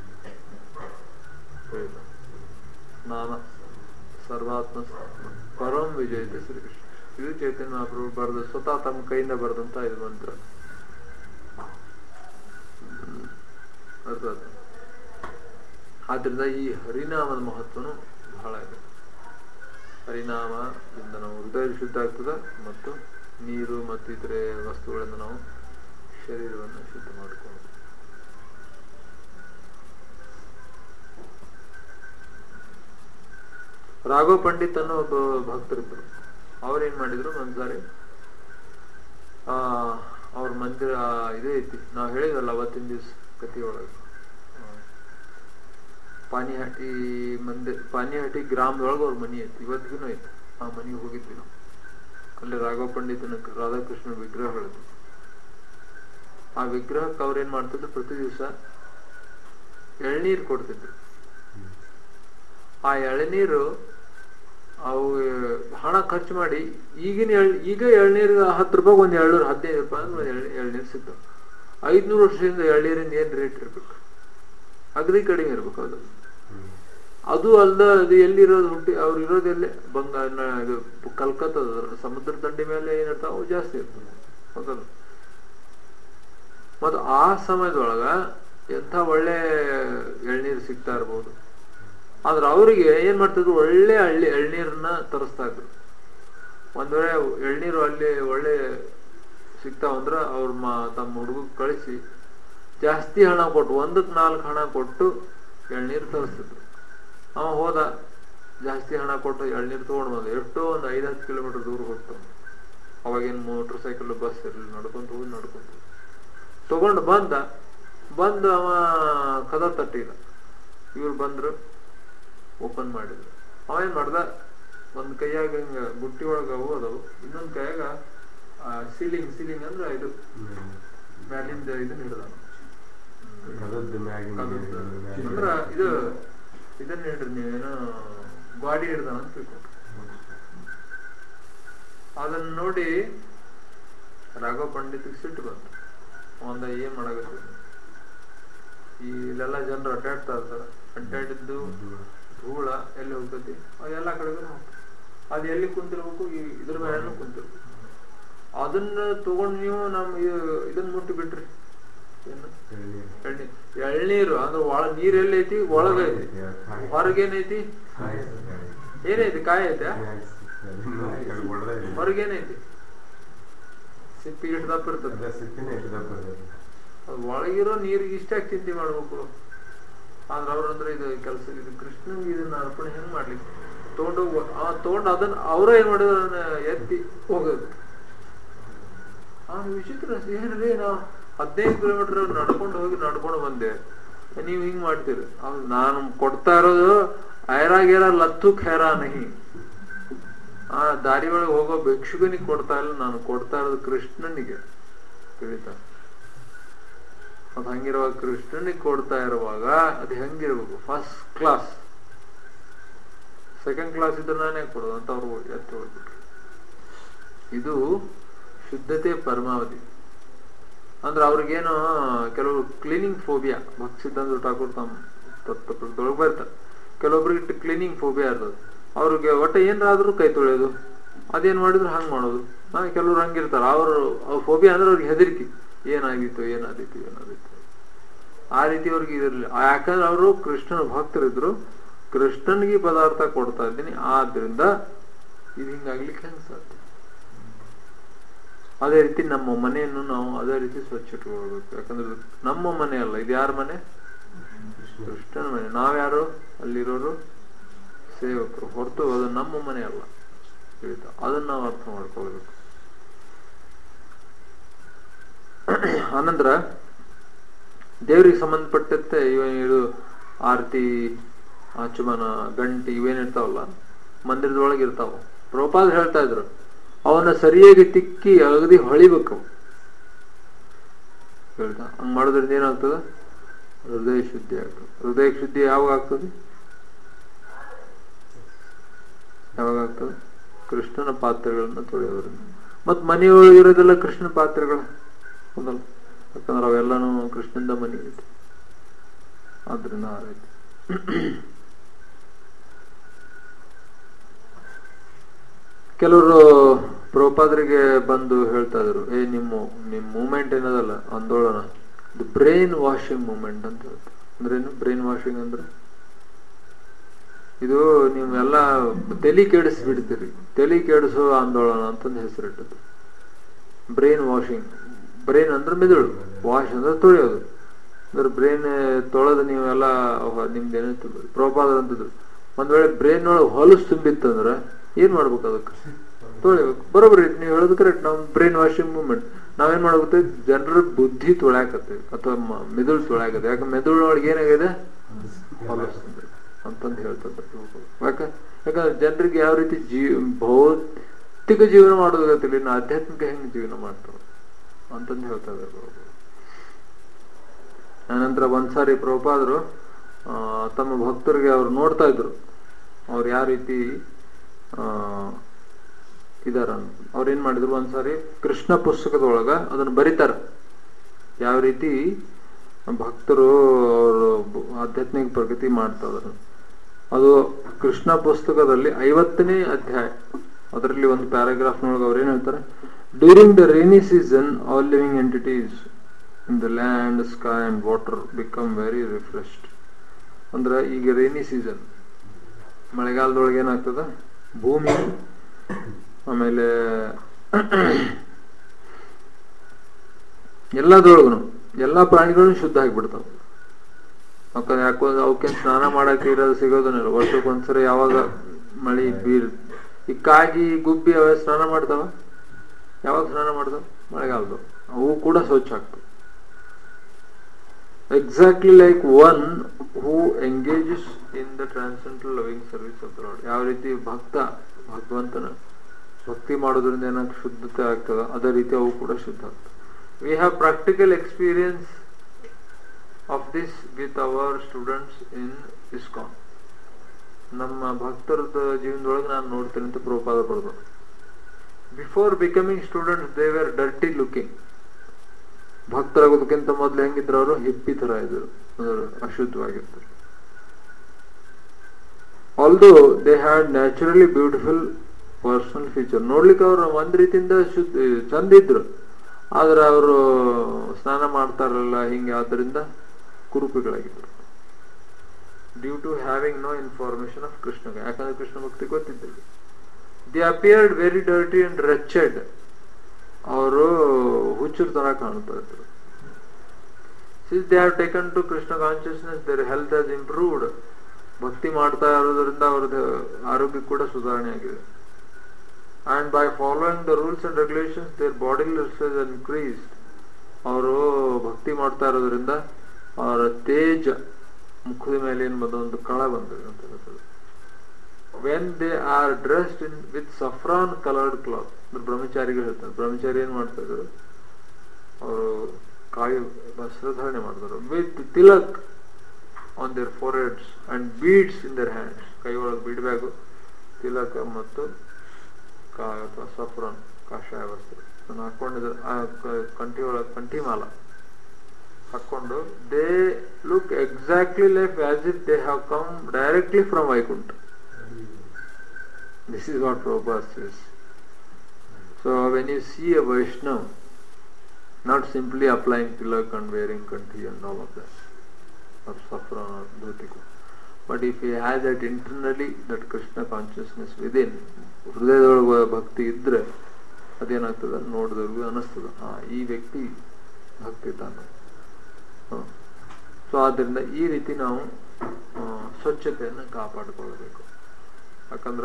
ಆಯ್ತಾ? ಸ್ನಾನ ಸರ್ವಾತ್ಮ ಸ್ನಾನ ಪರಂ ವಿಜಯತೆ ಶ್ರೀಕೃಷ್ಣ ಇದು ಚೈತನ್ಯ ಮಹಾಪ್ರಭು ಬರೆದ ಸ್ವತಃ ತಮ್ಮ ಕೈಯಿಂದ ಬರೆದಂತ ಇದು ಮಂತ್ರ ಹ್ಮ್. ಅರ್ಥ ಆಯ್ತಾ? ಆದ್ರಿಂದ ಈ ಹರಿನಾಮದ ಮಹತ್ವನು ಬಹಳ ಇದೆ ಹರಿನಾಮದಿಂದ ನಾವು ಹೃದಯ ಶುದ್ಧ ಆಗ್ತದೆ ಮತ್ತು ನೀರು ಮತ್ತು ಇತರೆ ವಸ್ತುಗಳಿಂದ ನಾವು ಶರೀರವನ್ನು ಶುದ್ಧ ಮಾಡಿಕೊಳ್ಳೋದು ರಾಘವ ಪಂಡಿತ್ ಅನ್ನೋ ಒಬ್ಬ ಭಕ್ತರಿದ್ರು ಅವ್ರೇನ್ ಮಾಡಿದ್ರು ಒಂದ್ಸಾರಿ ಆ ಅವ್ರ ಮಂದಿರ ಇದೇ ಐತಿ ನಾವ್ ಹೇಳಿದ್ವಲ್ಲ ಅವತ್ತಿನ ದಿವ್ಸ ಕಥೆಯೊಳಗೆ ಪಾನಿಹಟ್ಟಿ ಮಂದಿರ ಪಾನಿಹಟ್ಟಿ ಗ್ರಾಮದೊಳಗೆ ಅವ್ರ ಮನಿ ಐತಿ ಇವತ್ತಿಗೂ ಐತಿ ಆ ಮನೆಗೆ ಹೋಗಿದ್ವಿ ನಾವು ಅಲ್ಲಿ ರಾಘವ ಪಂಡಿತನ ರಾಧಾಕೃಷ್ಣ ವಿಗ್ರಹಗಳಿದ್ವು ಆ ವಿಗ್ರಹಕ್ಕೆ ಅವ್ರೇನ್ ಮಾಡ್ತಿದ್ರು ಪ್ರತಿ ದಿವಸ ಎಳ್ನೀರು ಕೊಡ್ತಿದ್ರು ಆ ಎಳನೀರು ಅವು ಹಣ ಖರ್ಚು ಮಾಡಿ ಈಗಿನ ಎಳ್ ಈಗ ಎಳ್ನೀರು ಹತ್ತು ರೂಪಾಯಿ ಒಂದು ಎಳ್ನೂರು ಹದಿನೈದು ರೂಪಾಯಿ ಅಂದ್ರೆ ಒಂದು ಎಳ್ನೀರು ಸಿಗ್ತಾವ ಐದ್ನೂರು ವರ್ಷದಿಂದ ಎಳ್ನೀರಿಂದ ಏನ್ ರೇಟ್ ಇರ್ಬೇಕು ಅಗದಿ ಕಡಿಮೆ ಇರ್ಬೇಕು ಅದು ಅದು ಅಲ್ದ ಅದು ಎಲ್ಲಿರೋದು ಹುಟ್ಟಿ ಅವ್ರು ಇರೋದು ಎಲ್ಲೇ ಬಂಗಾಳ ಇದು ಕಲ್ಕತ್ತದ ಸಮುದ್ರ ದಂಡಿ ಮೇಲೆ ಏನಿರ್ತಾವ ಅವು ಜಾಸ್ತಿ ಇರ್ತದೆ ಹೌದಲ್ಲ ಮತ್ತು ಆ ಸಮಯದೊಳಗ ಎಂಥ ಒಳ್ಳೆ ಎಳ್ನೀರು ಸಿಗ್ತಾ ಇರ್ಬೋದು ಆದ್ರೆ ಅವರಿಗೆ ಏನ್ ಮಾಡ್ತಿದ್ರು ಒಳ್ಳೆ ಹಳ್ಳಿ ಎಳ್ನೀರನ್ನ ತರಿಸ್ತಾ ಇದ್ರು ಒಂದ್ ವೇಳೆ ಎಳ್ನೀರು ಅಲ್ಲಿ ಒಳ್ಳೆ ಸಿಗ್ತಾವಂದ್ರ ಅವ್ರ ಮಾ ತಮ್ಮ ಹುಡುಗ ಕಳಿಸಿ ಜಾಸ್ತಿ ಹಣ ಕೊಟ್ಟು ಒಂದಕ್ಕೆ ನಾಲ್ಕು ಹಣ ಕೊಟ್ಟು ಎಳ್ನೀರು ತರಿಸ್ತಿದ್ರು ಅವ ಹೋದ ಜಾಸ್ತಿ ಹಣ ಕೊಟ್ಟು ಎಳ್ನೀರು ತಗೊಂಡು ಬಂದ ಎಷ್ಟೋ ಒಂದು ಐದು ಹತ್ತು ಕಿಲೋಮೀಟರ್ ದೂರ ಹೊಟ್ಟು ಅವಾಗೇನು ಮೋಟರ್ ಸೈಕಲ್ ಬಸ್ ಇರಲಿಲ್ಲ ನಡ್ಕೊಂತ ಹೋಗಿ ನಡ್ಕೊಂತ ತಗೊಂಡು ಬಂದ ಬಂದು ಅವ ಕದ ತಟ್ಟಿದ ಇವ್ರು ಬಂದ್ರು ಓಪನ್ ಮಾಡಿದ್ರು ಅವ ಏನ್ ಮಾಡ್ದ ಒಂದ್ ಕೈಯಾಗ ಹಿಂಗ ಬುಟ್ಟಿ ಒಳಗ ಅವು ಅದಾವು ಇನ್ನೊಂದ್ ಕೈಯಾಗ ಸೀಲಿಂಗ್ ಸೀಲಿಂಗ್ ಅಂದ್ರ ಇದು ಮ್ಯಾಲಿಂದ ಇದನ್ನ ಹಿಡ್ದ ಕದದ್ದು ಮ್ಯಾಗಿನ ಅಂದ್ರ ಇದು ಇದನ್ನ ಹಿಡ್ರಿ ನೀವೇನೋ ಗಾಡಿ ಹಿಡ್ದಾನ ಅಂತ ತಿಳ್ಕೊಂಡ್ರು ಅದನ್ನ ನೋಡಿ ರಾಘವ ಪಂಡಿತ್ ಸಿಟ್ಟು ಬಂತು ಒಂದ ಏನ್ ಮಾಡಾಕತ್ತಿ ಈ ಇಲ್ಲೆಲ್ಲ ಜನರು ಅಡ್ಡಾಡ್ತಾ ಇರ್ತಾರ ಅಡ್ಡಾಡಿದ್ದು ಧೂಳ ಎಲ್ಲಿ ಹೋಗ್ತೈತಿ ಅದು ಎಲ್ಲ ಕಡೆಗೂ ಹೋಗ್ತದೆ ಅದು ಎಲ್ಲಿ ಕುಂತಿರ್ಬೇಕು ಈ ಇದ್ರ ಮೇಲೆ ಕುಂತಿರ್ಬೇಕು ಅದನ್ನ ತಗೊಂಡು ನೀವು ನಮ್ ಇ- ಇದನ್ನ ಮುಟ್ಟಿ ಬಿಟ್ರಿ ಏನು ಎಳ್ನೀರು ಎಳ್ನೀರು ಅಂದ್ರೆ ಒಳ ನೀರ್ ಎಲ್ಲೈತಿ ಒಳಗ ಐತಿ ಹೊರಗೇನೈತಿ ಏನೈತಿ ಕಾಯಿ ಐತೆ ಹೊರಗೇನೈತಿ ಸಿಪ್ಪಿ ಇಟ್ಟು ದಪ್ಪ ಇರ್ತದೆ ಅದು ಒಳಗಿರೋ ನೀರಿಗೆ ಇಷ್ಟಾಗಿ ಚಿಂತೆ ಮಾಡ್ಬೇಕು ಆದ್ರೆ ಅವ್ರಂದ್ರೆ ಇದು ಕೆಲಸ ಇದು ಕೃಷ್ಣನಿಗೆ ಇದನ್ನ ಅರ್ಪಣೆ ಹೆಂಗ್ ಮಾಡ್ಲಿಕ್ಕೆ ತಗೊಂಡು ಆ ತಗೊಂಡು ಅದನ್ನ ಅವರ ಏನ್ ಮಾಡಿದ್ರು ಅದನ್ನ ಎತ್ತಿ ಹೋಗೋದು ಆ ವಿಚಿತ್ರ ಏನ್ರಿ ನಾವು ಹದಿನೈದು ಕಿಲೋಮೀಟರ್ ನಡ್ಕೊಂಡು ಹೋಗಿ ನಡ್ಕೊಂಡು ಬಂದೆ ನೀವ್ ಹಿಂಗ್ ಮಾಡ್ತೀರಿ ಅವ್ರು ನಾನು ಕೊಡ್ತಾ ಇರೋದು ಐರಾ ಗೇರ ಲತ್ತು ಖೇರಾ ನಹಿ ಆ ದಾರಿ ಒಳಗೆ ಹೋಗೋ ಭಿಕ್ಷುಕನಿಗೆ ಕೊಡ್ತಾ ಇಲ್ಲ ನಾನು ಕೊಡ್ತಾ ಇರೋದು ಕೃಷ್ಣನಿಗೆ ತಿಳಿತಾ ಅದು ಹಂಗಿರುವಾಗ ಕೃಷ್ಣನಿಗೆ ಕೊಡ್ತಾ ಇರುವಾಗ ಅದು ಹೆಂಗಿರ್ಬೇಕು ಫಸ್ಟ್ ಕ್ಲಾಸ್ ಸೆಕೆಂಡ್ ಕ್ಲಾಸ್ ಇದ್ರೆ ನಾನೇ ಕೊಡೋದು ಅಂತ ಅವ್ರು ಎತ್ತಿ ಹೋಗ್ಬಿಟ್ರು ಇದು ಶುದ್ಧತೆ ಪರಮಾವಧಿ ಅಂದ್ರೆ ಅವ್ರಿಗೇನು ಕೆಲವು ಕ್ಲೀನಿಂಗ್ ಫೋಬಿಯಾ ಭಕ್ತಿ ಸಿದ್ಧಾಂತ ಠಾಕೂರ್ ತಮ್ಮ ತತ್ವದೊಳಗೆ ಬರ್ತಾರೆ ಕೆಲವೊಬ್ರಿಗೆ ಕ್ಲೀನಿಂಗ್ ಫೋಬಿಯಾ ಇರ್ತದೆ ಅವ್ರಿಗೆ ಒಟ್ಟ ಏನಾದ್ರೂ ಕೈ ತೊಳೆಯೋದು ಅದೇನ್ ಮಾಡಿದ್ರು ಹಂಗ್ ಮಾಡೋದು ಹಾ ಕೆಲವ್ರು ಹಂಗಿರ್ತಾರ ಅವ್ರು ಫೋಬಿಯಾ ಅಂದ್ರೆ ಅವ್ರಿಗೆ ಹೆದರಿಕೆ ಏನಾಗಿತ್ತು ಏನಾದಿತ್ತು ಏನಾದಿತ್ತು ಆ ರೀತಿ ಅವ್ರಿಗೆ ಇದಿರ್ಲಿ ಯಾಕಂದ್ರೆ ಅವರು ಕೃಷ್ಣನ ಭಕ್ತರಿದ್ರು ಕೃಷ್ಣನಿಗೆ ಪದಾರ್ಥ ಕೊಡ್ತಾ ಇದ್ದೀನಿ ಆದ್ರಿಂದ ಇದು ಹಿಂಗಾಗ್ಲಿಕ್ಕೆ ಹೆಂಗ್ ಸಾಧ್ಯ ಅದೇ ರೀತಿ ನಮ್ಮ ಮನೆಯನ್ನು ನಾವು ಅದೇ ರೀತಿ ಸ್ವಚ್ಛ ಇಟ್ಕೊಳ್ಬೇಕು ಯಾಕಂದ್ರೆ ಇದು ನಮ್ಮ ಮನೆ ಅಲ್ಲ ಇದು ಯಾರ ಮನೆ ಕೃಷ್ಣನ ಮನೆ ನಾವ್ಯಾರು ಅಲ್ಲಿರೋರು ಸೇವಕರು ಹೊರತು ಅದು ನಮ್ಮ ಮನೆ ಅಲ್ಲ ತಿಳಿತಾ ಅದನ್ನ ನಾವು ಅರ್ಥ ಮಾಡ್ಕೊಳ್ಬೇಕು ಆನಂತರ ದೇವ್ರಿಗೆ ಸಂಬಂಧಪಟ್ಟಂತೆ ಇವ ಇದು ಆರತಿ ಆಚಮನ ಗಂಟಿ ಇವೇನಿರ್ತಾವಲ್ಲ ಮಂದಿರದೊಳಗೆ ಇರ್ತಾವ ಪ್ರಭುಪಾದ ಹೇಳ್ತಾ ಇದ್ರು ಅವನ್ನ ಸರಿಯಾಗಿ ತಿಕ್ಕಿ ಅಗದಿ ಹೊಳಿಬೇಕು ಹೇಳ್ತಾ ಹಂಗ್ ಮಾಡೋದ್ರಿಂದ ಏನಾಗ್ತದ ಹೃದಯ ಶುದ್ಧಿ ಆಗ್ತದೆ ಹೃದಯ ಶುದ್ಧಿ ಯಾವಾಗ ಆಗ್ತದೆ ಯಾವಾಗ ಆಗ್ತದೆ ಕೃಷ್ಣನ ಪಾತ್ರೆಗಳನ್ನ ತೊಳೆಯೋದ್ರಿಂದ ಮತ್ ಮನೆಯೊಳಗೆ ಇರೋದೆಲ್ಲ ಕೃಷ್ಣನ ಪಾತ್ರೆಗಳು ಹೌದಲ್ಲ ಯಾಕಂದ್ರೆ ಅವೆಲ್ಲಾನು ಕೃಷ್ಣನಿಂದ ಮನೆ ಐತಿ ಆದ್ರಿಂದ ಆ ರೀತಿ ಕೆಲವರು ಪ್ರಭುಪಾದರಿಗೆ ಬಂದು ಹೇಳ್ತಾ ಇದ್ರು ಏ ನಿಮ್ಮ ನಿಮ್ ಮೂಮೆಂಟ್ ಏನದಲ್ಲ ಆಂದೋಲನ ಇದು ಬ್ರೈನ್ ವಾಷಿಂಗ್ ಮೂಮೆಂಟ್ ಅಂತ ಹೇಳ್ತಾರೆ ಅಂದ್ರೆ ಏನು ಬ್ರೈನ್ ವಾಷಿಂಗ್ ಅಂದ್ರೆ ಇದು ನೀವೆಲ್ಲ ತಲೆ ಕೆಡಿಸಿ ಬಿಡ್ತೀರಿ ತಲೆ ಕೆಡಿಸೋ ಆಂದೋಲನ ಅಂತಂದು ಹೆಸರಿಟ್ಟದ್ದು ಬ್ರೈನ್ ವಾಷಿಂಗ್ ಬ್ರೈನ್ ಅಂದ್ರೆ ಮೆದುಳು ವಾಶ್ ಅಂದ್ರೆ ತೊಳೆಯೋದು ಅಂದ್ರೆ ಬ್ರೈನ್ ತೊಳೆದು ನೀವೆಲ್ಲ ನಿಮ್ದು ಏನಿತ್ತು ಪ್ರೋಪಾದರ್ ಅಂತಿದ್ರು ಒಂದ್ ವೇಳೆ ಬ್ರೈನ್ ಒಳಗೆ ಹೊಲಸು ತುಂಬಿತ್ತಂದ್ರೆ ಏನ್ ಮಾಡ್ಬೇಕು ಅದಕ್ಕೆ ತೊಳಿಬೇಕು ಬರೋಬ್ರಿ ನೀವು ಹೇಳೋದು ಕರೆಕ್ಟ್ ನಾವು ಬ್ರೈನ್ ವಾಷಿಂಗ್ ಮೂವ್ಮೆಂಟ್ ನಾವೇನ್ ಮಾಡ್ಬೇಕು ಜನರ ಬುದ್ಧಿ ತೊಳ್ಯಾಕತ್ತೇವೆ ಅಥವಾ ಮ- ಮೆದುಳು ತೊಳ್ಯಾಕತ್ತೆ ಯಾಕೆ ಮೆದುಳೊಳಗೆ ಏನಾಗಿದೆ ಹೊಲಸು ತುಂಬಿದೆ ಅಂತಂದು ಹೇಳ್ತಾರೆ ಯಾಕ ಯಾಕಂದ್ರೆ ಜನರಿಗೆ ಯಾವ ರೀತಿ ಜೀವ ಭೌತಿಕ ಜೀವನ ಮಾಡೋದು ಗೊತ್ತಿಲ್ಲ ಇನ್ನು ಆಧ್ಯಾತ್ಮಿಕ ಹೆಂಗ್ ಜೀವನ ಮಾಡ್ತಾರೆ ಅಂತಂದು ಹೇಳ್ತಾ ಇದ್ದಾರೆ ಪ್ರಭುಪಾದರು. ಆನಂತರ ಒಂದ್ಸಾರಿ ಪ್ರಭುಪಾದರು ಆ, ತಮ್ಮ ಭಕ್ತರಿಗೆ ಅವ್ರು ನೋಡ್ತಾ ಇದ್ರು ಅವ್ರು ಯಾವ ರೀತಿ ಆ ಇದಾರ ಅಂತ. ಅವ್ರು ಏನ್ ಮಾಡಿದ್ರು ಒಂದ್ಸಾರಿ ಕೃಷ್ಣ ಪುಸ್ತಕದೊಳಗ ಅದನ್ನ ಬರೀತಾರ ಯಾವ ರೀತಿ ಭಕ್ತರು ಅವರು ಆಧ್ಯಾತ್ಮಿಕ ಪ್ರಗತಿ ಮಾಡ್ತಾ ಇದಾರೆ ಅದು ಕೃಷ್ಣ ಪುಸ್ತಕದಲ್ಲಿ ಐವತ್ತನೇ ಅಧ್ಯಾಯ ಅದರಲ್ಲಿ ಒಂದು ಪ್ಯಾರಾಗ್ರಾಫ್ನೊಳಗೆ ಅವ್ರು ಏನ್ ಹೇಳ್ತಾರೆ during the rainy season all living entities in the land sky and water become very refreshed ಅಂದ್ರೆ ಈಗ ರೇನಿ ಸೀಸನ್ ಮಳೆಗಾಲದೊಳಗೆ ಏನಾಗ್ತದ ಭೂಮಿ ಆಮೇಲೆ ಎಲ್ಲದ್ರೊಳಗನು ಎಲ್ಲಾ ಪ್ರಾಣಿಗಳು ಶುದ್ಧ ಆಗಿಬಿಡ್ತಾವ ಯಾಕಂದ್ರೆ ಯಾಕೋ ಅವಕ್ಕೆ ಸ್ನಾನ ಮಾಡಕ್ಕೆ ಇರೋದು ಸಿಗೋದನ್ನಿಲ್ಲ ವರ್ಷಕ್ಕೊಂದ್ಸರಿ ಯಾವಾಗ ಮಳಿ ಬೀರ್ ಈ ಕಾಗಿ ಗುಬ್ಬಿ ಅವ ಸ್ನಾನ ಮಾಡ್ತಾವ ಯಾವಾಗ ಸ್ನಾನ ಮಾಡ್ತಾವ ಮಳೆಗಾಲದ ಅವು ಕೂಡ ಸ್ವಚ್ಛ ಆಗ್ತವೆ exactly like one who engages in the transcendental loving service of the Lord ಯಾವ ರೀತಿ ಭಕ್ತ ಭಗವಂತನ ಭಕ್ತಿ ಮಾಡೋದ್ರಿಂದ ಏನಾಗ ಶುದ್ಧತೆ ಆಗ್ತದ ಅದೇ ರೀತಿ ಅವು ಕೂಡ ಶುದ್ಧ ಆಗ್ತವೆ we have practical experience of this with our students in ISKCON ನಮ್ಮ ಭಕ್ತರದ ಜೀವನದೊಳಗೆ ನಾನು ನೋಡ್ತೇನೆ ಅಂತ ಪ್ರಭುಪಾದ ಬರೆದು before becoming students they were dirty looking ಭಕ್ತರಾಗೋದಕ್ಕಿಂತ ಮೊದ್ಲು ಹೆಂಗಿದ್ರು ಅವರು ಹಿಪ್ಪಿ ತರ ಇದ್ರು ಅಂದ್ರೆ ಅಶುದ್ಧವಾಗಿರ್ತಾರೆ although they had naturally beautiful personal feature ನೋಡ್ಲಿಕ್ಕೆ ಅವರು ಒಂದ್ ರೀತಿಯಿಂದ ಶುದ್ಧ ಚಂದ ಇದ್ರು ಆದ್ರೆ ಅವರು ಸ್ನಾನ ಮಾಡ್ತಾರಲ್ಲ ಹಿಂಗೆ ಆದ್ದರಿಂದ ಕುರುಪಿಗಳಾಗಿದ್ರು due to having no information of Krishna ಯಾಕಂದ್ರೆ ಕೃಷ್ಣ ಭಕ್ತಿ ಗೊತ್ತಿದ್ದಿಲ್ಲ they appeared very dirty and wretched ಅವರು ಹುಚ್ಚರ ತರ ಕಾಣ್ತಾ ಇದ್ರು since they have taken to Krishna consciousness their health has improved ಭಕ್ತಿ ಮಾಡ್ತಾ ಇರೋದ್ರಿಂದ ಅವ್ರದ್ದು ಆರೋಗ್ಯ ಕೂಡ ಸುಧಾರಣೆ ಆಗಿದೆ and by following the rules and regulations their body is increased ಅವರು ಭಕ್ತಿ ಮಾಡ್ತಾ ಇರೋದ್ರಿಂದ ಅವರ ತೇಜ ಮುಖದ ಮೇಲೆ ಏನ್ ಬಂದ ಒಂದು ಕಳ ಬಂದಿದೆ ಅಂತ ಹೇಳ್ತಾರೆ when they are dressed in with saffron coloured cloth ಬ್ರಹ್ಮಚಾರಿಗಳು ಹೇಳ್ತಾರೆ ಬ್ರಹ್ಮಚಾರಿ ಏನ್ ಮಾಡ್ತಾ ಇದ್ರು ಅವರು ಕಾಯಿ ವಸ್ತ್ರಧಾರಣೆ ಮಾಡಿದ್ರು with tilak on their foreheads and beads in their hands ಕೈ ಒಳಗೆ ಬೀಡ್ ಬ್ಯಾಗು ತಿಲಕ ಮತ್ತು ಕಾ ಅಥವಾ ಸಫ್ರಾನ್ ಕಾಷಾಯ ವಸ್ತ್ರ ಅದನ್ನ ಹಾಕೊಂಡಿದ್ರು ಆ ಕ- ಕಂಠಿ ಒಳಗೆ ಕಂಠಿ ಮಾಲ ಹಾಕೊಂಡು they look exactly like as if they have come directly from Vaikuntha this is what Prabhupada says. So when you see a Vaishnava, not simply applying tilak and wearing kanthi and all of that, or saffron or dhotika, but if he has that internally, that Krishna consciousness within, ಹೃದಯದೊಳಗೆ ಭಕ್ತಿ ಇದ್ರೆ ಅದೇನಾಗ್ತದ ನೋಡಿದವ್ರಿಗೂ ಅನಿಸ್ತದ ಹಾ ಈ ವ್ಯಕ್ತಿ ಭಕ್ತಿ ತಾನು so ಆದ್ದರಿಂದ ಈ ರೀತಿ ನಾವು ಆ, ಸ್ವಚ್ಛತೆಯನ್ನು ಕಾಪಾಡಿಕೊಳ್ಳಬೇಕು ಯಾಕಂದ್ರ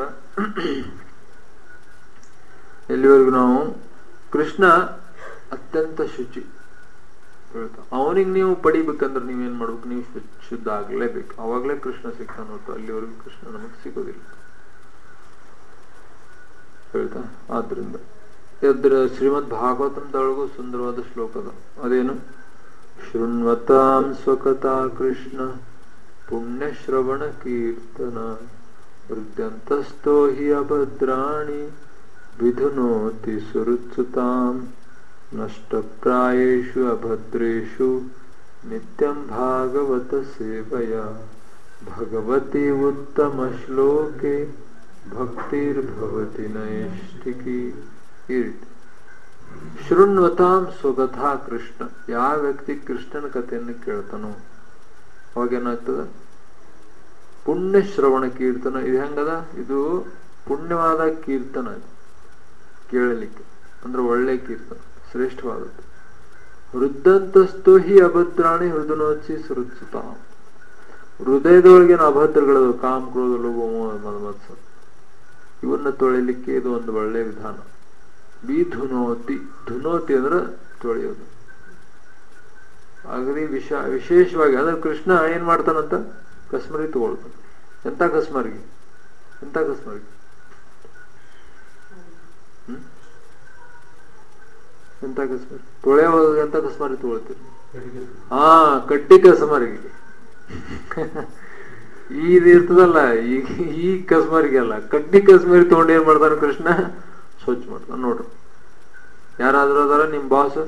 ಎಲ್ಲಿವರೆಗೂ ನಾವು ಕೃಷ್ಣ ಅತ್ಯಂತ ಶುಚಿ ಹೇಳ್ತಾ ಅವನಿಗೆ ನೀವು ಪಡಿಬೇಕಂದ್ರೆ ನೀವೇನ್ ಮಾಡ್ಬೇಕು ನೀವು ಶು- ಶುದ್ಧ ಆಗ್ಲೇಬೇಕು ಅವಾಗ್ಲೇ ಕೃಷ್ಣ ಸಿಗ್ತಾನ ಹೊರತು ಅಲ್ಲಿವರೆಗೂ ಕೃಷ್ಣ ನಮಗೆ ಸಿಗೋದಿಲ್ಲ ಹೇಳ್ತಾ ಆದ್ರಿಂದ ಇದ್ರ ಶ್ರೀಮದ್ ಭಾಗವತದೊಳಗೂ ಸುಂದರವಾದ ಶ್ಲೋಕ ಅದ ಅದೇನು ಶೃಣ್ವತಾಂ ಸ್ವಕಥಾ ಕೃಷ್ಣ ಪುಣ್ಯ ಶ್ರವಣ ಕೀರ್ತನ ಹೃದ್ಯಂತಸ್ಥೋ ಹಿ ಅಭದ್ರಾಣಿ ವಿಧುನೋತಿ ಸುರುತ್ಸುತಾಂ ನಷ್ಟಪ್ರಾಯೇಷು ಅಭದ್ರೇಷು ನಿತ್ಯಂ ಭಾಗವತ ಸೇವಯ ಭಗವತಿ ಉತ್ತಮ ಶ್ಲೋಕೆ ಭಕ್ತಿರ್ಭವತಿ ನೈಷ್ಠಿಕಿ ಈ ರೀತಿ ಶೃಣ್ವತಾಂ ಸ್ವಗಥಾ ಕೃಷ್ಣ ಯಾವ ವ್ಯಕ್ತಿ ಕೃಷ್ಣನ ಕಥೆಯನ್ನು ಕೇಳ್ತಾನೋ ಅವಾಗೇನಾಗ್ತದ ಪುಣ್ಯ ಶ್ರವಣ ಕೀರ್ತನ ಇದು ಹೆಂಗದ ಇದು ಪುಣ್ಯವಾದ ಕೀರ್ತನ ಇದು ಕೇಳಲಿಕ್ಕೆ ಅಂದ್ರೆ ಒಳ್ಳೆ ಕೀರ್ತನ ಶ್ರೇಷ್ಠವಾದದ್ದು ವೃದ್ಧಂತಸ್ತು ಹಿ ಅಭದ್ರಾಣಿ ಹೃದನೋಚಿ ಸುರುತ್ಸುತ ಹೃದಯದೊಳಗಿನ ಅಭದ್ರಗಳದು ಕಾಮ್ ಕ್ರೋಧ ಲೋಭ ಮೋಹ ಮದ ಮತ್ಸರ ಇವನ್ನ ತೊಳಿಲಿಕ್ಕೆ ಇದು ಒಂದು ಒಳ್ಳೆ ವಿಧಾನ ಬಿ ಧುನೋತಿ ಧುನೋತಿ ಅಂದ್ರೆ ತೊಳೆಯೋದು ಅಗದಿ ವಿಶ ವಿಶೇಷವಾಗಿ ಅಂದ್ರೆ ಕೃಷ್ಣ ಏನ್ ಮಾಡ್ತಾನಂತ ಕಸ್ಮರಿ ತಗೊಳ್ತಾನೆ ಎಂತ ಕಸ್ಮರಿಗೆ ಎಂತ ಕಸ್ಮರಿಗೆ ಹ್ಮ್ ಎಂತ ಕಸ್ಮರಿ ತೊಳೆಯುವಾಗ ಎಂತ ಕಸ್ಮರಿ ತಗೊಳ್ತೀರಿ ಹಾ ಕಡ್ಡಿ ಕಸ್ಮರಿಗೆ ಇದು ಇರ್ತದಲ್ಲ ಈ ಈ ಕಸ್ಮರಿಗೆ ಅಲ್ಲ ಕಡ್ಡಿ ಕಸ್ಮರಿ ತಗೊಂಡು ಏನ್ ಮಾಡ್ತಾನ ಕೃಷ್ಣ ಸ್ವಚ್ಛ ಮಾಡ್ತಾನ ನೋಡ್ರಿ ಯಾರಾದ್ರೂ ಅದಾರ ನಿಮ್ ಬಾಸ್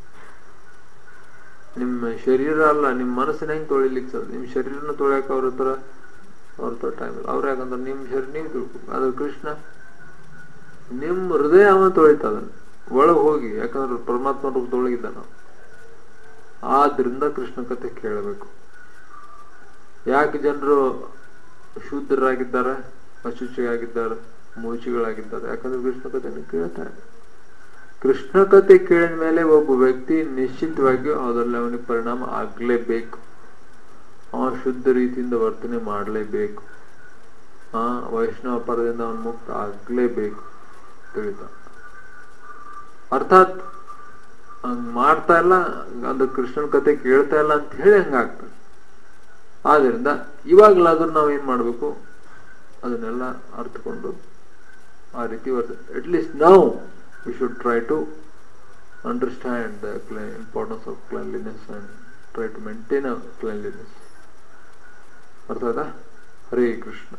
ನಿಮ್ಮ ಶರೀರ ಅಲ್ಲ ನಿಮ್ಮ ಮನಸ್ಸಿನ ಹೆಂಗ್ ತೊಳಿಲಿಕ್ಕೆ ಸಾಧ್ಯ ನಿಮ್ ಶರೀರನ ತೊಳ್ಯಾಕ ಅವ್ರ ಹತ್ರ ಅವ್ರ ಹತ್ರ ಟೈಮ್ ಇಲ್ಲ ಅವ್ರ ಯಾಕಂದ್ರೆ ನಿಮ್ ಶರೀರ ನೀವು ತಿಳ್ಕೊಬೇಕು ಆದ್ರೆ ಕೃಷ್ಣ ನಿಮ್ ಹೃದಯ ಅವನ ತೊಳಿತಾ ಇದ್ದಾನೆ ಒಳಗ್ ಹೋಗಿ ಯಾಕಂದ್ರೆ ಪರಮಾತ್ಮ ರೂಪದೊಳಗಿದ್ದಾನ ಆದ್ರಿಂದ ಕೃಷ್ಣ ಕಥೆ ಕೇಳಬೇಕು ಯಾಕೆ ಜನರು ಶೂದ್ರರಾಗಿದ್ದಾರೆ ಅಶುಚಿಯಾಗಿದ್ದಾರೆ ಮೂಚಿಗಳಾಗಿದ್ದಾರೆ ಯಾಕಂದ್ರೆ ಕೃಷ್ಣ ಕಥೆಯನ್ನು ಕೇಳ್ತಾರೆ ಕೃಷ್ಣ ಕಥೆ ಕೇಳಿದ ಮೇಲೆ ಒಬ್ಬ ವ್ಯಕ್ತಿ ನಿಶ್ಚಿತವಾಗಿ ಅದರಲ್ಲಿ ಅವನಿಗೆ ಪರಿಣಾಮ ಆಗ್ಲೇಬೇಕು ಅವ ಶುದ್ಧ ರೀತಿಯಿಂದ ವರ್ತನೆ ಮಾಡಲೇಬೇಕು ಆ ವೈಷ್ಣವ ಪರದಿಂದ ಅವನು ಮುಕ್ತ ಆಗ್ಲೇಬೇಕು ತಿಳಿತ ಅರ್ಥಾತ್ ಹಂಗ್ ಮಾಡ್ತಾ ಇಲ್ಲ ಅದು ಕೃಷ್ಣನ ಕತೆ ಕೇಳ್ತಾ ಇಲ್ಲ ಅಂತ ಹೇಳಿ ಹಂಗಾಗ್ತದೆ ಆದ್ರಿಂದ ಇವಾಗಲಾದ್ರೂ ನಾವು ಏನ್ ಮಾಡ್ಬೇಕು ಅದನ್ನೆಲ್ಲ ಅರ್ಥಕೊಂಡು ಆ ರೀತಿ ವರ್ತ ಅಟ್ ಲೀಸ್ಟ್ ನಾವು we should try to understand the importance of cleanliness and try to maintain a cleanliness ಅರ್ಥ ಆಯ್ತಾ ಹರೇ ಕೃಷ್ಣ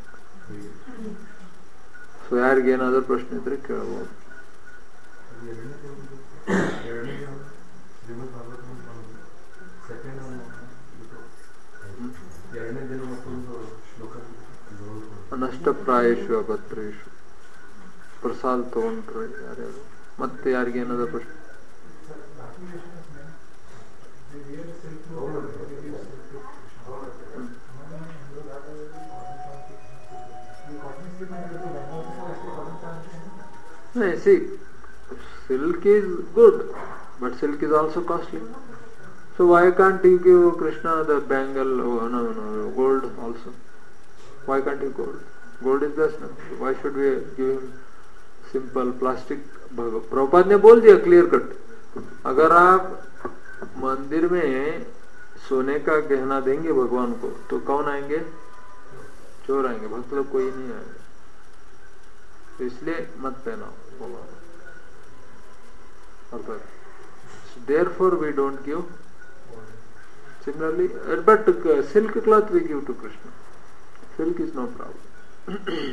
ಸೊ ಯಾರಿಗೇನಾದ್ರೂ ಪ್ರಶ್ನೆ ಇದ್ರೆ ಕೇಳಬಹುದು ಎರಡನೇ ಶ್ರೀಮದ್ ಭಾಗವತ ಸೆಕೆಂಡ್ ಎರಡನೇ ದಿನ ಮತ್ತೊಂದು ಶ್ಲೋಕ ನಷ್ಟಪ್ರಾಯೇಶು ಅಭದ್ರೇಶು ಪ್ರಸಾದ್ ತಗೊಂಡ್ರು ಯಾರ್ಯಾರು ಮತ್ತೆ ಯಾರಿಗೆ ಏನಾದ ಪ್ರಶ್ನೆ No, see, silk is good, but silk is also costly. So why can't you give Krishna the bangle, oh, no, no, gold also? Why can't you gold? Gold is best. No? Why should we give him simple plastic? भग- प्रभुपाद ने बोल दिया clear cut अगर आप मंदिर में सोने का गहना देंगे भगवान को तो कौन आएंगे चोर आएंगे भक्त लोग कोई नहीं आएंगे तो इसलिए मत पहनाओ भगवान अर्थात therefore we don't give Similarly, uh, but uh, silk cloth we give to Krishna. Silk is no problem.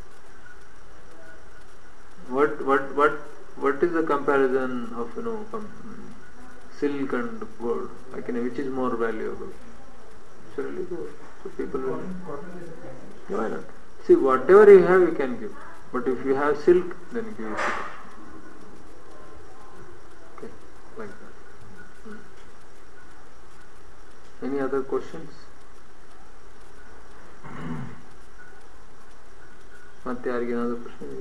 what what what what is the comparison of you know com- silk and gold? Like you know, which is more valuable? Surely gold. So people will. Why not? See, whatever you have, you can give. But if you have silk, then give it to Krishna. Okay, like that. Hmm. Any other questions? ಮತ್ತೆ ಯಾರಿಗೇನಾದ್ರು ಪ್ರಶ್ನೆ ಇದೆಯಾ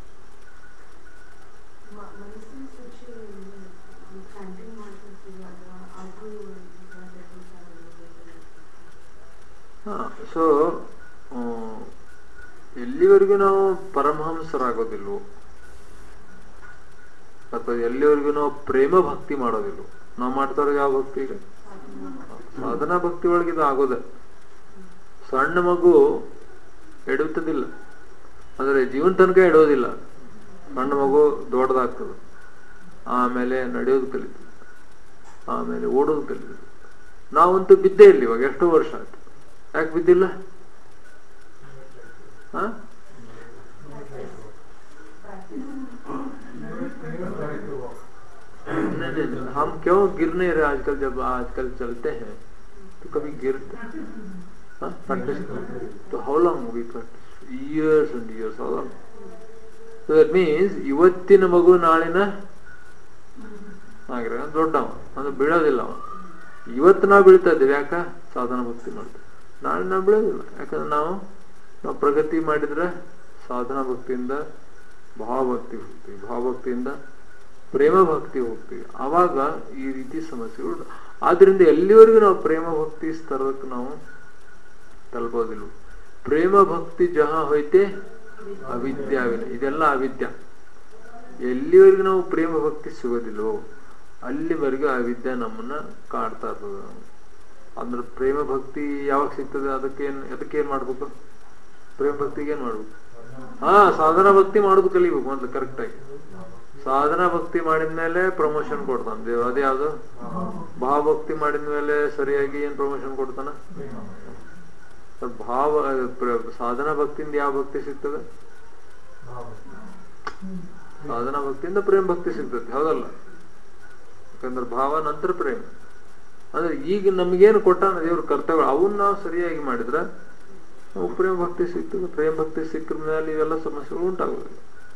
ಮ- ಮನಸ್ಸಿನ ಶುಚಿ canteen ಮಾಡ್ತಿರ್ತೀವಲ್ಲ ಅದು ಹಾ so ಎಲ್ಲಿವರೆಗೂ ನಾವು ಪರಮಹಂಸರಾಗೋದಿಲ್ವೋ ಅಥವಾ ಎಲ್ಲಿವರೆಗೂ ನಾವು ಪ್ರೇಮ ಭಕ್ತಿ ಮಾಡೋದಿಲ್ವೋ ನಾವು ಮಾಡ್ತಾ ಇರೋದು ಯಾವ ಭಕ್ತಿ ಈಗ ಸಾಧನಾ ಭಕ್ತಿ ಒಳಗೆ ಇದು ಆಗೋದ ಸಣ್ಣ ಮಗು ಎಡುತ್ತದಿಲ್ಲ ಅಂದ್ರೆ ಜೀವನ ತನಕ ಎಡೋದಿಲ್ಲ ಸಣ್ಣ ಮಗು ದೊಡ್ಡದಾಗ್ತದೆ ಆಮೇಲೆ ನಡೆಯೋದು ಕಲಿತದೆ ಆಮೇಲೆ ಓಡೋದು ಕಲಿತದೆ ನಾವಂತೂ ಬಿದ್ದೇ ಇಲ್ಲ ಇವಾಗ ಎಷ್ಟೋ ವರ್ಷ ಆಯ್ತು ಯಾಕೆ ಬಿದ್ದಿಲ್ಲ ಹಾ नहीं नहीं नहीं, हम क्यों गिर नहीं रहे आजकल जब आजकल चलते हैं तो कभी गिरते हाँ प्रैक्टिस तो how long we practice years and years how long so that means ಇವತ್ತಿನ ಮಗು ನಾಳಿನ ಆಗಿರ ದೊಡ್ಡವ ಅಂದ್ರೆ ಬೀಳೋದಿಲ್ಲ ಅವ ಇವತ್ತು ನಾವು ಬೀಳ್ತಾ ಇದ್ದೇವೆ ಯಾಕ ಸಾಧನ ಭಕ್ತಿ ಮಾಡ್ತೀವಿ ನಾಳೆ ನಾವು ಬೀಳೋದಿಲ್ಲ ಯಾಕಂದ್ರೆ ನಾವು ನಾವು ಪ್ರಗತಿ ಮಾಡಿದ್ರೆ ಸಾಧನಾ ಭಕ್ತಿಯಿಂದ ಭಾವಭಕ್ತಿ ಹೋಗ್ತೀವಿ ಭಾವಭಕ್ತಿಯಿಂದ ಪ್ರೇಮ ಭಕ್ತಿ ಹೋಗ್ತೀವಿ ಆವಾಗ ಈ ರೀತಿ ಸಮಸ್ಯೆಗಳು ಆದ್ರಿಂದ ಎಲ್ಲಿವರೆಗೂ ನಾವು ಪ್ರೇಮ ಭಕ್ತಿ ಸ್ತರಕ್ಕೆ ನಾವು ತಲುಪೋದಿಲ್ಲ ಪ್ರೇಮ ಭಕ್ತಿ ಜಹ ಹೋಯ್ತೆ ಅವಿದ್ಯಾವಿನ ಇದೆಲ್ಲ ಅವಿದ್ಯ ಎಲ್ಲಿವರೆಗೂ ನಾವು ಪ್ರೇಮ ಭಕ್ತಿ ಸಿಗೋದಿಲ್ವೋ ಅಲ್ಲಿವರೆಗೂ ಅವಿದ್ಯ ನಮ್ಮನ್ನ ಕಾಡ್ತಾ ಇರ್ತದೆ ಅಂದ್ರೆ ಪ್ರೇಮ ಭಕ್ತಿ ಯಾವಾಗ ಸಿಗ್ತದೆ ಅದಕ್ಕೆ ಏನ್ ಅದಕ್ಕೆ ಏನ್ ಮಾಡ್ಬೇಕು ಪ್ರೇಮ ಭಕ್ತಿಗೆ ಏನ್ ಮಾಡ್ಬೇಕು ಹಾ ಸಾಧನಾ ಭಕ್ತಿ ಮಾಡೋದು ಕಲಿಬೇಕು ಮೊದ್ಲು ಕರೆಕ್ಟ್ ಆಗಿ ಸಾಧನಾ ಭಕ್ತಿ ಮಾಡಿದ್ಮೇಲೆ ಪ್ರಮೋಷನ್ ಕೊಡ್ತಾನೆ ದೇವ್ರು ಅದೇ ಯಾವ್ದು ಭಾವಭಕ್ತಿ ಮಾಡಿದ್ಮೇಲೆ ಸರಿಯಾಗಿ ಏನ್ ಪ್ರಮೋಷನ್ ಕೊಡ್ತಾನ ಭಾವ ಪ್ರ- ಸಾಧನಾ ಭಕ್ತಿಯಿಂದ ಯಾವ ಭಕ್ತಿ ಸಿಗ್ತದೆ ಸಾಧನಾ ಭಕ್ತಿಯಿಂದ ಪ್ರೇಮ ಭಕ್ತಿ ಸಿಗ್ತದೆ ಹೌದಲ್ಲ ಯಾಕಂದ್ರೆ ಭಾವ ನಂತರ ಪ್ರೇಮ ಅಂದ್ರೆ ಈಗ ನಮ್ಗೇನು ಕೊಟ್ಟಾನ ದೇವ್ರ ಕರ್ತವ್ಯ ಅವನ್ನ ನಾವು ಸರಿಯಾಗಿ ಮಾಡಿದ್ರೆ ನಮಗೆ ಪ್ರೇಮ ಭಕ್ತಿ ಸಿಗ್ತದೆ ಪ್ರೇಮ ಭಕ್ತಿ ಸಿಕ್ಕ ಮೇಲೆ ಇವೆಲ್ಲ ಸಮಸ್ಯೆಗಳು ಉಂಟಾಗೋದಿಲ್ಲ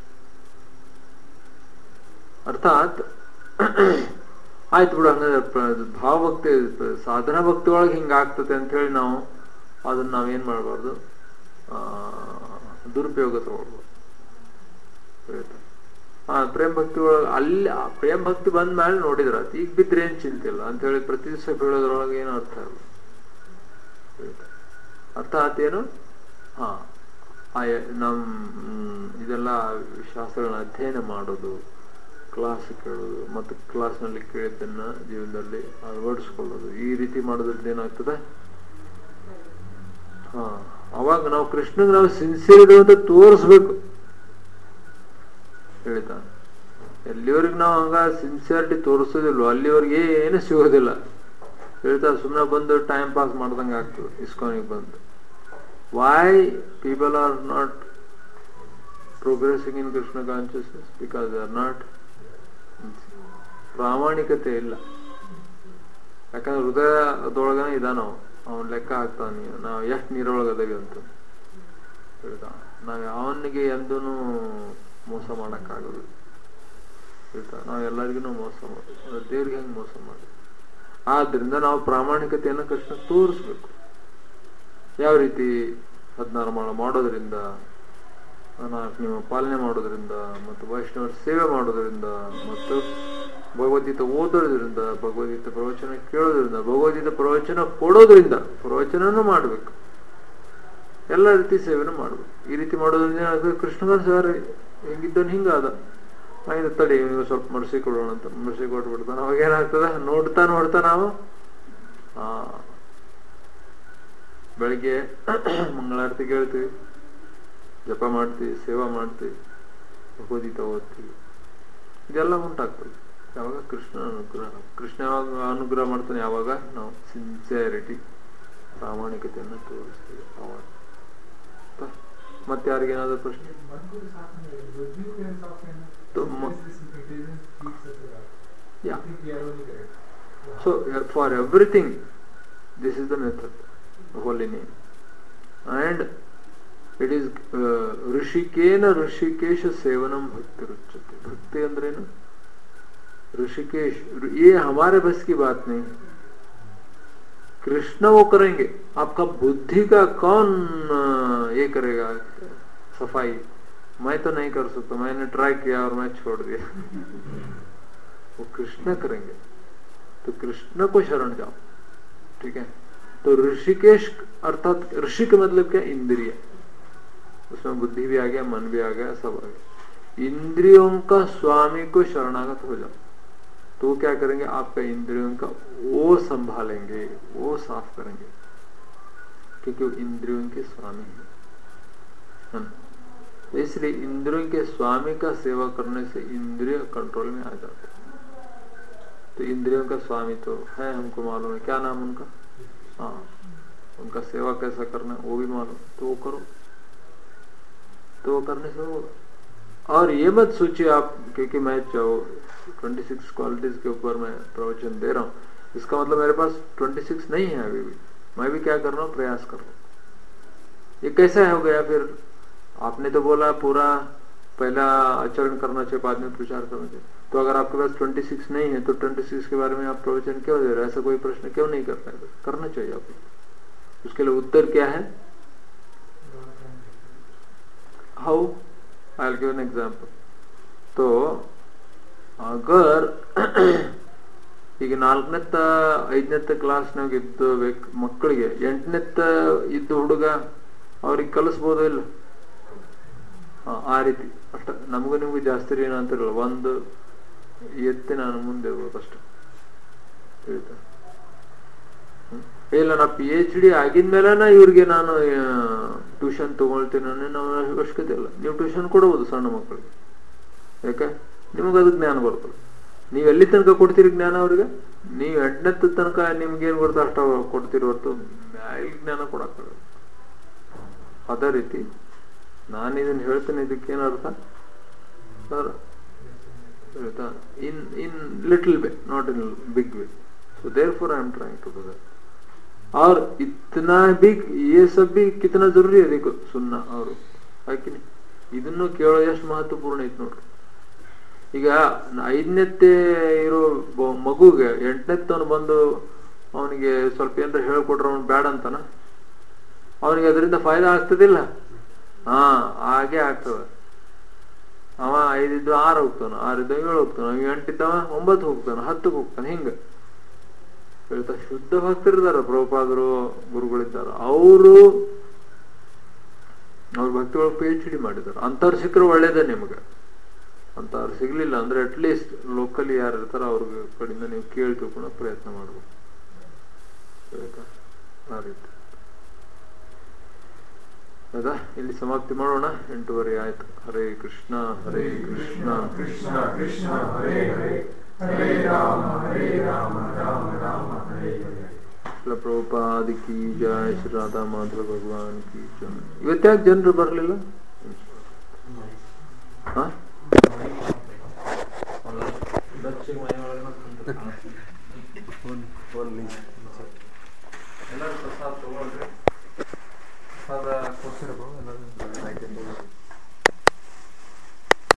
ಅರ್ಥಾತ್ ಆಯ್ತು ಬಿಡು ಹಂಗಾದ್ರೆ ಪ್ರ- ಭಾವಭಕ್ತಿ ಪ- ಸಾಧನಾ ಭಕ್ತಿ ಒಳಗೆ ಹಿಂಗಾಗ್ತದೆ ಅಂತ ಹೇಳಿ ನಾವು ಅದನ್ನ ನಾವೇನ್ ಮಾಡಬಾರ್ದು ಆ ದುರುಪಯೋಗ ತಗೊಳ್ಬಾರ್ದು ಆಯ್ತಾ? ಆ ಪ್ರೇಮ ಭಕ್ತಿ ಒಳಗೆ ಅಲ್ಲಿ ಆ ಪ್ರೇಮ ಭಕ್ತಿ ಬಂದ ಮೇಲೆ ನೋಡಿದ್ರ ಈಗ ಬಿದ್ರೆ ಏನ್ ಚಿಂತೆ ಇಲ್ಲ ಅಂತ ಹೇಳಿ ಪ್ರತಿ ದಿವಸ ಬೀಳೋದ್ರೊಳಗೆ ಏನು ಅರ್ಥ ಇಲ್ಲ ಆಯ್ತಾ? ಅರ್ಥಾತ್ ಏನು ಹಾ ಆ ಯ- ನಮ್ ಮ್, ಇದೆಲ್ಲ ಶಾಸ್ತ್ರಗಳನ್ನ ಅಧ್ಯಯನ ಮಾಡೋದು ಕ್ಲಾಸ್ ಕೇಳೋದು ಮತ್ತು ಕ್ಲಾಸ್ನಲ್ಲಿ ಕೇಳಿದ್ದನ್ನ ಜೀವನದಲ್ಲಿ ಅಳವಡಿಸ್ಕೊಳ್ಳೋದು ಈ ರೀತಿ ಮಾಡೋದ್ರಿಂದ ಏನಾಗ್ತದೆ ಹಾ ಅವಾಗ ನಾವು ಕೃಷ್ಣಗೆ ನಾವು ಸಿನ್ಸಿಯರ್ ಇಡು ಅಂತ ತೋರಿಸ್ಬೇಕು ಹೇಳ್ತಾ ಎಲ್ಲಿವರೆಗೆ ನಾವು ಹಂಗ ಸಿನ್ಸಿಯಾರಿಟಿ ತೋರಿಸೋದಿಲ್ವೋ ಅಲ್ಲಿವರೆಗೆ ಏನು ಸಿಗೋದಿಲ್ಲ ಹೇಳ್ತಾ ಸುಮ್ಮನೆ ಬಂದು ಟೈಮ್ ಪಾಸ್ ಮಾಡ್ದಂಗೆ ಆಗ್ತದೆ ಇಸ್ಕಾನಿಗೆ ಬಂದು why people are not progressing in Krishna consciousness because they are not ಪ್ರಾಮಾಣಿಕತೆ ಇಲ್ಲ ಯಾಕಂದ್ರೆ ಹೃದಯದೊಳಗನೆ ಇದಾನ ಅವ ಅವನ್ ಲೆಕ್ಕ ಹಾಕ್ತಾನ ನಾವು ಎಷ್ಟು ನೀರೊಳಗೆ ಅದೇವಿ ಅಂತ ಹೇಳ್ದ ನಾವ್ ಯಾವನಿಗೆ ಎಂದೂ ಮೋಸ ಮಾಡೋಕ್ಕಾಗೋದು ಆಯ್ತಾ ನಾವು ಎಲ್ಲರಿಗೂ ಮೋಸ ಮಾಡೋದು ಆದ್ರೆ ದೇವ್ರಿಗೆ ಹೆಂಗೆ ಮೋಸ ಮಾಡೋದು ಆದ್ರಿಂದ ನಾವು ಪ್ರಾಮಾಣಿಕತೆಯನ್ನು ಕೃಷ್ಣ ತೋರಿಸ್ಬೇಕು ಯಾವ ರೀತಿ ಹದಿನಾರು ಮಾಳ ಮಾಡೋದ್ರಿಂದ ನಾಲ್ಕು ನಿಮ್ಮ ಪಾಲನೆ ಮಾಡೋದ್ರಿಂದ ಮತ್ತು ವೈಷ್ಣವರ ಸೇವೆ ಮಾಡೋದ್ರಿಂದ ಮತ್ತು ಭಗವದ್ಗೀತೆ ಓದೋದ್ರಿಂದ ಭಗವದ್ಗೀತೆ ಪ್ರವಚನ ಕೇಳೋದ್ರಿಂದ ಭಗವದ್ಗೀತೆ ಪ್ರವಚನ ಕೊಡೋದ್ರಿಂದ ಪ್ರವಚನನೂ ಮಾಡಬೇಕು ಎಲ್ಲ ರೀತಿ ಸೇವೆನೂ ಮಾಡಬೇಕು ಈ ರೀತಿ ಮಾಡೋದ್ರಿಂದ ಏನಾಗ್ತದೆ ಕೃಷ್ಣನ ಸರ್ ಹೆಂಗಿದ್ದನು ಹಿಂಗಾದ ಆಯ್ತು ತಡಿ ನೀವು ಸ್ವಲ್ಪ ಮರ್ಸಿ ಕೊಡೋಣ ಅಂತ ಮರ್ಸಿ ಕೊಟ್ಬಿಡ್ತಾನೆ ಅವಾಗ ಏನಾಗ್ತದೆ ನೋಡ್ತಾ ನೋಡ್ತಾ ನಾವು ಆ ಬೆಳಿಗ್ಗೆ ಮಂಗಳಾರತಿ ಕೇಳ್ತೀವಿ ಜಪ ಮಾಡ್ತೀವಿ ಸೇವಾ ಮಾಡ್ತೀವಿ ಭಗವದ್ಗೀತೆ ಓದ್ತೀವಿ ಇದೆಲ್ಲ ಉಂಟಾಗ್ತದೆ ಯಾವಾಗ ಕೃಷ್ಣ ಅನುಗ್ರಹ ಕೃಷ್ಣ ಯಾವಾಗ ಅನುಗ್ರಹ ಮಾಡ್ತಾನೆ ಯಾವಾಗ ನಾವು ಸಿನ್ಸಿಯಾರಿಟಿ ಪ್ರಾಮಾಣಿಕತೆಯನ್ನು ತೋರಿಸ್ತೀವಿ ಅವಾಗ ತ- ಮತ್ತೆ ಯಾರಿಗೇನಾದ್ರೂ ಪ್ರಶ್ನೆ ಮನ್ಕೂರು ಸಾಧನೆ business ಸಾಧನೆ तो म- Business intelligence speaks as well. Yeah. I think we are only correct. So uh, for everything, this is the method, holy name. And it is uh, ಋಷಿಕೇನ Rishikesh ಸೇವನಂ ಭಕ್ತಿ रुच्यते भक्ति अंद्रेनु ऋषिकेश ये हमारे बस की बात नहीं है कृष्ण वो करेंगे आपका बुद्धि का कौन अ, ये करेगा सफाई मैं तो नहीं कर सकता मैंने ट्राई किया और मैं छोड़ दिया वो कृष्ण करेंगे तो कृष्ण को शरण जाओ ठीक है तो ऋषिकेश अर्थात ऋषि का मतलब क्या इंद्रिय उसमें बुद्धि भी आ गया मन भी आ गया सब आ गया इंद्रियों का स्वामी को शरणागत हो जाओ तो वो क्या करेंगे आपका इंद्रियों का वो संभालेंगे वो साफ करेंगे क्योंकि वो इंद्रियों के स्वामी है है ना? तो इसलिए इंद्रियों के स्वामी का सेवा करने से इंद्रिय कंट्रोल में आ जाते हैं तो इंद्रियों का स्वामी तो है हमको मालूम है क्या नाम उनका हाँ उनका सेवा कैसा करना है वो भी मालूम तो वो करो तो वो करने से होगा और ये मत सोचिए आप क्योंकि मैं ट्वेंटी सिक्स क्वालिटीज के ऊपर मैं प्रवचन दे रहा हूँ इसका मतलब मेरे पास ट्वेंटी सिक्स नहीं है अभी भी मैं भी क्या कर रहा हूँ प्रयास कर रहा हूँ ये कैसा हो गया फिर आपने तो बोला पूरा पहला आचरण करना चाहिए बाद में प्रचार करना चाहिए तो अगर आपके पास 26 नहीं है तो 26 के बारे में आप प्रवचन क्यों दे रहे हैं ऐसा कोई प्रश्न क्यों नहीं कर रहे हैं करना चाहिए आपको उसके लिए उत्तर क्या है how I give an example तो ಅಗರ್ ಈಗ ನಾಲ್ಕನೇತ್ತ ಐದನೇತ್ತ ಕ್ಲಾಸ್ನಾಗ ಇದ್ದು ಬೇಕ್ ಮಕ್ಕಳಿಗೆ ಎಂಟನೇತ್ತ ಇದ್ದ ಹುಡುಗ ಅವ್ರಿಗೆ ಕಲಿಸ್ಬೋದು ಇಲ್ಲ ಆ, ಆ ರೀತಿ ಅಷ್ಟ ನಮಗೂ ನಿಮಗೂ ಜಾಸ್ತಿ ಏನು ಅಂತಿರಲ್ಲ ಒಂದು ಎತ್ತಿ ನಾನು ಮುಂದೆ ಹೋಗ್ಬೇಕು ಅಷ್ಟೆ ತಿಳಿತಾ ಹ್ಮ್. ಇಲ್ಲ ನಾ ಪಿ ಎಚ್ ಡಿ ಆಗಿದ್ಮೇಲೆ ಇವ್ರಿಗೆ ನಾನು ಟ್ಯೂಷನ್ ತಗೊಳ್ತೀನಿ ಅನ್ನೋ ನಾವು ಅವಶ್ಯಕತೆ ಇಲ್ಲ ನೀವು ಟ್ಯೂಷನ್ ಕೊಡಬಹುದು ಸಣ್ಣ ಮಕ್ಕಳಿಗೆ ಯಾಕೆ ನಿಮಗೆ ಅದು ಜ್ಞಾನ ಬರ್ತದೆ ನೀವು ಎಲ್ಲಿ ತನಕ ಕೊಡ್ತೀರಿ ಜ್ಞಾನ ಅವ್ರಿಗೆ ನೀವು ಎಂಟನೇತ್ತ ತನಕ ನಿಮ್ಗೆ ಏನ್ ಬರ್ತದೆ ಅಷ್ಟ ಕೊಡ್ತೀರಿ ಹೊರತು ಮ್ಯಾಲ್ ಜ್ಞಾನ ಕೊಡಕ್ಕಾಗಲ್ಲ ಅದೇ ರೀತಿ ನಾನು ಇದನ್ನ ಹೇಳ್ತೇನೆ ಇದಕ್ಕೇನು ಅರ್ಥ ಸರ್ ಹೇಳ್ತಾ in in little way not in big way so therefore I am trying to do that और इतना भी ये सब भी कितना जरूरी है देखो सुनना और है कि नहीं ಇದನ್ನು ಕೇಳೋ ಎಷ್ಟು ಮಹತ್ವಪೂರ್ಣ ಐತಿ ನೋಡ್ರಿ ಈಗ ಐದನೇತ್ತೆ ಇರೋ ಬ- ಮಗುಗೆ ಎಂಟನೇತ್ತವನು ಬಂದು ಅವನಿಗೆ ಸ್ವಲ್ಪ ಏನಾರ ಹೇಳ್ಕೊಟ್ರೆ ಅವ್ನು ಬೇಡ ಅಂತಾನ ಅವನಿಗೆ ಅದರಿಂದ ಫಾಯ್ದಾ ಆಗ್ತದಿಲ್ಲ ಹಾ ಹಾಗೆ ಆಗ್ತದೆ ಅವ ಐದಿದ್ದು ಆರು ಹೋಗ್ತಾನ ಆರಿದ್ದ ಏಳು ಹೋಗ್ತಾನ ಅವ ಎಂಟಿದ್ದವ ಒಂಬತ್ತು ಹೋಗ್ತಾನ ಹತ್ತಕ್ಕೆ ಹೋಗ್ತಾನ ಹಿಂಗ ಹೇಳ್ತಾ ಶುದ್ಧ ಭಕ್ತರಿದಾರ ಪ್ರಭುಪಾದರು ಗುರುಗಳಿದ್ದಾರ ಅವರು ಅವ್ರ ಭಕ್ತಿಗಳು ಪಿ ಎಚ್ ಡಿ ಮಾಡಿದಾರೆ ಅಂಥವ್ರು ಸಿಕ್ಕರೆ ಒಳ್ಳೇದೇ ನಿಮ್ಗೆ ಅಂಥವ್ರು ಸಿಗ್ಲಿಲ್ಲ ಅಂದ್ರೆ ಅಟ್ಲೀಸ್ಟ್ ಲೋಕಲಿ ಯಾರು ಇರ್ತಾರ ಅವ್ರ ಕಡೆಯಿಂದ ನೀವು ಕೇಳಿ ತಿಳ್ಕೊಳೋ ಪ್ರಯತ್ನ ಮಾಡ್ಬೇಕು ಆಯ್ತಾ? ಆ ರೀತಿ ಹೌದಾ ಇಲ್ಲಿ ಸಮಾಪ್ತಿ ಮಾಡೋಣ ಎಂಟೂವರೆ ಆಯ್ತು ಹರೇ ಕೃಷ್ಣ ಹರೇ ಕೃಷ್ಣ ಕೃಷ್ಣ ಕೃಷ್ಣ ಹರೇ ಹರೇ ಹರೇ ರಾಮ ಹರೇ ರಾಮ ರಾಮ ರಾಮ ಹರೇ ಹರೇ ಶಿಲ ಪ್ರಭುಪಾದ ಕಿ ಜಯ ಶ್ರೀ ರಾಧಾ ಮಾಧವ ಭಗವಾನ್ ಕಿ ಜಯ ಇವತ್ತ್ಯಾಕೆ ಜನರು ಬರಲಿಲ್ಲ ಹಾ ದಕ್ಷಿಣ ಮನೆ ಒಳಗೆ